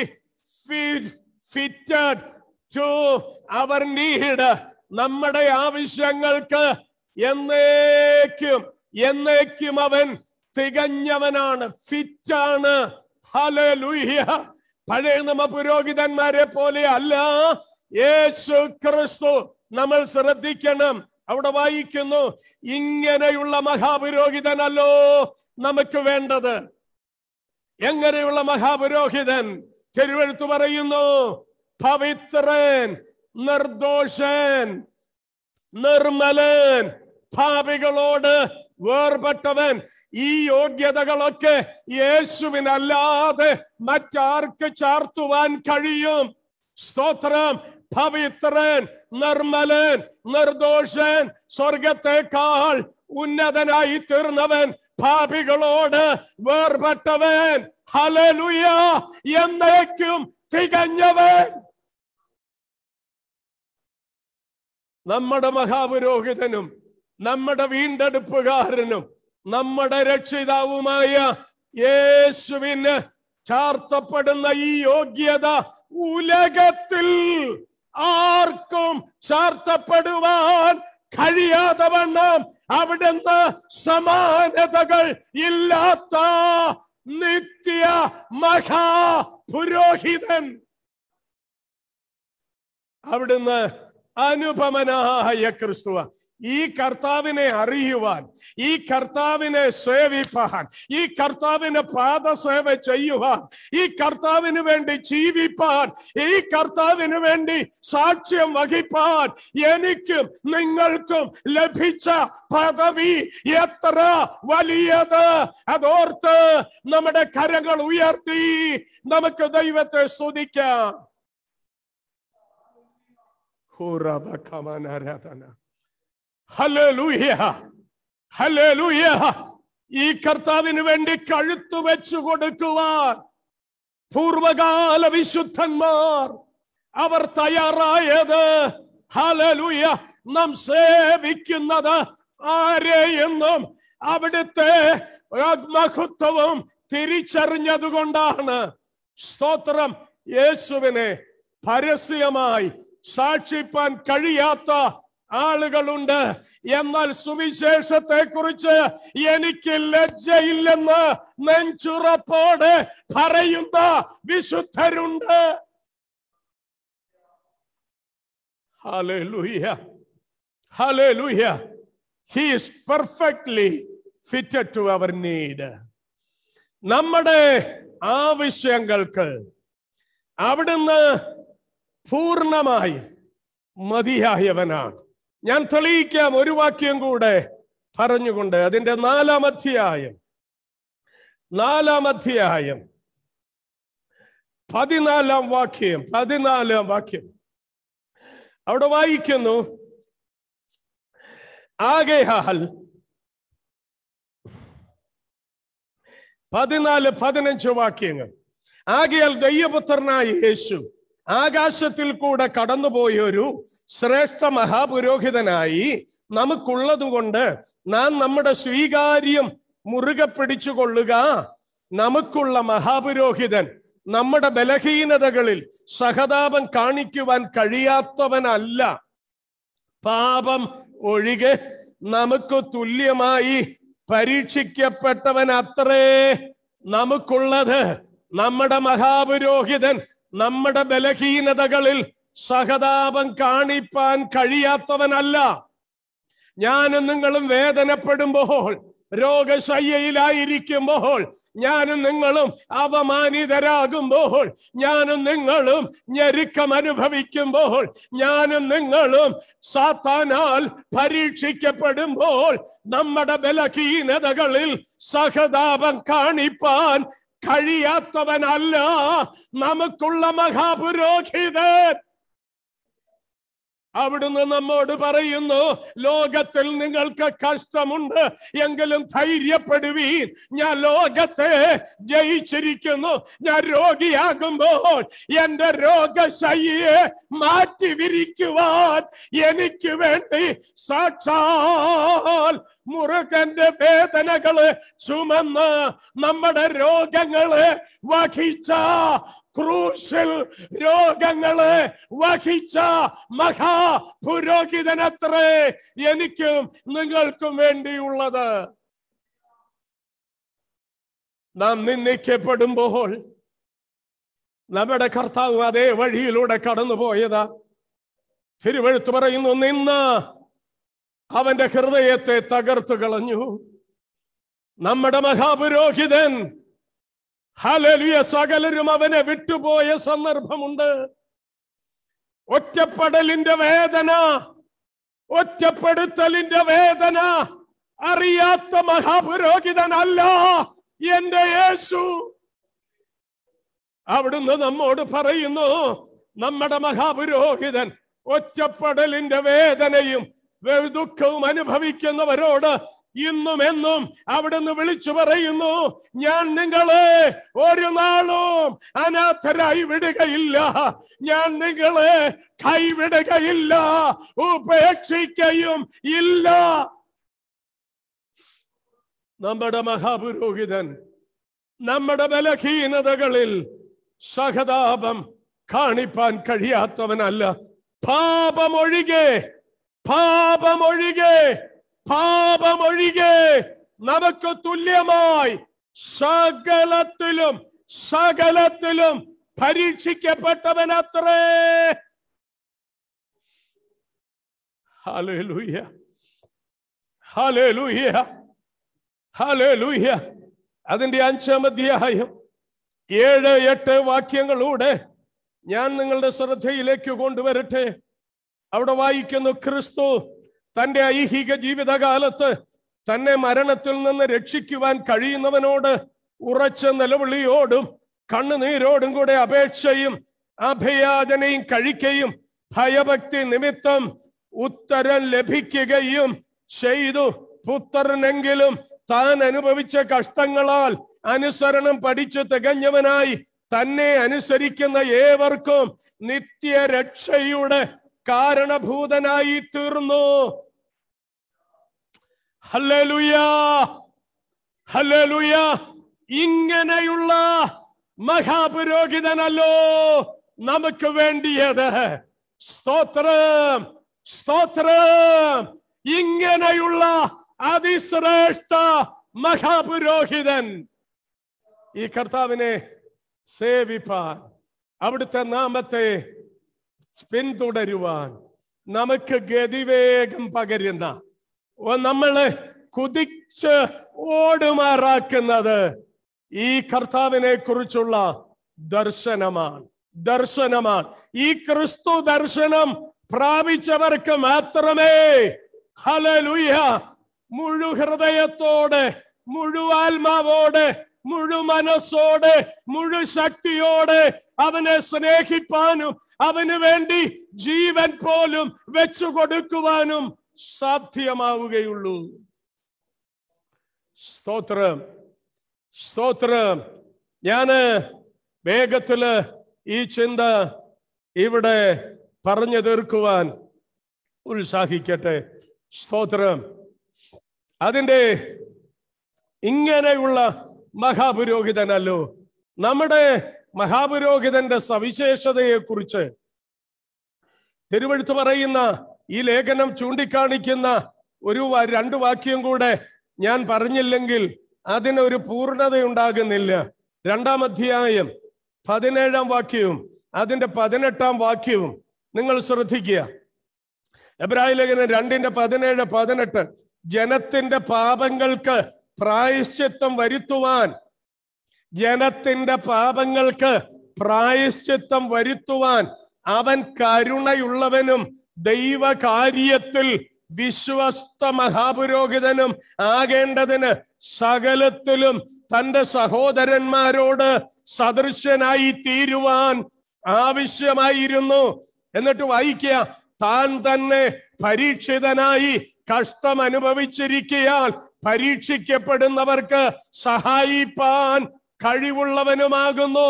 fitted to our need നമ്മുടെ ആവശ്യങ്ങൾക്ക് എന്നേക്കും എന്നേക്കും അവൻ തികഞ്ഞവനാണ് ഫിറ്റാണ് ഹല്ലേലൂയ പഴയ നമ്മ പുരോഹിതന്മാരെ പോലെ അല്ല യേശു ക്രിസ്തു നമ്മൾ ശ്രദ്ധിക്കണം അവിടെ വായിക്കുന്നു ഇങ്ങനെയുള്ള മഹാപുരോഹിതനല്ലോ നമുക്ക് വേണ്ടത് എങ്ങനെയുള്ള മഹാപുരോഹിതൻ തിരുവഴുത്ത് പറയുന്നു പവിത്രൻ നിർദോഷൻ നിർമ്മലൻ പാപികളോട് വേർപെട്ടവൻ ഈ യോഗ്യതകളൊക്കെ യേശുവിനല്ലാതെ മറ്റാർക്ക് ചാർത്തുവാൻ കഴിയും സ്തോത്രം പവിത്രൻ നിർമ്മലൻ നിർദോഷൻ സ്വർഗത്തെക്കാൾ ഉന്നതനായി തീർന്നവൻ പാപികളോട് വേർപെട്ടവൻ ഹലലുയ എന്നേക്കും തികഞ്ഞവൻ നമ്മുടെ മഹാപുരോഹിതനും നമ്മുടെ വീണ്ടെടുപ്പുകാരനും നമ്മുടെ രക്ഷിതാവുമായ യേശുവിന് ചാർത്തപ്പെടുന്ന ഈ യോഗ്യത ഉലകത്തിൽ ആർക്കും ചാർത്തപ്പെടുവാൻ കഴിയാതെ വണ്ണം അവിടുന്ന് സമാനതകൾ ഇല്ലാത്ത നിത്യ മഹാപുരോഹിതൻ അവിടുന്ന് അനുപമനായ ക്രിസ്തുവ ഈ കർത്താവിനെ അറിയുവാൻ ഈ കർത്താവിനെ സേവിപ്പാൻ ഈ കർത്താവിന് പാദസേവ ചെയ്യുവാൻ ഈ കർത്താവിന് വേണ്ടി ജീവിപ്പാൻ ഈ കർത്താവിന് വേണ്ടി സാക്ഷ്യം വഹിപ്പാൻ എനിക്കും നിങ്ങൾക്കും ലഭിച്ച പദവി എത്ര വലിയത് അതോർത്ത് നമ്മുടെ കരങ്ങൾ ഉയർത്തി നമുക്ക് ദൈവത്തെ സ്തുതിക്കാം ഹൂറബഖമനാരാധന ഹല്ലേലൂയ ഹല്ലേലൂയ ഈ കർത്താവിന് വേണ്ടി കഴുത്തു വെച്ചു കൊടുക്കുവാൻ പൂർവകാല വിശുദ്ധന്മാർ അവർ തയ്യാറായത് ഹല്ലേലൂയ നാം സേവിക്കുന്നത് ആരെയെന്നും അവിടുത്തെ മഹത്വവും തിരിച്ചറിഞ്ഞതുകൊണ്ടാണ് സ്തോത്രം യേശുവിനെ പരസ്യമായി സാക്ഷിപ്പാൻ കഴിയാത്ത ആളുകളുണ്ട് എന്നാൽ സുവിശേഷത്തെ കുറിച്ച് എനിക്ക് ലജ്ജയില്ലെന്ന് നെഞ്ചുറപ്പോടെ പറയുന്ന വിശുദ്ധരുണ്ട് Hallelujah. Hallelujah. He is perfectly fitted to our need. നമ്മുടെ ആവശ്യങ്ങൾക്ക് അവിടുന്ന് പൂർണ്ണമായി മതിയായവനാണ് ഞാൻ തെളിയിക്കാം ഒരു വാക്യം കൂടെ പറഞ്ഞുകൊണ്ട് അതിന്റെ നാലാം അധ്യായം നാലാം അധ്യായം പതിനാലാം വാക്യം പതിനാലാം വാക്യം അവിടെ വായിക്കുന്നു ആകയാൽ പതിനാല് പതിനഞ്ച് വാക്യങ്ങൾ ആകയാൽ ദൈവപുത്രനായ യേശു ആകാശത്തിൽ കൂടെ കടന്നുപോയൊരു ശ്രേഷ്ഠ മഹാപുരോഹിതനായി നമുക്കുള്ളതുകൊണ്ട് നാം നമ്മുടെ സ്വീകാര്യം മുറുകെ പിടിച്ചുകൊള്ളുക നമുക്കുള്ള മഹാപുരോഹിതൻ നമ്മുടെ ബലഹീനതകളിൽ സഹതാപം കാണിക്കുവാൻ കഴിയാത്തവനല്ല പാപം ഒഴികെ നമുക്ക് തുല്യമായി പരീക്ഷിക്കപ്പെട്ടവൻ അത്രേ നമുക്കുള്ളത് നമ്മുടെ മഹാപുരോഹിതൻ നമ്മുടെ ബലഹീനതകളിൽ സഹതാപം കാണിപ്പാൻ കഴിയാത്തവനല്ല ഞാനും നിങ്ങളും വേദനപ്പെടുമ്പോൾ രോഗശയ്യയിലായിരിക്കുമ്പോൾ ഞാനും നിങ്ങളും അവമാനിതരാകുമ്പോൾ ഞാനും നിങ്ങളും ഞെരുക്കം അനുഭവിക്കുമ്പോൾ ഞാനും നിങ്ങളും സാത്താനാൽ പരീക്ഷിക്കപ്പെടുമ്പോൾ നമ്മുടെ ബലഹീനതകളിൽ സഹതാപം കാണിപ്പാൻ കഴിയാത്തവനല്ല നമുക്കുള്ള മഹാപുരോഹിതൻ അവിടുന്ന് നമ്മോട് പറയുന്നു ലോകത്തിൽ നിങ്ങൾക്ക് കഷ്ടമുണ്ട് എങ്കിലും ധൈര്യപ്പെടുവീൻ ഞാൻ ലോകത്തെ ജയിച്ചിരിക്കുന്നു ഞാൻ രോഗിയാകുമ്പോൾ എന്റെ രോഗശയ്യെ മാറ്റി വിരിക്കുവാൻ എനിക്ക് വേണ്ടി സാക്ഷാൽ മുറുകന്റെ വേദനകള് ചുമന്ന് നമ്മുടെ രോഗങ്ങളെ വഹിച്ച ക്രൂശിൽ രോഗങ്ങളെ വഹിച്ച മഹാപുരോഹിതനത്രേ എനിക്കും നിങ്ങൾക്കും വേണ്ടിയുള്ളത് നാം നിന്ദിക്കപ്പെടുമ്പോൾ നമ്മുടെ കർത്താവ് അതേ വഴിയിലൂടെ കടന്നുപോയതാ തിരുവഴുത്ത് പറയുന്നു നിന്ന് അവന്റെ ഹൃദയത്തെ തകർത്തു കളഞ്ഞു നമ്മുടെ മഹാപുരോഹിതൻ ഹലലിയ സകലരും അവനെ വിട്ടുപോയ സന്ദർഭമുണ്ട് ഒറ്റപ്പെടലിന്റെ വേദന ഒറ്റപ്പെടുത്തലിന്റെ വേദന അറിയാത്ത മഹാപുരോഹിതനല്ല എന്റെ യേശു അവിടുന്ന് നമ്മോട് പറയുന്നു നമ്മുടെ മഹാപുരോഹിതൻ ഒറ്റപ്പെടലിന്റെ വേദനയും വേ- ദുഃഖവും അനുഭവിക്കുന്നവരോട് ഇന്നും എന്നും അവിടുന്ന് വിളിച്ചു പറയുന്നു ഞാൻ നിങ്ങളെ ഒരു നാളും അനാഥരായി വിടുകയില്ല ഞാൻ നിങ്ങളെ കൈവിടുകയില്ല ഉപേക്ഷിക്കയും ഇല്ല നമ്മുടെ മഹാപുരോഹിതൻ നമ്മുടെ ബലഹീനതകളിൽ സഹതാപം കാണിപ്പാൻ കഴിയാത്തവനല്ല പാപമൊഴികെ പാപമൊഴികെ പാപമൊഴികെ നമുക്ക് തുല്യമായി സകലത്തിലും സകലത്തിലും പരീക്ഷിക്കപ്പെട്ടവനത്രേ ഹല്ലേലൂയ ഹല്ലേലൂയ ഹല്ലേലൂയ അതിന്റെ അഞ്ചാം അധ്യായം ഏഴ് എട്ട് വാക്യങ്ങളൂടെ ഞാൻ നിങ്ങളുടെ ശ്രദ്ധയിലേക്ക് കൊണ്ടുവരട്ടെ അവിടെ വായിക്കുന്നു ക്രിസ്തു തന്റെ ഐഹിക ജീവിതകാലത്ത് തന്നെ മരണത്തിൽ നിന്ന് രക്ഷിക്കുവാൻ കഴിയുന്നവനോട് ഉറച്ച നിലവിളിയോടും കണ്ണുനീരോടും കൂടെ അപേക്ഷയും അഭയാചനയും കഴിക്കുകയും ഭയഭക്തി നിമിത്തം ഉത്തരം ലഭിക്കുകയും ചെയ്തു പുത്രനെങ്കിലും താൻ അനുഭവിച്ച കഷ്ടങ്ങളാൽ അനുസരണം പഠിച്ചു തികഞ്ഞവനായി തന്നെ അനുസരിക്കുന്ന ഏവർക്കും നിത്യരക്ഷയുടെ കാരണഭൂതനായി തീർന്നു ഹല്ലേലൂയാ ഹല്ലേലൂയ ഇങ്ങനെയുള്ള മഹാപുരോഹിതനല്ലോ നമുക്ക് വേണ്ടിയത് സ്തോത്രം സ്തോത്രം ഇങ്ങനെയുള്ള അതിശ്രേഷ്ഠ മഹാപുരോഹിതൻ ഈ കർത്താവിനെ സേവിപ്പാൻ അവിടുത്തെ നാമത്തെ പിന്തുടരുവാൻ നമുക്ക് ഗതിവേഗം പകരുന്ന ഓ, നമ്മളെ കുതിച്ച് ഓടുമാറാക്കുന്നത് ഈ കർത്താവിനെ കുറിച്ചുള്ള ദർശനമാണ് ദർശനമാണ് ഈ ക്രിസ്തു ദർശനം പ്രാപിച്ചവർക്ക് മാത്രമേ ഹലലുയ മുഴു ഹൃദയത്തോടെ മുഴുവാത്മാവോടെ മുഴു മനസ്സോടെ മുഴു ശക്തിയോടെ അവനെ സ്നേഹിപ്പാനും അവന് വേണ്ടി ജീവൻ പോലും വെച്ചു കൊടുക്കുവാനും സാധ്യമാവുകയുള്ളൂ സ്തോത്രം സ്തോത്രം ഞാന് വേഗത്തില് ഈ ചിന്ത ഇവിടെ പറഞ്ഞു തീർക്കുവാൻ ഉത്സാഹിക്കട്ടെ സ്തോത്രം അതിൻ്റെ ഇങ്ങനെയുള്ള മഹാപുരോഹിതനല്ലോ നമ്മുടെ മഹാപുരോഹിതന്റെ സവിശേഷതയെ കുറിച്ച് തിരുവഴുത്ത് പറയുന്ന ഈ ലേഖനം ചൂണ്ടിക്കാണിക്കുന്ന ഒരു വ- രണ്ട് വാക്യം കൂടെ ഞാൻ പറഞ്ഞില്ലെങ്കിൽ അതിനൊരു പൂർണ്ണതയുണ്ടാകുന്നില്ല രണ്ടാം അധ്യായം പതിനേഴാം വാക്യവും അതിന്റെ പതിനെട്ടാം വാക്യവും നിങ്ങൾ ശ്രദ്ധിക്കുക എബ്രായ ലേഖനം രണ്ടിന്റെ പതിനേഴ് പതിനെട്ട് ജനത്തിന്റെ പാപങ്ങൾക്ക് പ്രായശ്ചിത്തം വരുത്തുവാൻ ജനത്തിന്റെ പാപങ്ങൾക്ക് പ്രായശ്ചിത്തം വരുത്തുവാൻ അവൻ കരുണയുള്ളവനും ദൈവകാര്യത്തിൽ വിശ്വസ്ത മഹാപുരോഹിതനും ആകേണ്ടതിന് സകലത്തിലും തന്റെ സഹോദരന്മാരോട് സദൃശനായി തീരുവാൻ ആവശ്യമായിരുന്നു എന്നിട്ട് വായിക്കുക താൻ തന്നെ പരീക്ഷിതനായി കഷ്ടം അനുഭവിച്ചിരിക്കയാൽ പരീക്ഷിക്കപ്പെടുന്നവർക്ക് സഹായിപ്പാൻ കഴിവുള്ളവനുമാകുന്നു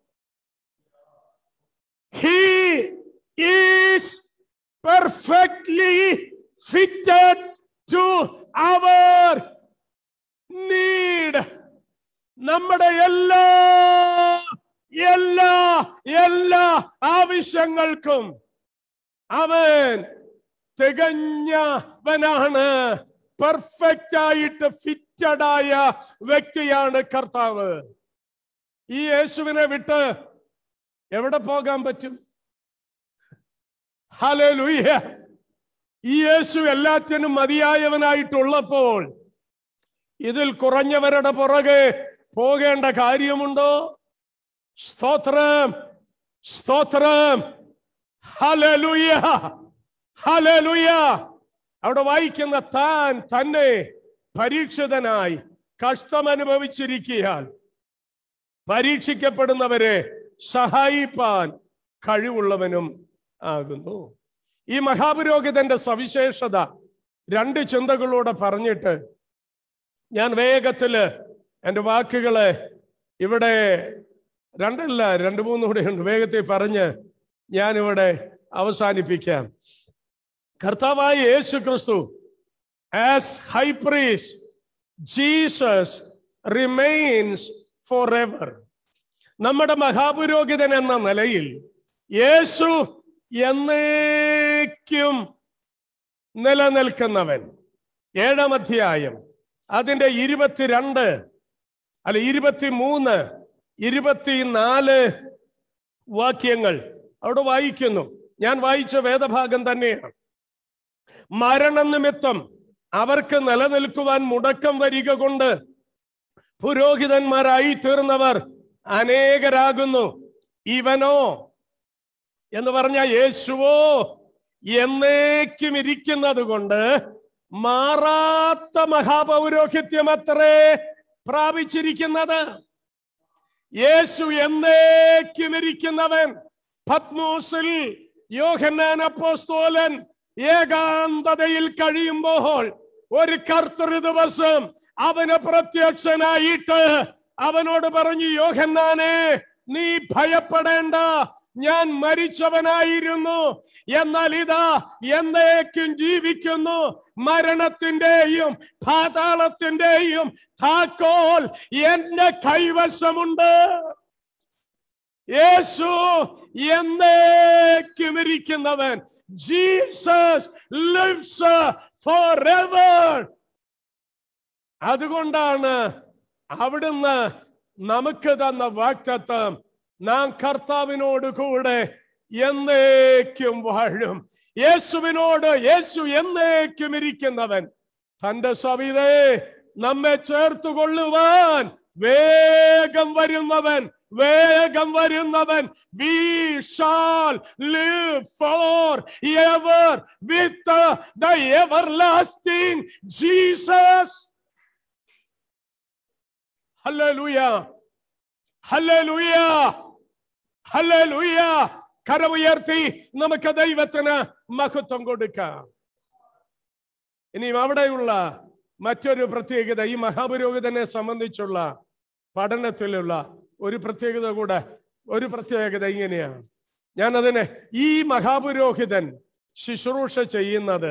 He is perfectly fitted to our need. നമ്മുടെ എല്ലാ എല്ലാ എല്ലാ ആവശ്യങ്ങൾക്കും അവൻ തികഞ്ഞവനാണ് പെർഫെക്റ്റ് ആയിട്ട് ഫിറ്റഡ് ആയ വ്യക്തിയാണ് കർത്താവ് ഈ യേശുവിനെ വിട്ട് എവിടെ പോകാൻ പറ്റും ഹല്ലേലൂയ ഈ യേശു എല്ലാറ്റിനും മതിയായവനായിട്ടുള്ളപ്പോൾ ഇതിൽ കുറഞ്ഞവരുടെ പുറകെ പോകേണ്ട കാര്യമുണ്ടോ സ്തോത്രം സ്തോത്രം ഹല്ലേലൂയ ഹല്ലേലൂയ അവിടെ വായിക്കുന്ന താൻ തന്നെ പരീക്ഷിതനായി കഷ്ടമനുഭവിച്ചിരിക്കിയാൽ പരീക്ഷിക്കപ്പെടുന്നവരെ സഹായിപ്പാൻ കഴിവുള്ളവനും ആകുന്നു ഈ മഹാപുരോഹിതന്റെ സവിശേഷത രണ്ട് ചിന്തകളൂടെ പറഞ്ഞിട്ട് ഞാൻ വേഗത്തില് എൻ്റെ വാക്കുകളെ ഇവിടെ രണ്ടല്ല രണ്ട് മൂന്ന് കൂടെ ഉണ്ട് വേഗത്തിൽ പറഞ്ഞ് ഞാനിവിടെ അവസാനിപ്പിക്കാം കർത്താവായ യേശു Kristu as high priest Jesus remains for ever നമ്മുടെ മഹാപുരോഹിതൻ എന്ന നിലയിൽ യേശു എന്നേക്കും നിലനിൽക്കുന്നവൻ ഏഴാം അധ്യായം അതിന്റെ ഇരുപത്തിരണ്ട് അല്ല ഇരുപത്തിമൂന്ന് ഇരുപത്തിനാല് വാക്യങ്ങൾ അവിടെ വായിക്കുന്നു ഞാൻ വായിച്ച വേദഭാഗം തന്നെയാണ് മരണനിമിത്തം അവർക്ക് നിലനിൽക്കുവാൻ മുടക്കം വരിക കൊണ്ട് പുരോഹിതന്മാരായി തീർന്നവർ അനേകരാകുന്നു ഇവനോ എന്ന് പറഞ്ഞ യേശുവോ എന്നേക്കും ഇരിക്കുന്നത് കൊണ്ട് മാറാത്ത മഹാപൗരോഹിത്യം അത്രേ പ്രാപിച്ചിരിക്കുന്നത് യേശു എന്നേക്കും ഇരിക്കുന്നവൻ പത്മൂസിൽ യോഹന്നാൻ അപ്പോസ്തോലൻ ഏകാന്തതയിൽ കഴിയുമ്പോൾ ഒരു കർത്തൃ ദിവസം അവന് പ്രത്യക്ഷനായിട്ട് അവനോട് പറഞ്ഞു യോഹന്നാനെ നീ ഭയപ്പെടേണ്ട ഞാൻ മരിച്ചവനായിരുന്നു എന്നാൽ ഇതാ എന്നേക്കും ജീവിക്കുന്നു മരണത്തിന്റെയും പാതാളത്തിന്റെയും താക്കോൽ എന്റെ കൈവശമുണ്ട് യേശു എന്നേക്കും ഇരിക്കുന്നവൻ ജീസസ് ലിവ്സ് ഫോർ എവർ അതുകൊണ്ടാണ് അവിടുന്ന് നമുക്ക് തന്ന വാക്തത്വം നാം കർത്താവിനോട് കൂടെ എന്നേക്കും വാഴും യേശുവിനോട് യേശു എന്നേക്കും ഇരിക്കുന്നവൻ തന്റെ സവിതേ നമ്മെ ചേർത്തു കൊള്ളുവാൻ വേഗം വരുന്നവൻ വേഗം വരുന്നവൻ we shall live for ever with the everlasting Jesus ഹല്ലേലൂയ ഹല്ലേലൂയ ഹല്ലേലൂയ കരമുയർത്തി നമുക്ക് ദൈവത്തിന് മഹത്വം കൊടുക്കാം ഇനിയും അവിടെയുള്ള മറ്റൊരു പ്രത്യേകത ഈ മഹാപുരോഹിതനെ സംബന്ധിച്ചുള്ള പഠനത്തിലുള്ള ഒരു പ്രത്യേകത കൂടെ ഒരു പ്രത്യേകത ഇങ്ങനെയാണ് ഞാൻ അതിനെ ഈ മഹാപുരോഹിതൻ ശുശ്രൂഷ ചെയ്യുന്നത്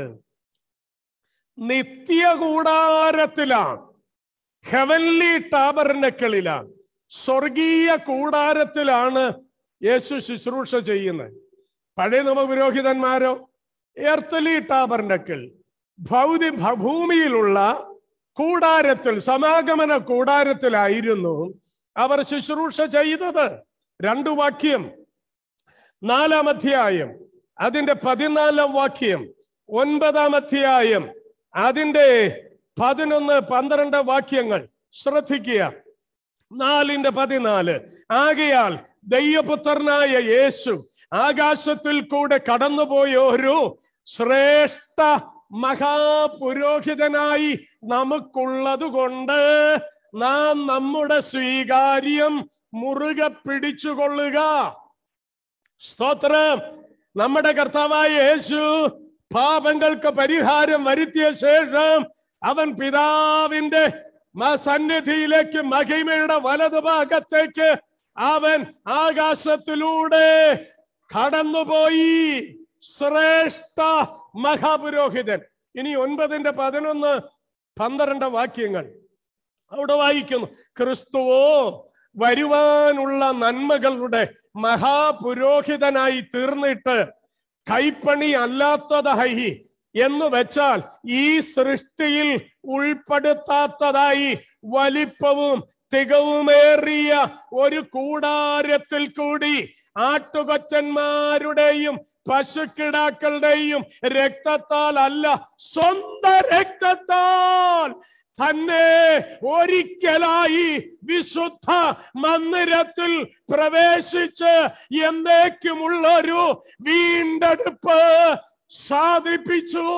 നിത്യകൂടാരത്തിലാണ് ഹെവൻലി ടാബറിനക്കളിലാണ് സ്വർഗീയ കൂടാരത്തിലാണ് യേശു ശുശ്രൂഷ ചെയ്യുന്നത് പഴയ നവപുരോഹിതന്മാരോ എർത്തലി ടാബറിനക്കൾ ഭൗതി ഭ- ഭൂമിയിലുള്ള കൂടാരത്തിൽ സമാഗമന കൂടാരത്തിലായിരുന്നു അവർ ശുശ്രൂഷ ചെയ്തത് രണ്ടു വാക്യം നാലാം അധ്യായം അതിന്റെ പതിനാലാം വാക്യം ഒൻപതാം അധ്യായം അതിന്റെ പതിനൊന്ന് പന്ത്രണ്ട് വാക്യങ്ങൾ ശ്രദ്ധിക്കുക നാലിന്റെ പതിനാല് ആകയാൽ ദൈവപുത്രനായ യേശു ആകാശത്തിൽ കൂടെ കടന്നുപോയ ഒരു ശ്രേഷ്ഠ മഹാപുരോഹിതനായി നമുക്കുള്ളത് കൊണ്ട് നാം നമ്മുടെ സ്വീകാര്യം മുറുകെ പിടിച്ചുകൊള്ളുക സ്തോത്രം നമ്മുടെ കർത്താവായ യേശു പാപങ്ങൾക്ക് പരിഹാരം വരുത്തിയ ശേഷം അവൻ പിതാവിന്റെ മ- സന്നിധിയിലേക്ക് മഹിമയുടെ വലതുഭാഗത്തേക്ക് അവൻ ആകാശത്തിലൂടെ കടന്നുപോയി ശ്രേഷ്ഠ മഹാപുരോഹിതൻ ഇനി ഒൻപതിന്റെ പതിനൊന്ന് പന്ത്രണ്ട് വാക്യങ്ങൾ അവിടെ വായിക്കുന്നു ക്രിസ്തുവോ വരുവാനുള്ള നന്മകളുടെ മഹാപുരോഹിതനായി തീർന്നിട്ട് കൈപ്പണി അല്ലാത്തതായി എന്ന് വെച്ചാൽ ഈ സൃഷ്ടിയിൽ ഉൾപ്പെടുത്താത്തതായി വലിപ്പവും തികവുമേറിയ ഒരു കൂടാരത്തിൽ കൂടി ആട്ടുകൊറ്റന്മാരുടെയും പശുക്കിടാക്കളുടെയും രക്തത്താൽ അല്ല സ്വന്തം രക്തത്താൽ തന്നെ ഒരിക്കലായി വിശുദ്ധ മന്ദിരത്തിൽ പ്രവേശിച്ച് എന്നേക്കുമുള്ളൊരു വീണ്ടെടുപ്പ് സാധിപ്പിച്ചു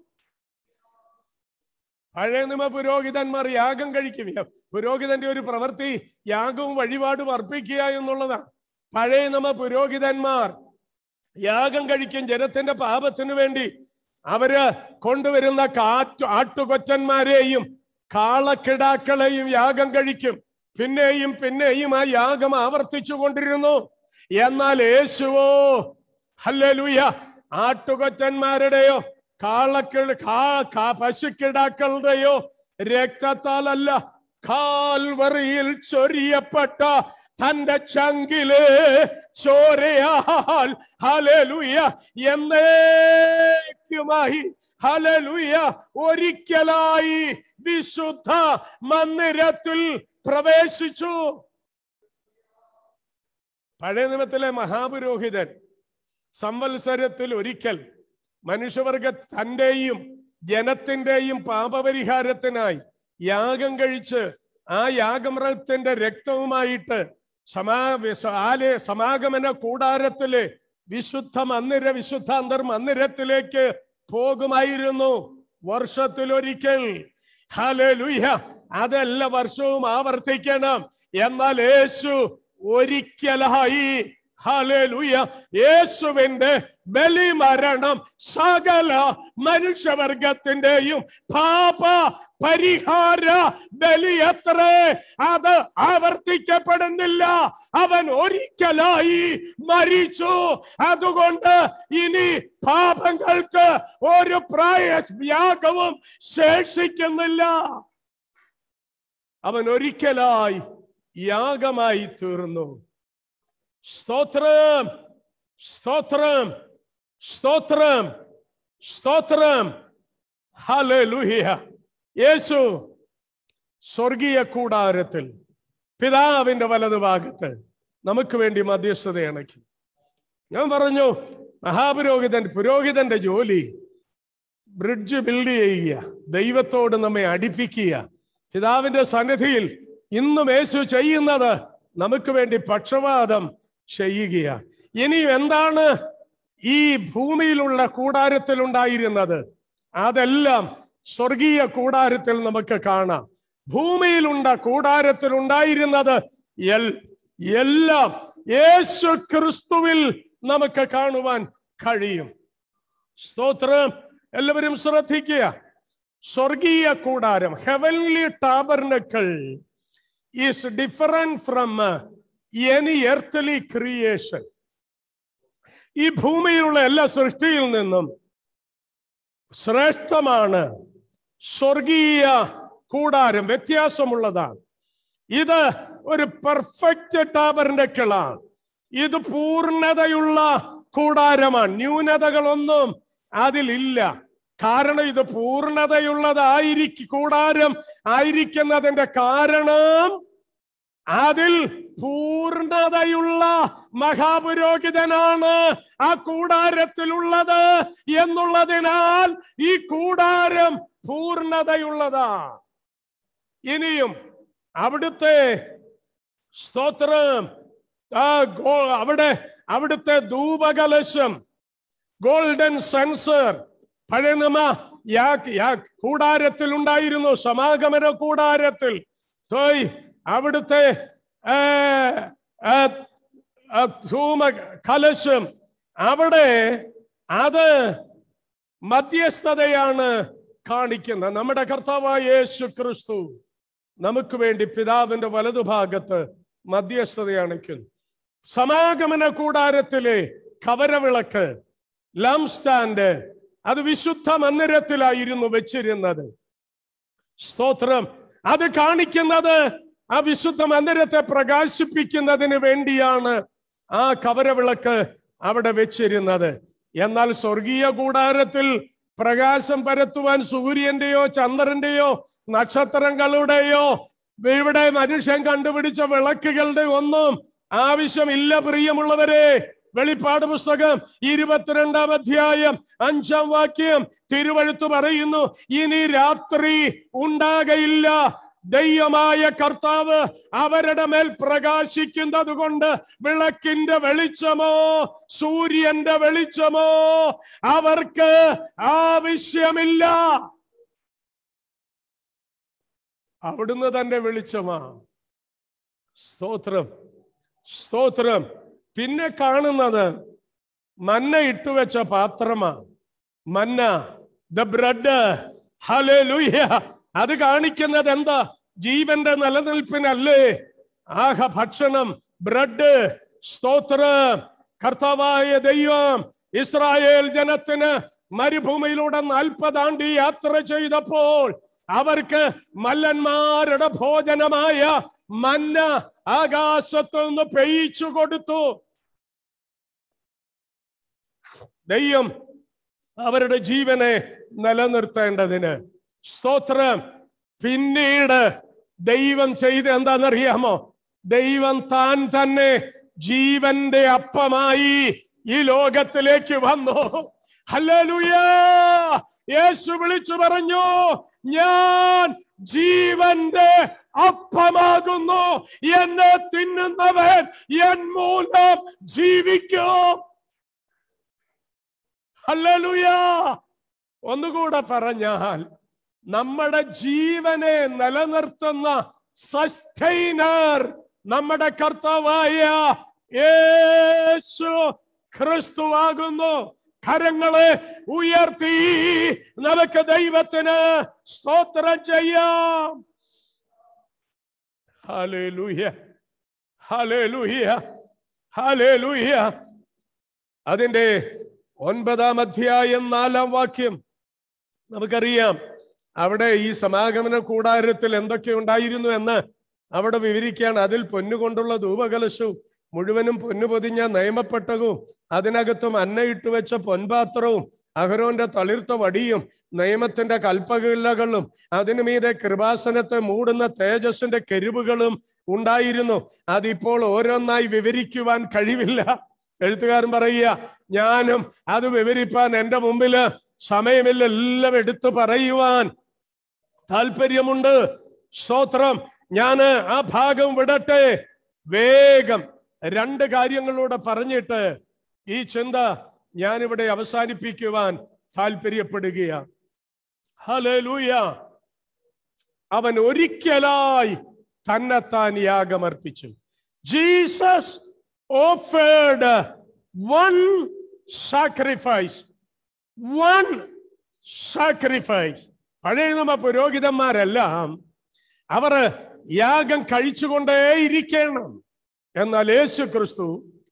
പഴയ നിയമ പുരോഹിതന്മാർ യാഗം കഴിക്കും യ- പുരോഹിതന്റെ ഒരു പ്രവൃത്തി യാഗവും വഴിപാടും അർപ്പിക്കുക എന്നുള്ളതാണ് പഴയ നിയമ പുരോഹിതന്മാർ യാഗം കഴിക്കും ജനത്തിന്റെ പാപത്തിനു വേണ്ടി അവര് കൊണ്ടുവരുന്ന കാറ്റു ആട്ടുകൊറ്റന്മാരെയും കാളക്കിടാക്കളെയും യാഗം കഴിക്കും പിന്നെയും പിന്നെയും ആ യാഗം ആവർത്തിച്ചു കൊണ്ടിരുന്നു എന്നാൽ യേശുവോ ഹല്ലേലൂയ ആട്ടുകൊറ്റന്മാരുടെയോ കാളക്കിട കാ കാ പശുക്കിടാക്കളുടെയോ രക്തത്താലല്ല കാൽവറിയിൽ ചൊരിയപ്പെട്ട തന്റെ ചങ്കില് ചോരയാൽ ഹലലുയ എന്നേക്കുമായി ഹലലുയ ഒരിക്കലായി വിശുദ്ധ മന്ദിരത്തിൽ പ്രവേശിച്ചു പഴയ നിയമത്തിലെ മഹാപുരോഹിതൻ സംവത്സരത്തിൽ ഒരിക്കൽ മനുഷ്യവർഗ തന്റെയും ജനത്തിന്റെയും പാപപരിഹാരത്തിനായി യാഗം കഴിച്ച് ആ യാഗമൃഗത്തിന്റെ രക്തവുമായിട്ട് സമാ ആലയ സമാഗമന കൂടാരത്തില് വിശുദ്ധ മന്ദിര വിശുദ്ധാന്തർ മന്ദിരത്തിലേക്ക് പോകുമായിരുന്നു വർഷത്തിലൊരിക്കൽ ഹല്ലേലൂയ അതെല്ലാ വർഷവും ആവർത്തിക്കണം എന്നാൽ യേശു ഒരിക്കലായി ഹല്ലേലൂയ യേശുവിന്റെ ബലിമരണം സകല മനുഷ്യവർഗത്തിന്റെയും പാപ പരിഹാര ബലിയത്രേ അത് ആവർത്തിക്കപ്പെടുന്നില്ല അവൻ ഒരിക്കലായി മരിച്ചു അതുകൊണ്ട് ഇനി പാപങ്ങൾക്ക് ഒരു പ്രായ യാഗവും ശേഷിക്കുന്നില്ല അവൻ ഒരിക്കലായി യാഗമായി തീർന്നു സ്തോത്രം സ്തോത്രം സ്തോത്രം സ്തോത്രം ഹല്ലേലൂയ യേശു സ്വർഗീയ കൂടാരത്തിൽ പിതാവിന്റെ വലതുഭാഗത്ത് നമുക്ക് വേണ്ടി മധ്യസ്ഥത അണക്കി ഞാൻ പറഞ്ഞു മഹാപുരോഹിതൻ പുരോഹിതന്റെ ജോലി ബ്രിഡ്ജ് ബിൽഡ് ചെയ്യുക ദൈവത്തോട് നമ്മെ അടുപ്പിക്കുക പിതാവിന്റെ സന്നിധിയിൽ ഇന്നും യേശു ചെയ്യുന്നത് നമുക്ക് വേണ്ടി പക്ഷപാതം ചെയ്യുക ഇനിയും എന്താണ് ഈ ഭൂമിയിലുള്ള കൂടാരത്തിൽ ഉണ്ടായിരുന്നത് അതെല്ലാം സ്വർഗീയ കൂടാരത്തിൽ നമുക്ക് കാണാം ഭൂമിയിലുണ്ട കൂടാരത്തിൽ ഉണ്ടായിരുന്നത് എൽ- എല്ലാം യേശു ക്രിസ്തുവിൽ നമുക്ക് കാണുവാൻ കഴിയും സ്തോത്രം എല്ലാവരും ശ്രദ്ധിക്കുക സ്വർഗീയ കൂടാരം heavenly tabernacle is different from any earthly creation ഈ ഭൂമിയിലുള്ള എല്ലാ സൃഷ്ടിയിൽ നിന്നും ശ്രേഷ്ഠമാണ് സ്വർഗീയ കൂടാരം വ്യത്യാസമുള്ളതാണ് ഇത് ഒരു പെർഫെക്റ്റ് ടാബറിൻഡക്കിളാണ് ഇത് പൂർണ്ണതയുള്ള കൂടാരമാണ് ന്യൂനതകളൊന്നും അതിലില്ല കാരണം ഇത് പൂർണ്ണതയുള്ളതായിരിക്കും കൂടാരം ആയിരിക്കുന്നതിന്റെ കാരണം അതിൽ പൂർണ്ണതയുള്ള മഹാപുരോഹിതനാണ് ആ കൂടാരത്തിലുള്ളത് എന്നുള്ളതിനാൽ ഈ കൂടാരം പൂർണ്ണതയുള്ളതാ ഇനിയും അവിടുത്തെ സ്തോത്രം ആ ഗോ അവിടെ അവിടുത്തെ ധൂപകലശം ഗോൾഡൻ സെൻസർ പഴയ നിയമ യാ- യാ- കൂടാരത്തിൽ ഉണ്ടായിരുന്നു സമാഗമന കൂടാരത്തിൽ തോയ് അവിടുത്തെ ആ, ആ, ആ, ധൂമ കലശം അവിടെ അത് മധ്യസ്ഥതയാണ് കാണിക്കുന്നത് നമ്മുടെ കർത്താവായ യേശു ക്രിസ്തു നമുക്ക് വേണ്ടി പിതാവിന്റെ വലതുഭാഗത്ത് മധ്യസ്ഥതയാണിക്കുന്നു സമാഗമന കൂടാരത്തിലെ കവരവിളക്ക് ലാം സ്റ്റാൻഡ് അത് വിശുദ്ധ മന്ദിരത്തിലായിരുന്നു വെച്ചിരുന്നത് സ്തോത്രം അത് കാണിക്കുന്നത് ആ വിശുദ്ധ മന്ദിരത്തെ പ്രകാശിപ്പിക്കുന്നതിന് വേണ്ടിയാണ് ആ കവരവിളക്ക് അവിടെ വെച്ചിരുന്നത് എന്നാൽ സ്വർഗീയ കൂടാരത്തിൽ പ്രകാശം പരത്തുവാൻ സൂര്യന്റെയോ ചന്ദ്രന്റെയോ നക്ഷത്രങ്ങളുടെയോ ഇവിടെ മനുഷ്യൻ കണ്ടുപിടിച്ച വിളക്കുകളുടെ ഒന്നും ആവശ്യമില്ല പ്രിയമുള്ളവരെ വെളിപ്പാട് പുസ്തകം ഇരുപത്തിരണ്ടാം അധ്യായം അഞ്ചാം വാക്യം തിരുവഴുത്ത് പറയുന്നു ഇനി രാത്രി ഉണ്ടാകയില്ല ദൈവമായ കർത്താവ് അവരുടെ മേൽ പ്രകാശിക്കുന്നത് കൊണ്ട് വിളക്കിന്റെ വെളിച്ചമോ സൂര്യന്റെ വെളിച്ചമോ അവർക്ക് ആവശ്യമില്ല അവിടുന്ന് തന്റെ വെളിച്ചമാ സ്തോത്രം സ്തോത്രം പിന്നെ കാണുന്നത് മന്ന ഇട്ടുവെച്ച പാത്രമാ മന്ന ദ ബ്രെഡ് ഹലേ അത് കാണിക്കുന്നത് എന്താ ജീവന്റെ നിലനിൽപ്പിനല്ലേ ആഹ ഭക്ഷണം ബ്രെഡ് സ്തോത്രം കർത്താവായ ദൈവം ഇസ്രായേൽ ജനത്തിന് മരുഭൂമിയിലൂടെ നാൽപ്പതാണ്ടി യാത്ര ചെയ്തപ്പോൾ അവർക്ക് മല്ലന്മാരുടെ ഭോജനമായ മന്ന ആകാശത്തു നിന്ന് പെയ്ച്ചു കൊടുത്തു ദൈവം അവരുടെ ജീവനെ നിലനിർത്തേണ്ടതിന് സ്തോത്രം പിന്നീട് ദൈവം ചെയ്ത് എന്താണെന്നറിയാമോ ദൈവം താൻ തന്നെ ജീവന്റെ അപ്പമായി ഈ ലോകത്തിലേക്ക് വന്നു ഹല്ലേലൂയ യേശു വിളിച്ചു പറഞ്ഞു ഞാൻ ജീവന്റെ അപ്പമാകുന്നു എന്നെ തിന്നുന്നവൻ എൻ മൂലം ജീവിക്കും ഹല്ലേലൂയ ഒന്നുകൂടെ പറഞ്ഞാൽ നമ്മുടെ ജീവനെ നിലനിർത്തുന്ന സസ്റ്റൈനർ നമ്മുടെ കർത്താവായ യേശു ക്രിസ്തുവാകുന്നു കരങ്ങളെ ഉയർത്തി നമുക്ക് ദൈവത്തിന് സ്തോത്രം ചെയ്യാം ഹല്ലേലൂയ ഹല്ലേലൂയ ഹല്ലേലൂയ അതിന്റെ ഒൻപതാം അധ്യായം നാലാം വാക്യം നമുക്കറിയാം അവിടെ ഈ സമാഗമന കൂടാരത്തിൽ എന്തൊക്കെ ഉണ്ടായിരുന്നു എന്ന് അവിടെ വിവരിക്കുകയാണ് അതിൽ പൊന്നുകൊണ്ടുള്ള ധൂപകലശവും മുഴുവനും പൊന്നു പൊതിഞ്ഞ നിയമപ്പെട്ടകവും അതിനകത്തും അന്നയിട്ട് വെച്ച പൊൻപാത്രവും അഹരോന്റെ തളിർത്ത വടിയും നിയമത്തിന്റെ കൽപ്പകില്ലകളും അതിനു മീതെ കൃപാസനത്തെ മൂടുന്ന തേജസ്സിന്റെ കെരുവുകളും ഉണ്ടായിരുന്നു അതിപ്പോൾ ഓരോന്നായി വിവരിക്കുവാൻ കഴിവില്ല എഴുത്തുകാരൻ പറയുക ഞാനും അത് വിവരിപ്പാൻ എന്റെ മുമ്പില് സമയമില്ല എല്ലാം എടുത്തു പറയുവാൻ താല്പര്യമുണ്ട് സ്തോത്രം ഞാന് ആ ഭാഗം വിടട്ടെ വേഗം രണ്ട് കാര്യങ്ങളൂടെ പറഞ്ഞിട്ട് ഈ ചിന്ത ഞാനിവിടെ അവസാനിപ്പിക്കുവാൻ താല്പര്യപ്പെടുകയാണ് ഹലൂയ അവൻ ഒരിക്കലായി തന്നെത്താൻ യാഗമർപ്പിച്ചു Jesus offered one sacrifice one sacrifice പഴയ നമ്മ പുരോഹിതന്മാരെല്ലാം അവർ യാഗം കഴിച്ചുകൊണ്ടേയിരിക്കണം എന്നാൽ യേശു ക്രിസ്തു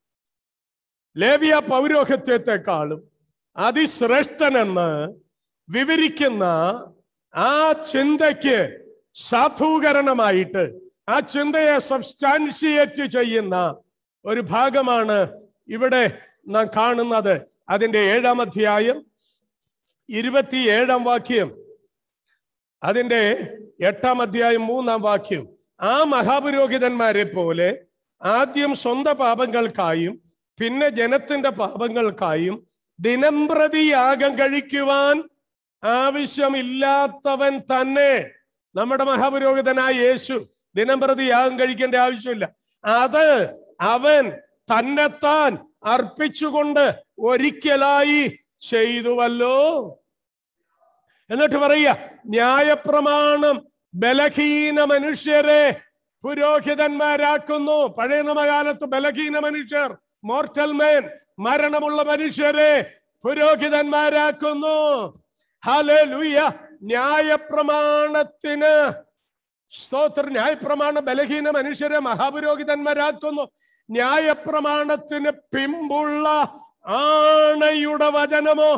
ലേവിയ പൗരോഹിത്യത്തെക്കാളും അതിശ്രേഷ്ഠനെന്ന് വിവരിക്കുന്ന ആ ചിന്തയ്ക്ക് സാധൂകരണമായിട്ട് ആ ചിന്തയെ സബ്സ്റ്റാൻഷിയേറ്റ് ചെയ്യുന്ന ഒരു ഭാഗമാണ് ഇവിടെ നാം കാണുന്നത് അതിന്റെ ഏഴാം അധ്യായം ഇരുപത്തിയേഴാം വാക്യം അതിന്റെ എട്ടാം അധ്യായം മൂന്നാം വാക്യം ആ മഹാപുരോഹിതന്മാരെ പോലെ ആദ്യം സ്വന്തം പാപങ്ങൾക്കായും പിന്നെ ജനത്തിന്റെ പാപങ്ങൾക്കായും ദിനംപ്രതി യാഗം കഴിക്കുവാൻ ആവശ്യമില്ലാത്തവൻ തന്നെ നമ്മുടെ മഹാപുരോഹിതനായ യേശു ദിനംപ്രതി യാഗം കഴിക്കേണ്ട ആവശ്യമില്ല അത് അവൻ തന്നെത്താൻ അർപ്പിച്ചുകൊണ്ട് ഒരിക്കലായി ചെയ്തുവല്ലോ എന്നിട്ട് പറയുക ന്യായപ്രമാണം ബലഹീന മനുഷ്യരെ പുരോഹിതന്മാരാക്കുന്നു പഴയ നമകാലത്ത് ബലഹീന മനുഷ്യർ മോർട്ടൽ മേൻ മരണമുള്ള മനുഷ്യരെ പുരോഹിതന്മാരാക്കുന്നു ഹല്ലേലൂയ ന്യായപ്രമാണത്തിന് സ്തോത്ര ന്യായപ്രമാണ ബലഹീന മനുഷ്യരെ മഹാപുരോഹിതന്മാരാക്കുന്നു ന്യായപ്രമാണത്തിന് പിമ്പുള്ള ആണയുടെ വചനമോ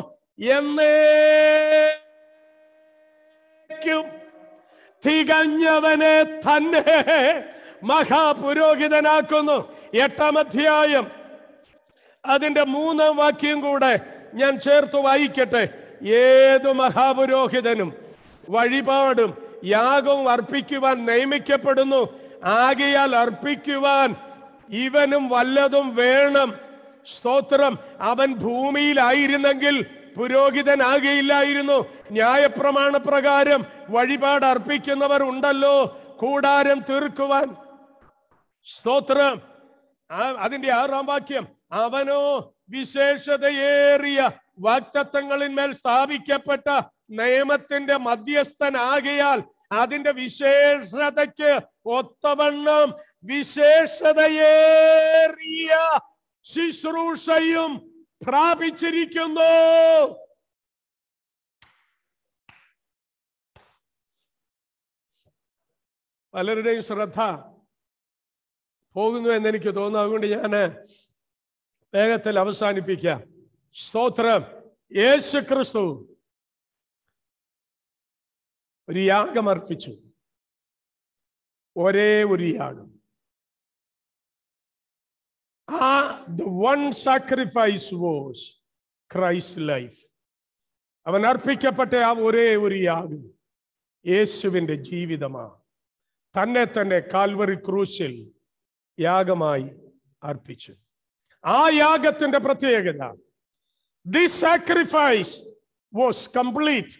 എന്നേക്കും തികഞ്ഞവനെ തന്നെ മഹാപുരോഹിതനാക്കുന്നു എട്ടാം അധ്യായം അതിന്റെ മൂന്നാം വാക്യം കൂടെ ഞാൻ ചേർത്ത് വായിക്കട്ടെ ഏതു മഹാപുരോഹിതനും വഴിപാടും യാഗവും അർപ്പിക്കുവാൻ നിയമിക്കപ്പെടുന്നു ആകയാൽ അർപ്പിക്കുവാൻ ഇവനും വല്ലതും വേണം സ്തോത്രം അവൻ ഭൂമിയിലായിരുന്നെങ്കിൽ പുരോഹിതനാകയില്ലായിരുന്നു ന്യായപ്രമാണ പ്രകാരം വഴിപാട് അർപ്പിക്കുന്നവർ ഉണ്ടല്ലോ കൂടാരം തീർക്കുവാൻ സ്തോത്രം ആ- അതിന്റെ ആറാം വാക്യം അവനോ വിശേഷതയേറിയ വാക്തത്വങ്ങളിന്മേൽ സ്ഥാപിക്കപ്പെട്ട നിയമത്തിന്റെ മധ്യസ്ഥനാകയാൽ അതിന്റെ വിശേഷതയ്ക്ക് ഒത്തവണ്ണം വിശേഷതയേറിയ ശുശ്രൂഷയും പ്രാപിച്ചിരിക്കുന്നു പലരുടെയും ശ്രദ്ധ പോകുന്നു എന്ന് എനിക്ക് തോന്നുന്നു അതുകൊണ്ട് ഞാൻ വേഗത്തിൽ അവസാനിപ്പിക്കാം സ്തോത്രം യേശു ക്രിസ്തു ഒരു യാഗം അർപ്പിച്ചു ഒരേ ഒരു യാഗം ആ the one sacrifice was Christ life അവൻ അർപ്പിക്കപ്പെട്ട ആ ഒരേ ഒരു യാഗം യേശുവിന്റെ ജീവിതമാണ് തന്നെ തന്നെ കാൽവറി ക്രൂശിൽ യാഗമായി അർപ്പിച്ചു ആ യാഗത്തിന്റെ പ്രത്യേകത this sacrifice was complete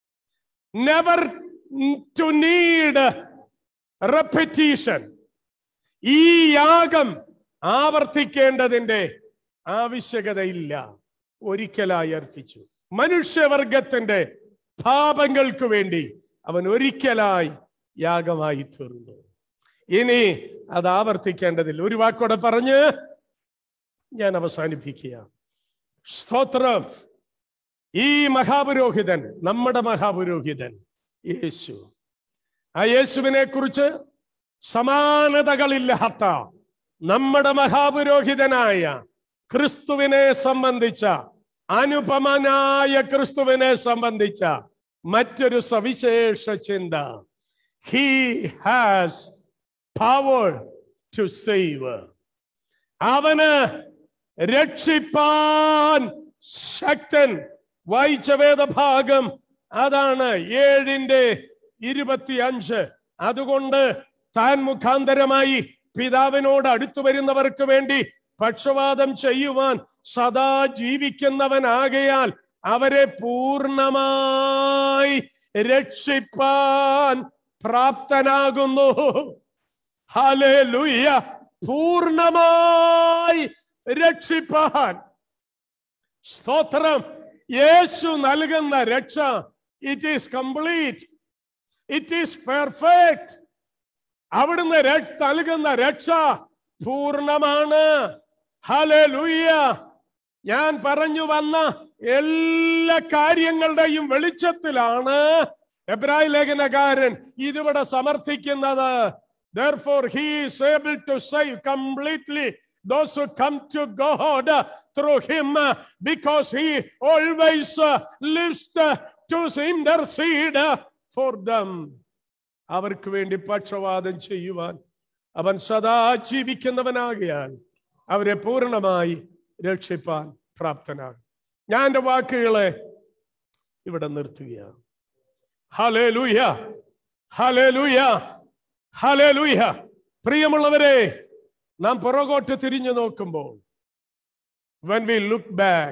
never to need repetition ഈ യാഗം ആവർത്തിക്കേണ്ടതിന്റെ ആവശ്യകതയില്ല ഒരിക്കലായി അർപ്പിച്ചു മനുഷ്യവർഗത്തിന്റെ പാപങ്ങൾക്ക് വേണ്ടി അവൻ ഒരിക്കലായി യാഗമായി തീർന്നു ഇനി അത് ആവർത്തിക്കേണ്ടതില്ല ഒരു വാക്കോടെ പറഞ്ഞ് ഞാൻ അവസാനിപ്പിക്കുക സ്തോത്രം ഈ മഹാപുരോഹിതൻ നമ്മുടെ മഹാപുരോഹിതൻ യേശു ആ യേശുവിനെ കുറിച്ച് സമാനതകളില്ലാത്ത നമ്മുടെ മഹാപുരോഹിതനായ ക്രിസ്തുവിനെ സംബന്ധിച്ച അനുപമനായ ക്രിസ്തുവിനെ സംബന്ധിച്ച മറ്റൊരു സവിശേഷ ചിന്ത he has power to save അവന് രക്ഷിപ്പാൻ ശക്തൻ വായിച്ച വേദഭാഗം അതാണ് ഏഴിന്റെ ഇരുപത്തിയഞ്ച് അതുകൊണ്ട് താൻ മുഖാന്തരമായി പിതാവിനോട് അടുത്തു വരുന്നവർക്ക് വേണ്ടി പക്ഷവാദം ചെയ്യുവാൻ സദാ ജീവിക്കുന്നവനാകയാൽ അവരെ പൂർണ്ണമായി രക്ഷിപ്പാൻ പ്രാപ്തനാകുന്നു ഹല്ലേലൂയ പൂർണ്ണമായി രക്ഷിപ്പാൻ സ്തോത്രം യേശു നൽകുന്ന രക്ഷ it is complete it is perfect അവിടുന്ന് ര- നൽകുന്ന രക്ഷ പൂർണ്ണമാണ് ഹല്ലേലൂയ ഞാൻ പറഞ്ഞു വന്ന എല്ലാ കാര്യങ്ങളുടെയും വെളിച്ചത്തിലാണ് എബ്രായ ലേഖനകാരൻ ഇതിവിടെ സമർത്ഥിക്കുന്നത് Therefore, he is able to save completely those who come to God uh, through him uh, because he always uh, lives uh, to intercede uh, for them. അവർക്ക് വേണ്ടി പക്ഷവാദം ചെയ്യുവാൻ അവൻ സദാ ജീവിക്കുന്നവനാകിയാൽ അവരെ പൂർണ്ണമായി രക്ഷിപ്പാൻ പ്രാപ്തനാകും ഞാൻ എൻ്റെ വാക്കുകളെ ഇവിടെ നിർത്തുകയാണ് ഹലേ ലൂയ ഹലേ ലൂയ ഹലേ ലൂയ പ്രിയമുള്ളവരെ നാം പുറകോട്ട് തിരിഞ്ഞു നോക്കുമ്പോൾ when we look back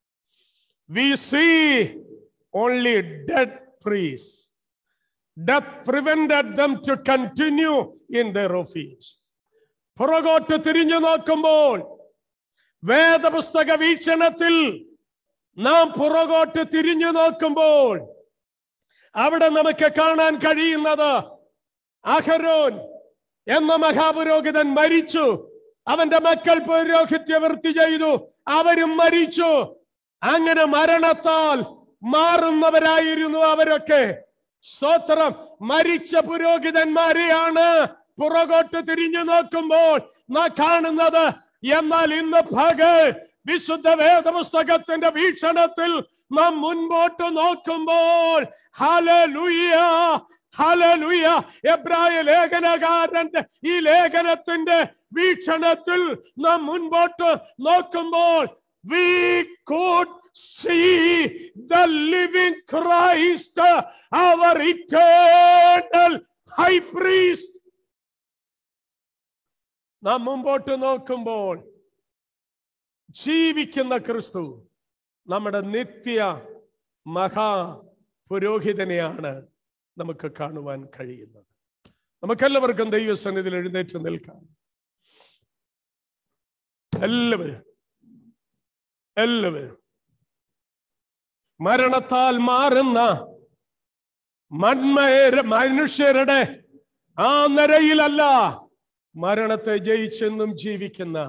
we see only dead priests death prevented them to continue in their office പുറകോട്ട് തിരിഞ്ഞു നോക്കുമ്പോൾ വേദപുസ്തക വീക്ഷണത്തിൽ നാം പുറകോട്ട് തിരിഞ്ഞു നോക്കുമ്പോൾ അവിടെ നമുക്ക് കാണാൻ കഴിയുന്നത് അഹരോൻ എന്ന മഹാപുരോഹിതൻ മരിച്ചു അവന്റെ മക്കൾ പൗരോഹിത്യ വൃത്തി ചെയ്തു അവരും മരിച്ചു അങ്ങനെ മരണത്താൽ മാറുന്നവരായിരുന്നു അവരൊക്കെ സ്തോത്രം മരിച്ച പുരോഹിതന്മാരെയാണ് പുറകോട്ട് തിരിഞ്ഞു നോക്കുമ്പോൾ നാം കാണുന്നത് എന്നാൽ ഇന്ന് പകൽ വിശുദ്ധ വേദപുസ്തകത്തിന്റെ വീക്ഷണത്തിൽ നാം മുൻപോട്ട് നോക്കുമ്പോൾ ഹല്ലേലൂയ ഹല്ലേലൂയ എബ്രായ ലേഖനകാരന്റെ ഈ ലേഖനത്തിന്റെ വീക്ഷണത്തിൽ നാം മുൻപോട്ട് നോക്കുമ്പോൾ we could see the living Christ, our eternal high priest. നാം മുമ്പോട്ട് നോക്കുമ്പോൾ ജീവിക്കുന്ന ക്രിസ്തു നമ്മുടെ നിത്യ മഹാ പുരോഹിതനെയാണ് നമുക്ക് കാണുവാൻ കഴിയുന്നത് നമുക്കെല്ലാവർക്കും ദൈവസന്നിധിയിൽ എഴുന്നേറ്റ് നിൽക്കാം എല്ലാവരും എല്ലാവരും മരണത്താൽ മാറുന്ന മന്മയര മനുഷ്യരുടെ ആ നിരയിലല്ല മരണത്തെ ജയിച്ചെന്നും ജീവിക്കുന്ന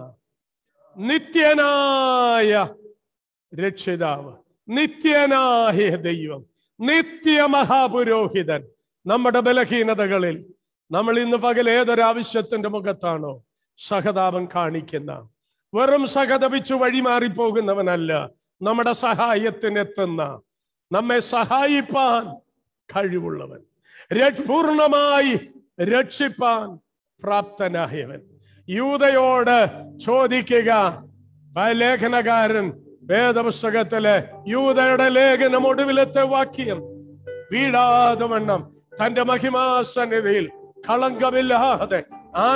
നിത്യനായ രക്ഷിതാവ് നിത്യനായ ദൈവം നിത്യ മഹാപുരോഹിതൻ നമ്മുടെ ബലഹീനതകളിൽ നമ്മൾ ഇന്ന് പകൽ ഏതൊരാവശ്യത്തിന്റെ മുഖത്താണോ സഹതാപം കാണിക്കുന്ന വെറും സഹതപിച്ചു വഴിമാറിപ്പോകുന്നവനല്ല നമ്മുടെ സഹായത്തിനെത്തുന്ന നമ്മെ സഹായിപ്പാൻ കഴിവുള്ളവൻ ര- പൂർണ്ണമായി രക്ഷിപ്പാൻ പ്രാപ്തനായവൻ യൂതയോട് ചോദിക്കുക ആ ലേഖനകാരൻ വേദപുസ്തകത്തിലെ യൂതയുടെ ലേഖനം ഒടുവിലത്തെ വാക്യം വീഴാതെ വണ്ണം തന്റെ മഹിമാസന്നിധിയിൽ കളങ്കമില്ലാതെ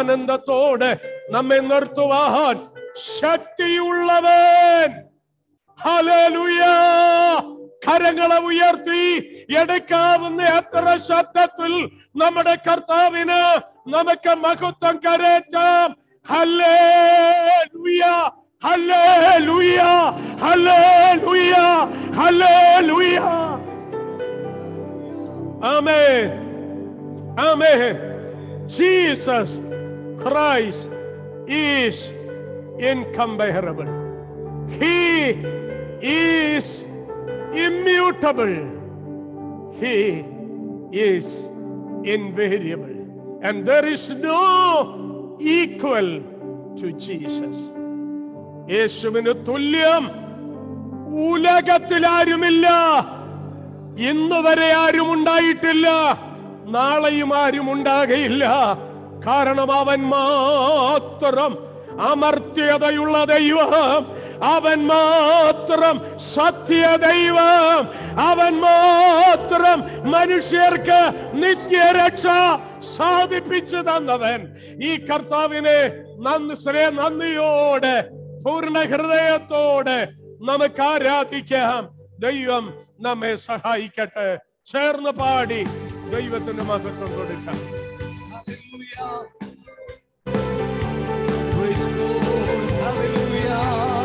ആനന്ദത്തോടെ നമ്മെ നിർത്തുവാൻ ശക്തിയുള്ളവൻ ഹല്ലേലൂയ കരങ്ങളെ ഉയർത്തി എടുക്കാവുന്ന എത്ര ശബ്ദത്തിൽ നമ്മുടെ കർത്താവിന് നമുക്ക് മഹത്വം കരേറ്റാം ഹല്ലേലൂയ ഹല്ലേലൂയ ഹല്ലേലൂയ ഹല്ലേലൂയ ആമേൻ ആമേൻ Jesus Christ is incomparable he is immutable he is invariable and there is no equal to jesus യേശുവിന് തുല്യം ഉലകത്തിൽ ആരുമില്ല ഇന്ന് വരെ ആരും ഉണ്ടായിട്ടില്ല നാളെയും ആരും ഉണ്ടാകയില്ല കാരണം അവൻ മാത്രം അമർത്യതയുള്ള ദൈവം അവൻ മാത്രം സത്യ ദൈവം അവൻ മാത്രം മനുഷ്യർക്ക് നിത്യരക്ഷ സാധിപ്പിച്ചു തന്നവൻ ഈ കർത്താവിനെ നന്ദി ശ്രേ നന്ദിയോടെ പൂർണ്ണ ഹൃദയത്തോടെ നമുക്ക് ആരാധിക്കാം ദൈവം നമ്മെ സഹായിക്കട്ടെ ചേർന്ന് പാടി ദൈവത്തിന് മഹത്വം കൊടുക്കാം Hallelujah. Praise God. Hallelujah.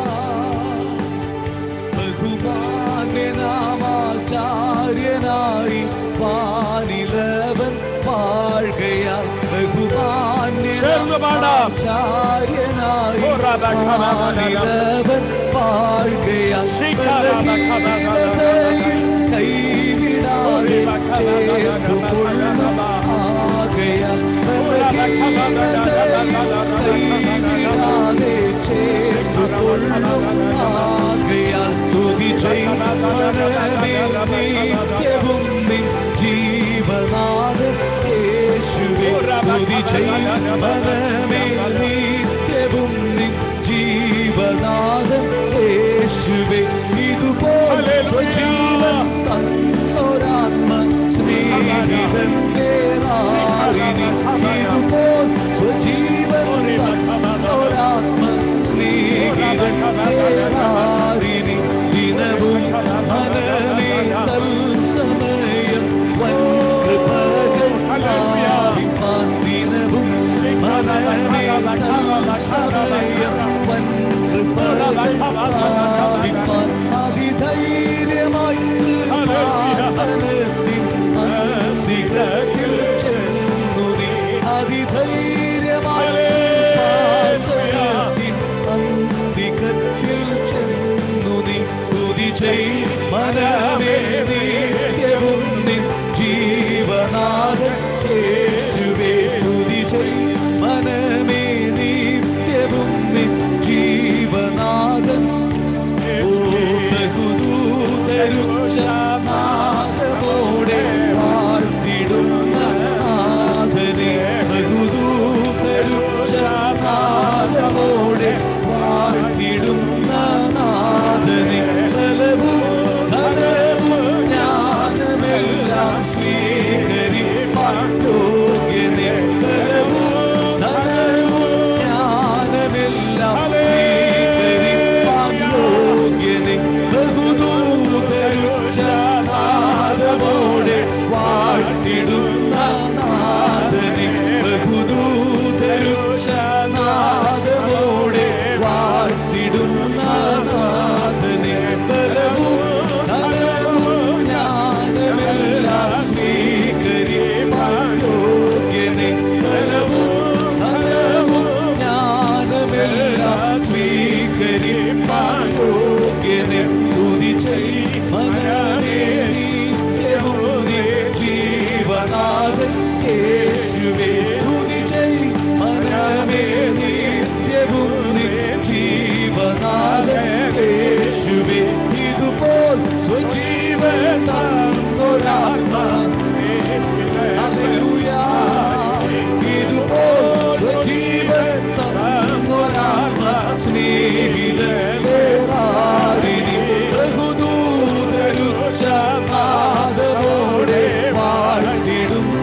ബഹുമാന്യനാമാചാര്യനായി പാനിലവൻ പാഴ്കയാൽ ചേർന്ന് പാടാം. ബഹുമാന്യനാചാര്യനായി ഓ, റബക്കബബബബ. പാനിലവൻ പാഴ്കയാൽ ശിഖരബക്കബബബ. ബലഹീനതയിൽ കൈവിടാതെ ചേർന്നു കൊള്ളും ആകയാൽ കൈവിടാതെ ചേർന്നു കൊള്ളും ആകയാൽ സ്തുതി ചെയ്യവും നിൻ ജീവനാഥൻ യേശുവേ സ്തുതി ചെയ്യമനമേ നിത്യവും നിൻ ജീവനാഥൻ യേശുവേ ഇതുപോലെ സ്വജീവൻ തന്നൊരാത്മ സ്നേഹിതൻ കേറാറിനി ഇതുപോൽ സ്വജീവൻ തന്നൊരാത്മ സ്നേഹിതൻ കേറാറിനി ദിനവും മനമേ തൽസമയം വൻ കൃപകൾ ആവിപ്പാൻ ദിനവും മനമേ തൽസമയം വൻ കൃപകൾ ആവിപ്പാൻ അതിധൈര്യമായി കൃപാസനത്തിൻ അന്തികത്തിൽ ചെന്നു നീ അതിധൈര്യമായി കൃപാസനത്തിൻ അന്തികത്തിൽ ചെന്നു നീ സ്തുതി ചെയ് മനമേ നിത്യവും നിൻ ജീവനാഥൻ യേശുവേ സ്തുതി ചെയ് മനമേ നിത്യവും നിൻ ജീവനാഥൻ നാദമോടെ വാഴ്ത്തിടുന്ന നാഥനെ നാദമോടെ വാഴ്ത്തിടുന്ന നാഥനെ ബലവും ധനവും ജ്ഞാനമെല്ലാം സ്വീകരിപ്പാൻ യോഗ്യനെ ബലവും ധനവും ജ്ഞാനമെല്ലാം സ്വീകരിപ്പാൻ യോഗ്യനെ ബഹുദൂതരുച്ചനാദമോടെ വാഴ്ത്തിടുന്ന നാഥനെ ബഹുദൂതരുച്ചനാദമോടെ വാഴ്ത്തിടുന്ന നാഥനെ ബലവും ധനവും ജ്ഞാനമെല്ലാം സ്വീകരിപ്പാൻ യോഗ്യനെ ബലവും ധനവും ജ്ഞാനമെല്ലാം സ്വീകരിപ്പാൻ യോഗ്യനെ സ്തുതി ചെയ് മനമേ നിത്യവും നിൻ ജീവനാഥൻ യേശുവേ സ്തുതി ചെയ് മനമേ നിത്യവും നിൻ ജീവനാഥൻ യേശുവേ ഇതുപോൽ സ്വജീവൻ തന്നൊരാത്മ ഹല്ലേലൂയ ഇതുപോൽ സ്വജീവൻ തന്നൊരാത്മ സ്നേഹിതൻ വേറാരിനി ബഹുദൂതരുച്ച നാദമോടെ വാഴ്ത്തിടുന്ന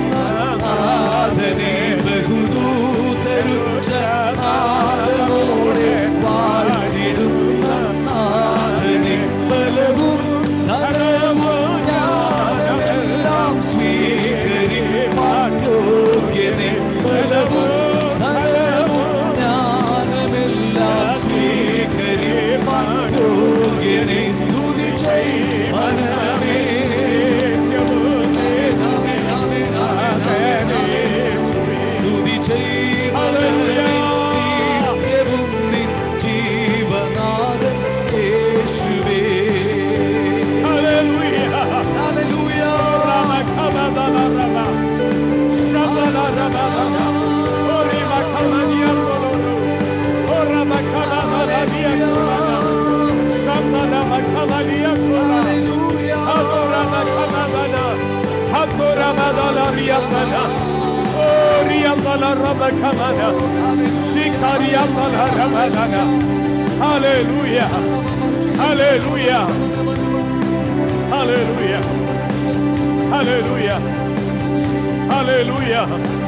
rabadana. Ori makamania koloro. Ora makamania koloro. Shamana makamania koloro. Adora makamana. Adora madala riandana. Ori andala ramakamana. Shikari andala ramadana. Hallelujah. Hallelujah. Hallelujah. Hallelujah. Hallelujah.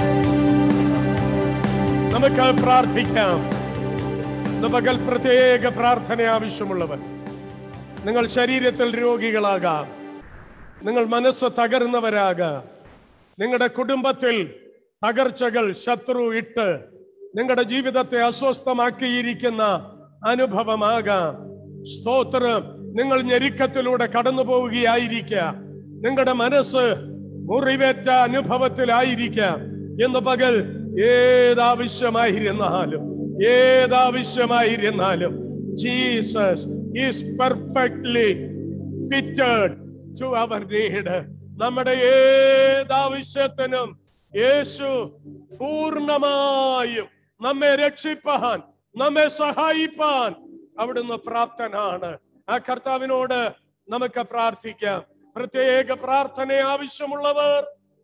നമുക്ക് പ്രാർത്ഥിക്കാം ഇന്ന് പകൽ പ്രത്യേക പ്രാർത്ഥന ആവശ്യമുള്ളവർ നിങ്ങൾ ശരീരത്തിൽ രോഗികളാകാം നിങ്ങൾ മനസ്സ് തകർന്നവരാകാം നിങ്ങളുടെ കുടുംബത്തിൽ തകർച്ചകൾ ശത്രു ഇട്ട് നിങ്ങളുടെ ജീവിതത്തെ അസ്വസ്ഥമാക്കിയിരിക്കുന്ന അനുഭവമാകാം സ്തോത്രം നിങ്ങൾ ഞെരുക്കത്തിലൂടെ കടന്നു പോവുകയായിരിക്കാം നിങ്ങളുടെ മനസ്സ് മുറിവേറ്റ അനുഭവത്തിലായിരിക്കാം എന്ന് പകൽ ഏതാവശ്യമായിരുന്നാലും ഏതാവശ്യമായിരുന്നാലും Jesus is perfectly fitted to our need നമ്മുടെ ഏതാവശ്യത്തിനും യേശു പൂർണ്ണമായും നമ്മെ രക്ഷിപ്പാൻ നമ്മെ സഹായിപ്പാൻ അവിടുന്ന് പ്രാപ്തനാണ് ആ കർത്താവിനോട് നമുക്ക് പ്രാർത്ഥിക്കാം പ്രത്യേക പ്രാർത്ഥന ആവശ്യമുള്ളവർ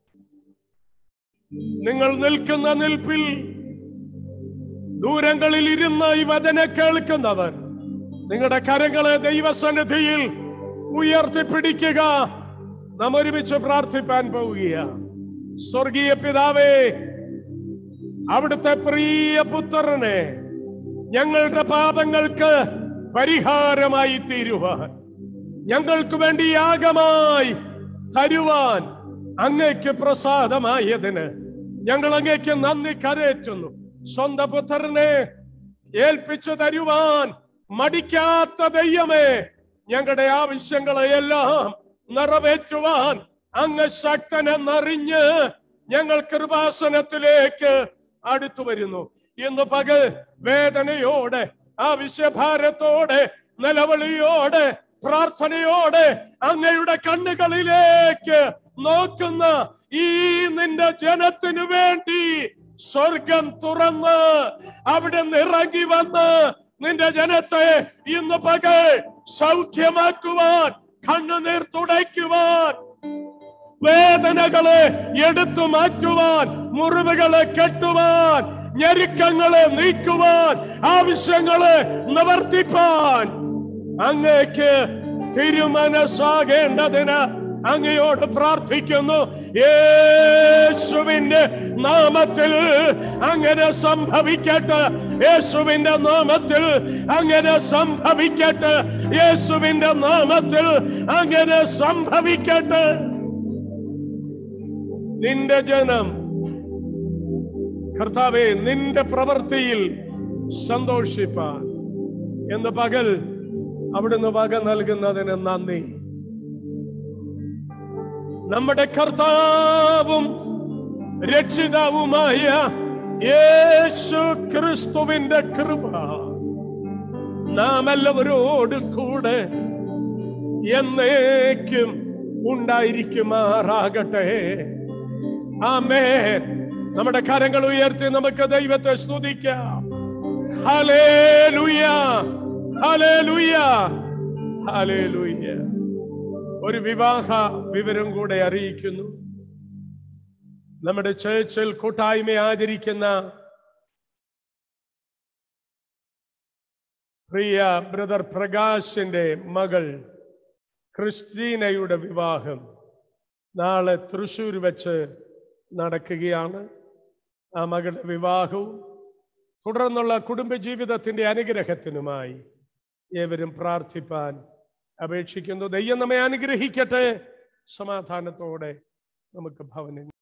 നിങ്ങൾ നിൽക്കുന്ന നിൽപ്പിൽ ദൂരങ്ങളിൽ ഇരുന്ന് ഈ വചന കേൾക്കുന്നവർ നിങ്ങളുടെ കരങ്ങളെ ദൈവസന്നിധിയിൽ ഉയർത്തിപ്പിടിക്കുക നാം ഒരുമിച്ച് പ്രാർത്ഥിപ്പാൻ പോവുകയാണ് സ്വർഗീയ പിതാവേ അവിടുത്തെ പ്രിയ പുത്രനെ ഞങ്ങളുടെ പാപങ്ങൾക്ക് പരിഹാരമായി തീരുവാൻ ഞങ്ങൾക്ക് വേണ്ടി യാഗമായി തരുവാൻ അങ്ങയ്ക്ക് പ്രസാദമായതിന് ഞങ്ങൾ അങ്ങയ്ക്ക് നന്ദി കരയറ്റുന്നു സ്വന്തം പുത്രനെ ഏൽപ്പിച്ചു തരുവാൻ മടിക്കാത്ത ദൈവമേ ഞങ്ങളുടെ ആവശ്യങ്ങളെ എല്ലാം നിറവേറ്റുവാൻ അങ്ങ് ശക്തനെന്നറിഞ്ഞ് ഞങ്ങൾ കൃപാസനത്തിലേക്ക് അടുത്തു വരുന്നു ഇന്ന് പകൽ വേദനയോടെ ആവശ്യഭാരത്തോടെ നിലവിളിയോടെ പ്രാർത്ഥനയോടെ അങ്ങയുടെ കണ്ണുകളിലേക്ക് നോക്കുന്ന ഈ നിന്റെ ജനത്തിനു വേണ്ടി സ്വർഗം തുറന്ന് അവിടെ ഇറങ്ങി വന്ന് നിന്റെ ജനത്തെ ഇന്ന് പകൽ സൗഖ്യമാക്കുവാൻ കണ്ണുനീർ തുടയ്ക്കുവാൻ വേദനകളെ എടുത്തു മാറ്റുവാൻ മുറിവുകളെ കെട്ടുവാൻ ഞെരുക്കങ്ങളെ നീക്കുവാൻ ആവശ്യങ്ങളെ നിവർത്തിപ്പാൻ അങ്ങേക്ക് തിരുമനസ്സാകേണ്ടതിന് അങ്ങയോട് പ്രാർത്ഥിക്കുന്നു യേശുവിന്റെ നാമത്തിൽ അങ്ങനെ സംഭവിക്കട്ടെ യേശുവിന്റെ നാമത്തിൽ അങ്ങനെ സംഭവിക്കട്ടെ യേശുവിന്റെ നാമത്തിൽ അങ്ങനെ സംഭവിക്കട്ടെ നിന്റെ ജനം കർത്താവെ നിന്റെ പ്രവൃത്തിയിൽ സന്തോഷിപ്പാൻ എന്ന് പകൽ അവിടുന്ന് വക നൽകുന്നതിന് നന്ദി നമ്മുടെ കർത്താവും രക്ഷിതാവുമായ യേശു ക്രിസ്തുവിന്റെ കൃപ നാം എല്ലാവരോട് കൂടെ എന്നേക്കും ഉണ്ടായിരിക്കുമാറാകട്ടെ ആമേൻ നമ്മുടെ കരങ്ങൾ ഉയർത്തി നമുക്ക് ദൈവത്തെ സ്തുതിക്കാം ഹല്ലേലൂയ ഹല്ലേലൂയ ഹല്ലേലൂയ ഒരു വിവാഹ വിവരം കൂടെ അറിയിക്കുന്നു നമ്മുടെ ചേർച്ചിൽ കൂട്ടായ്മ ആചരിക്കുന്ന പ്രിയ ബ്രദർ പ്രകാശിന്റെ മകൾ ക്രിസ്റ്റീനയുടെ വിവാഹം നാളെ തൃശ്ശൂർ വെച്ച് നടക്കുകയാണ് ആ മകളുടെ വിവാഹവും തുടർന്നുള്ള കുടുംബജീവിതത്തിന്റെ അനുഗ്രഹത്തിനുമായി ഏവരും പ്രാർത്ഥിപ്പാൻ അപേക്ഷിക്കുന്നു ദൈവം നമ്മെ അനുഗ്രഹിക്കട്ടെ സമാധാനത്തോടെ നമുക്ക് ഭവനം